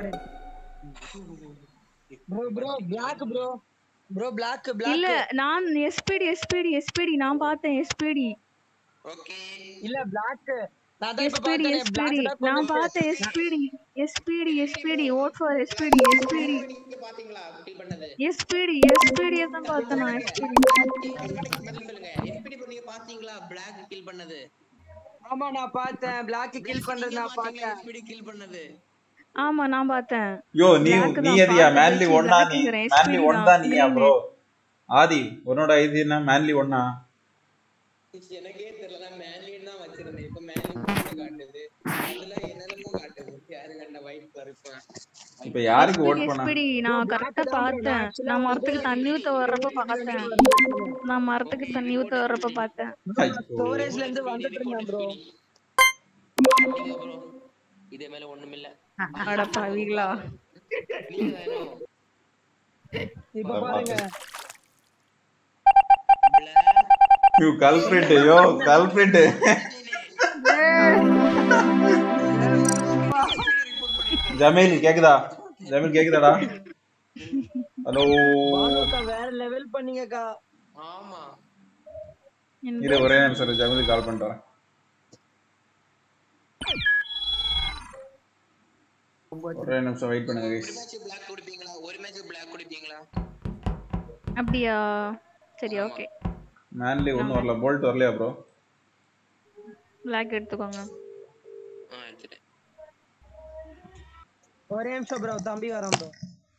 bro bro black bro bro black இல்ல பிளாக் நான் எஸ்பிடி எஸ்பிடி எஸ்பிடி நான் பார்த்தேன் எஸ்பிடி இல்ல பிளாக் நான் தான் இப்ப எஸ்பிடி பார்த்தேனே எஸ்பிடி பிளாக் நான் பார்த்தேன் SPD SPD SPD vote for SPD SPD பாத்தீங்களா ஃபீல் பண்ணது எஸ்பிடி எஸ்பிடியை தான் பார்த்தேன் நான் எஸ்பிடி பதில் சொல்லுங்க எப்படி நீங்க பாத்தீங்களா பிளாக் கில் பண்ணது ஆமா நான் பார்த்தேன் பிளாக் கில் பண்றது நான் பார்த்தேன் எப்படி கில் பண்ணது ஆமா நான் பார்த்தேன் யோ நீ Black நீ தான் எதியா பார்த்து மேன்லி வச்சு ஒன்னா நீ blackங்கிறேன். மேன்லி SPD ஒன் தான் தான் நீயா blame. ப்ரோ ஆதி உன்னோட இது என்ன மேன்லி ஒன்னா எனக்கே தெரியல நான் மேன்லின்னு தான் வச்சிருந்தேன் இப்ப மேன்லி காட்டுது அதுல என்னென்னமோ காட்டுது யாரு கண்ட ஒயிட் கருப்பா இப்ப யாருக்கு ஓட் பண்ண எஸ்பிடி நான் கரெக்டா பார்த்தேன் நான் மரத்துக்கு தண்ணி ஊத்த வர்றப்ப பார்த்தேன் நான் மரத்துக்கு தண்ணி ஊத்த வர்றப்ப பார்த்தேன் ஸ்டோரேஜ்ல இருந்து வந்துட்டு இருந்தேன் ப்ரோ ப்ரோ இதே மேல ஒண்ணுமில்ல அட பாவிகளா நீங்க வேணும் இப்ப பாருங்க you culprit yo culprit Jameel கேக்குதா ஜமீல் கேக்குதாடா ஹலோ பானுக்கா வேற லெவல் பண்ணீங்கக்கா ஆமா இரு ஒரே நிமிஷம் இரு, ஜமீல் கால் பண்ணிட்டு வரேன் ஒரே நிமிஷம் வெயிட் பண்ணுங்க guys. பிளாக் குடிப்பீங்களா ஒரு மேட்ச் பிளாக் குடிப்பீங்களா அப்படியா சரி ஓகே மேன்லி ஒன்றும் வரல போல்ட் வரலையா ப்ரோ பிளாக் எடுத்துக்கோங்க ஆ எடுத்துட்டேன் ஒரே நிமிஷம் ப்ரோ தம்பி வரான் ப்ரோ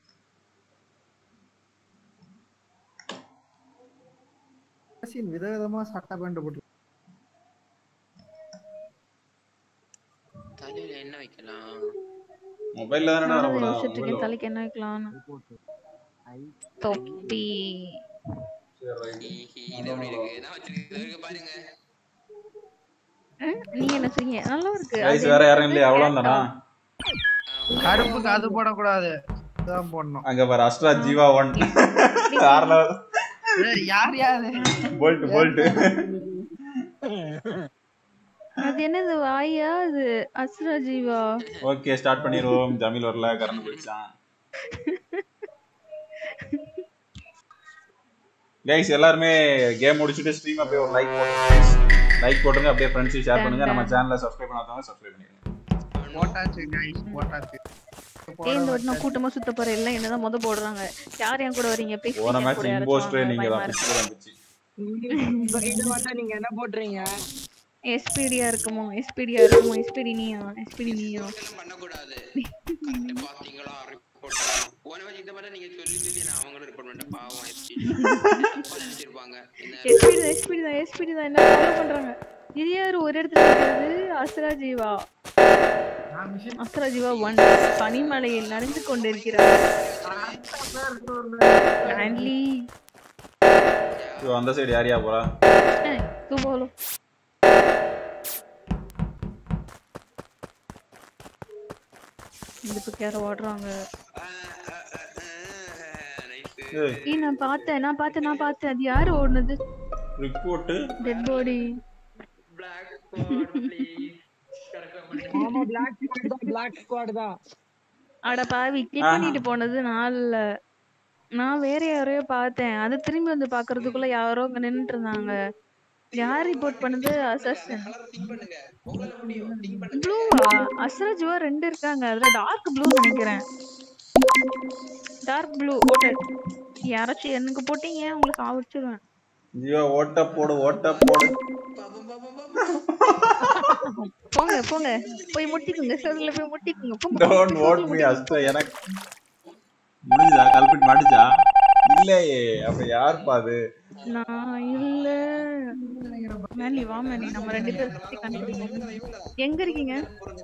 விதவிதமா சட்டை பேண்ட் போட்டு தலையில என்ன வைக்கலாம் மொபைல்ல தானே வர நானும் போறா யோசிச்சுட்டு இருக்கேன் தலைக்கு என்ன வைக்கலாம்னு தொப்பி இது எப்படி இருக்கு நான் வச்சிருக்கேன் இருக்கு பாருங்க ம், நீங்க என்ன சொல்றீங்க நல்லா இருக்கு கைஸ் அது வேற எனக்கு யாரும் வந்து இல்லையா அவ்வளோ தானா கருப்புக்கு அது போடக்கூடாது அதான் போடணும் அங்க பாரு அஸ்ட்ரா ஜீவா ஒன் ஆறுல ஏய், யார் யாரு போல்ட் போல்ட் அது என்னது வாயா அது அஸ்ரா ஜீவா ஓகே ஸ்டார்ட் பண்ணிடுவோம் ஜமீல் வரல கரண்ட் போயிடுச்சான் கைஸ் எல்லாருமே கேம் முடிச்சுட்டு ஸ்ட்ரீம் அப்படியே ஒரு லைக் போட்டுருங்க லைக் போட்டுங்க அப்படியே ஃப்ரெண்ட்ஸுக்கு ஷேர் பண்ணுங்க நம்ம சேனலை சப்ஸ்கிரைப் பண்ணாதவங்க சப்ஸ்கிரைப் பண்ணிடுங்க போட்டாச்சு guys, போட்டாச்சு ஏய் இந்த வாட்டி நான் கூட்டமா சுத்த போறேன் எல்லாம் என்னதான் முத போடுறாங்க யார் என் கூட வரீங்க ப்ளீஸ் போன மேட்ச் இம்போஸ்டரே நீங்க தான் பிச்சு கூட இருந்துச்சு இது மட்டும் நீங்க என்ன போடுறீங்க எஸ்பிடியா இருக்குமோ எஸ்பிடியா இருக்குமோ எஸ்பிடி நீயா எஸ்பிடி நீயா பண்ணக்கூடாது கரெக்ட் பாத்தீங்களா ரிப்போர்ட் போன மேட்ச் இந்த மாதிரி நீங்க சொல்லி சொல்லி நான் அவங்களும் ரிப்போர்ட் பண்ணிட்டேன் பாவம் எப்படி நினைச்சிருப்பாங்க எஸ்பிடி தான் எஸ்பிடி தான் எஸ்பிடி தான் என்ன ஃபாலோ பண்றாங்க இது யாரு ஒரு இடத்துல இருக்கிறது அஸ்ரா ஜீவா அஸ்ரா ஜீவா ஒன் பனிமலையில் நடந்து கொண்டிருக்கிறார் மேன்லி ஐயோ, அந்த சைடு யாரையா போறா தூ போலோ இந்த பக்கம் யாரோ ஓடுறாங்க ஏய், ஏய் நான் பார்த்தேன் நான் பார்த்தேன் நான் பார்த்தேன் அது யாரு ஓடுனது report dead body black please கரெக்டா பண்ணி ஆமா பிளாக் ஸ்குவாட் தான் பிளாக் ஸ்குவாட் தான் அட பாவி கிளிக் ஆஹா. பண்ணிட்டு போனது நான் இல்ல நான் வேற யாரையோ பார்த்தேன் அது திரும்பி வந்து பாக்குறதுக்குள்ள யாரோ அங்க நின்னுட்டு இருந்தாங்க யார் ரிப்போர்ட் பண்ணது அசஸ்டன் ப்ளூவா அசரஜுவா ரெண்டு இருக்காங்க அதுல டார்க் ப்ளூ நினைக்கிறேன் டார்க் ப்ளூ ஓட்டட் யாராச்சும் எனக்கு போட்டீங்க உங்களை சாவடிச்சிருவேன் ஜீவா ஓட்ட போடு ஓட்ட போடு போங்க போங்க போய் முட்டிக்குங்க சதுல போய் முட்டிக்குங்க போங்க டோன்ட் ஓட் மீ அஸ்த எனக்கு முடிஞ்சதா கல்பிட் மாட்டுச்சா இல்லையே அப்ப யாருப்பா அது நான் இல்ல மேலி வா மேலி நம்ம ரெண்டு பேரும் சுத்தி கண்டுபிடிப்போம் எங்க இருக்கீங்க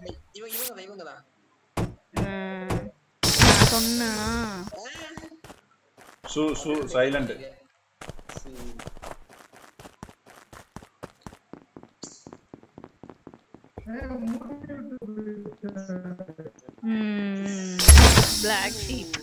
ம், நான் சொன்னா சு சு சைலண்ட் பிளாக் ஷீப்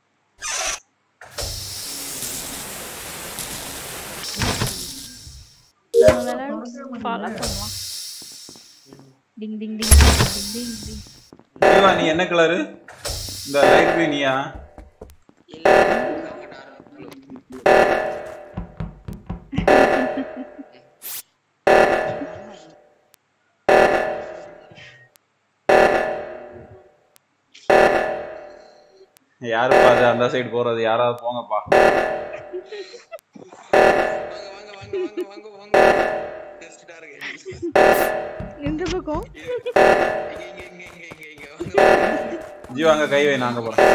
நம்ம விளையாட ஃபாலோ பண்ணுவோம் டிங் டிங் டிங் டிங் டிங் டிங் ஜீவா நீ என்ன கலரு இந்த லைட் கிரீனியா யாருப்பா அது அந்த சைடு போறது யாராவது போங்கப்பா இந்த பக்கம் ஜீவா அங்க கை வை நாங்க போறோம்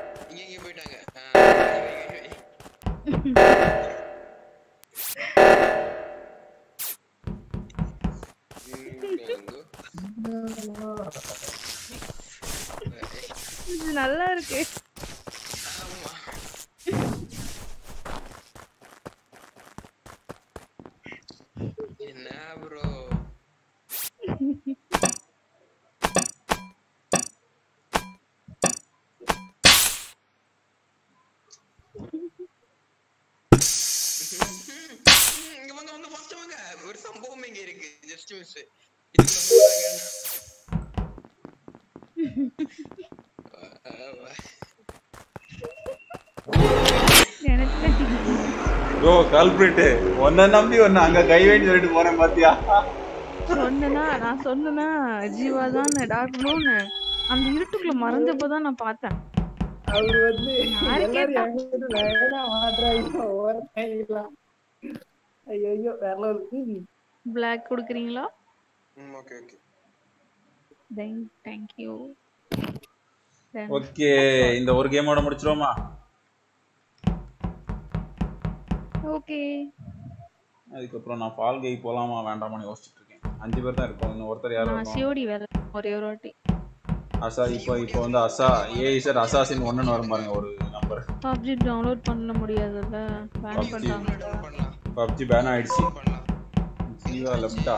இது நல்லா இருக்கு என்ன ப்ரோ இங்க வாங்க வாங்க ஃபர்ஸ்ட் வாங்க ஒரு சம்பவம் இங்க இருக்கு ஜஸ்ட் மிஸ் ஓ கல்பிரிட் உன்னை நம்பி ஒன்னு அங்க கை வைன்னு சொல்லிட்டு போறேன் பாத்தியா சொன்னனா நான் சொன்னனா ஜீவா தான் டார்க் ப்ளூன்னு அந்த இருட்டுக்குள்ள மறைஞ்சப்பதான் நான் பார்த்தேன் அவரு வந்து யாரு எல்லாரும் கேட்டா? என்கிட்ட லைனா மாட்றாங்க ஓரத்தாங்களா ஐயோ வேற லெவல் பிளாக் கொடுக்குறீங்களா okay okay then thank you okay இந்த ஒரு கேமோட முடிச்சிருவோமா ஓகே அதுக்கப்புறம் நான் ஃபால் கை போலாமா வேண்டாமான்னு யோசிச்சுட்டு இருக்கேன் அஞ்சு பேர் தான் இருக்கோம் இன்னும் ஒருத்தர் யாரும் நான் இருக்கோம் சிஓடி வேலை ஒரே ஒரு வாட்டி அசா இப்போ இப்போ வந்து அசா ஏ சார் அசாசின் ஒன்றுன்னு வரும் பாருங்க ஒரு நம்பர் பப்ஜி டவுன்லோட் பண்ண முடியாதுல்ல பேன் PUBG. பண்ணிட்டாங்க பப்ஜி பேன் ஆயிடுச்சு ஜீவா லெஃப்டா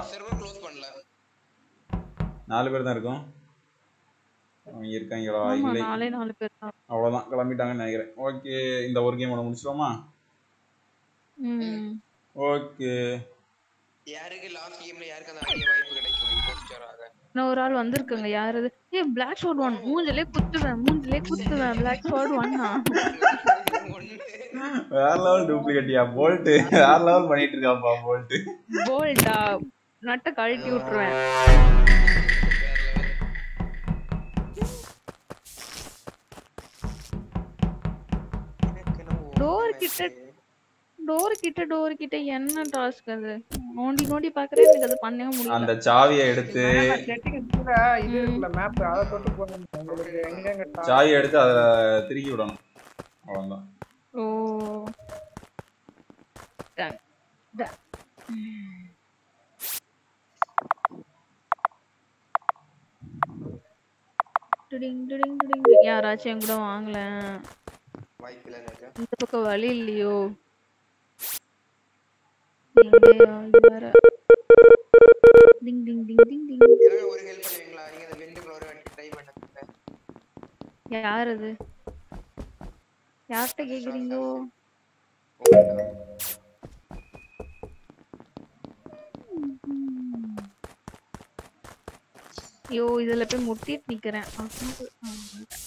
நாலு பேர் தான் இருக்கோம் அவங்க இருக்காங்களா ஆமா இல்லை நாலே நாலு பேர் தான் அவ்வளோதான் கிளம்பிட்டாங்கன்னு நினைக்கிறேன் ஓகே இந்த ஒரு கேமோட முடிச்சிருவோமா ம் ஓகே யாருக்கு லாஸ்ட் கேம்ல யாருக்கு அந்த அரிய வாய்ப்பு கிடைக்கும் இம்போஸ்டர் ஆக இன்னும் ஒரு ஆள் வந்திருக்காங்க யார் அது ஏ பிளாக் ஷாட் ஒன் மூஞ்சிலே குத்துவேன் மூஞ்சிலே குத்துவேன் பிளாக் ஷாட் ஒன்னா வேற லெவல் டூப்ளிகேட்டியா போல்ட்டு வேற லெவல் பண்ணிட்டு இருக்காப்பா போல்ட்டு போல்டா நட்டை கழட்டி விட்டுருவேன் டோர் கிட்ட டோர் கிட்ட டோர் கிட்ட என்ன டாஸ்க் அது நோண்டி நோண்டி பாக்குறேன் எனக்கு அது பண்ணவே முடியல அந்த சாவியை எடுத்து செட்டிங்ஸ் கூட இது இருக்குல்ல மேப் அதை தொட்டு போகணும் உங்களுக்கு எங்கெங்க top- சாவியை எடுத்து அதுல திருக்கி விடணும் அவ்வளவுதான் ஓ Done. Done. டுடிங் டுடிங் டுடிங் டுடிங். யாராச்சும் என் கூட வாங்கல வாய்ப்பு இல்லை எனக்கு இந்த பக்கம் வழி இல்லையோ எங்கேயா இது வேற டிங் டிங் டிங் டிங் டிங் யாராவது ஒரு ஹெல்ப் பண்ணுவீங்களா நீங்க அந்த வெண்டுக்குள்ள ஒரு வாட்டி ட்ரை பண்ணுங்க யார் அது யார்கிட்ட கேக்குறீங்கோ ஐயோ இதுல போய் முட்டிட்டு நிக்கிறேன் அசந்து. ஆ, வந்துட்டேன்.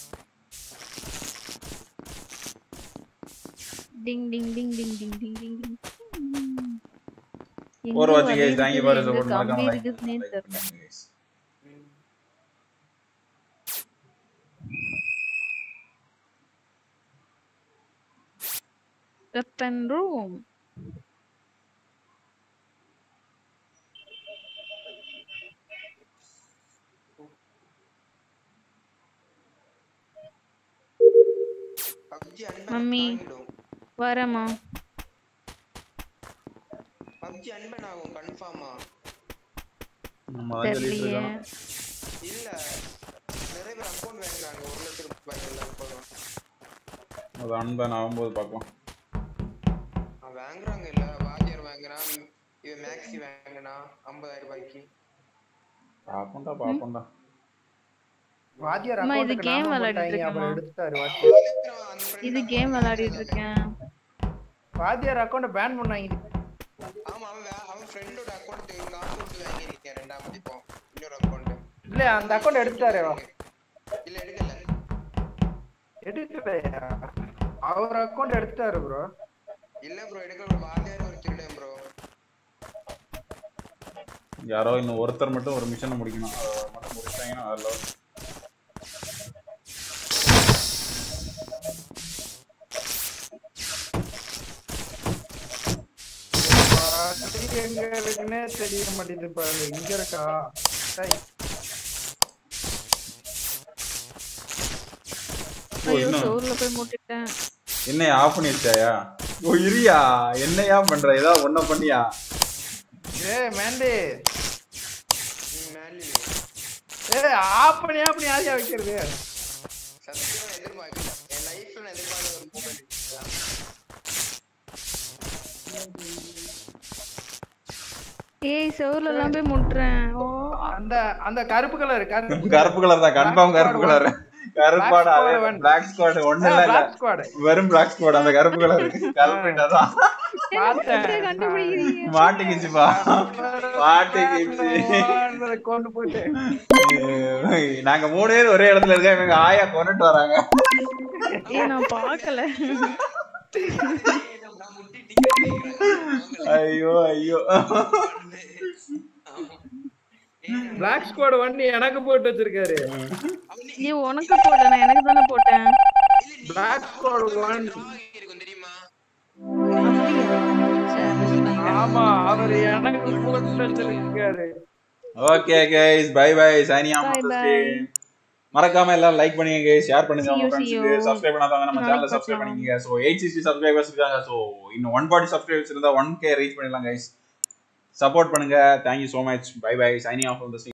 டிங் டிங் டிங் டிங் டிங் டிங் டிங் டிங் எங்க ஒரு வாட்சிங் வலி கைஸ் தேங்க்யூ இருக்குது, ஃபார் எங்க சப்போர்ட் கம்பி மறக்காம லைக் இருக்குதுன்னே லைக் தெரியல பண்ணுங்க guys. வெப்பன் ரூம் பப்ஜி அன்பன் மம்மி ஆகிடும் வரேம்மா பப்ஜி அன்பன் ஆகும் கன்ஃபார்மா நம்ம தான் சொல்லிட்டு தெரியலையே இருக்கோம் இல்ல நிறைய பேர் அக்கௌண்ட் வாங்குறாங்க ஒரு லட்சம் ரூபாய் எல்லாம் போதும் அது அன்பன் ஆகும்போது பார்க்கலாம் அவன் வாங்குறாங்க இல்ல வாத்தியார் வாங்குறான் இவன் மேக்ஸி வாங்கினா ஐம்பதாயிரம் ரூபாய்க்கு பார்ப்போம்டா பார்ப்போம்டா வாத்தியார் அம்மா இது அக்கௌண்ட்டுக்கு கேம் நாம விளையாடிட்டு போட்டாங்க அப்புறம் இருக்கேம்மா எடுத்துட்டாரு வாத்தியார் இது கேம் விளையாடிட்டு இருக்கேன் வாத்தியார் அக்கௌண்ட் பேன் பண்ணாங்க ஆமா அவன் வே- அவன் ஃப்ரெண்டோட அக்கௌண்ட் காசு கொடுத்து வாங்கியிருக்கேன் ரெண்டாம் மதிப்போம் இன்னொரு அக்கௌண்ட் இல்ல அந்த அக்கௌண்ட் எடுத்துட்டாரு இல்ல எடுக்கல எடுக்கலையா அவர் அக்கௌண்ட் எடுத்துட்டாரு ப்ரோ இல்ல ப்ரோ எடுக்கல bro. வாத்தியார் ஒரு திருடன் ப்ரோ யாரோ இன்னும் ஒருத்தர் மட்டும் ஒரு மிஷனை முடிக்கணும் அதை மட்டும் முடிச்சிட்டாங்கன்னா அதில் எங்க இருக்குன்னே தெரிய மாட்டேங்குது பாரு இங்க இருக்கா டேய், ஓ ஐயோ இன்னும் சோறுல போய் முட்டிட்டேன் என்னையா ஆஃப் பண்ணி வச்சாயா ஓ இரியா என்னையா பண்ற ஏதாவது ஒன்ன பண்ணியா ஏய் மேண்டி மேலி ஏய் ஆஃப் பண்ணி ஆஃப் பண்ணி யாரையா வைக்கிறது சத்தியமா எதிர்பார்க்கல என் லைஃப்ல நான் எதிர்பார்க்காத ஒரு மூமெண்ட் ஏய் சோறுல எல்லாம் போய் முட்டுறேன் ஓ அந்த அந்த கருப்பு கலர் கருப்பு கருப்பு கலர் தான் கன்ஃபார்ம் கருப்பு கலர் கருப்பாடு அதே பிளாக் ஸ்குவாட் ஒண்ணு இல்ல இல்ல பிளாக் ஸ்குவாட் வெறும் பிளாக் ஸ்குவாட் அந்த கருப்பு கலர் கல்பிரிட்டா தான் கண்டுபிடிக்கிறீங்க மாட்டிக்கிச்சுப்பா மாட்டிக்கிச்சு கொண்டு போயிட்டு ஏய், நாங்க மூணு பேர் ஒரே இடத்துல இருக்கோம் இவங்க ஆயா கொண்டுட்டு வராங்க ஏய் நான் பார்க்கல ஐயோ ஐயோ பிளாக் ஸ்குவாட் வண்டி எனக்கு போட்டு வச்சிருக்காரு நீ உனக்கு போட்டேன் நான் எனக்கு தானே போட்டேன் பிளாக் ஸ்குவாட் ஒன் ஆமா அவர் எனக்கு போட்டு வச்சிருக்காரு ஓகே கைஸ் பை பை சைனியா Bye bye. மறக்காம எல்லாரும் லைக் பண்ணுங்க கைஸ் ஷேர் பண்ணுங்க See உங்க you, see ஃப்ரெண்ட்ஸ்க்கு you. சப்ஸ்கிரைப் பண்ணாதவங்க நம்ம நாளைக்கு சேனலை சப்ஸ்கிரைப் பார்க்கலாம். பண்ணிக்கங்க சோ 860 சப்ஸ்கிரைபர்ஸ் இருக்காங்க சோ இன்னும் 140 சப்ஸ்கிரைபர்ஸ் இருந்தா 1k ரீச் பண்ணிடலாம் கைஸ் சப்போர்ட் பண்ணுங்க thank you so much bye bye signing off from the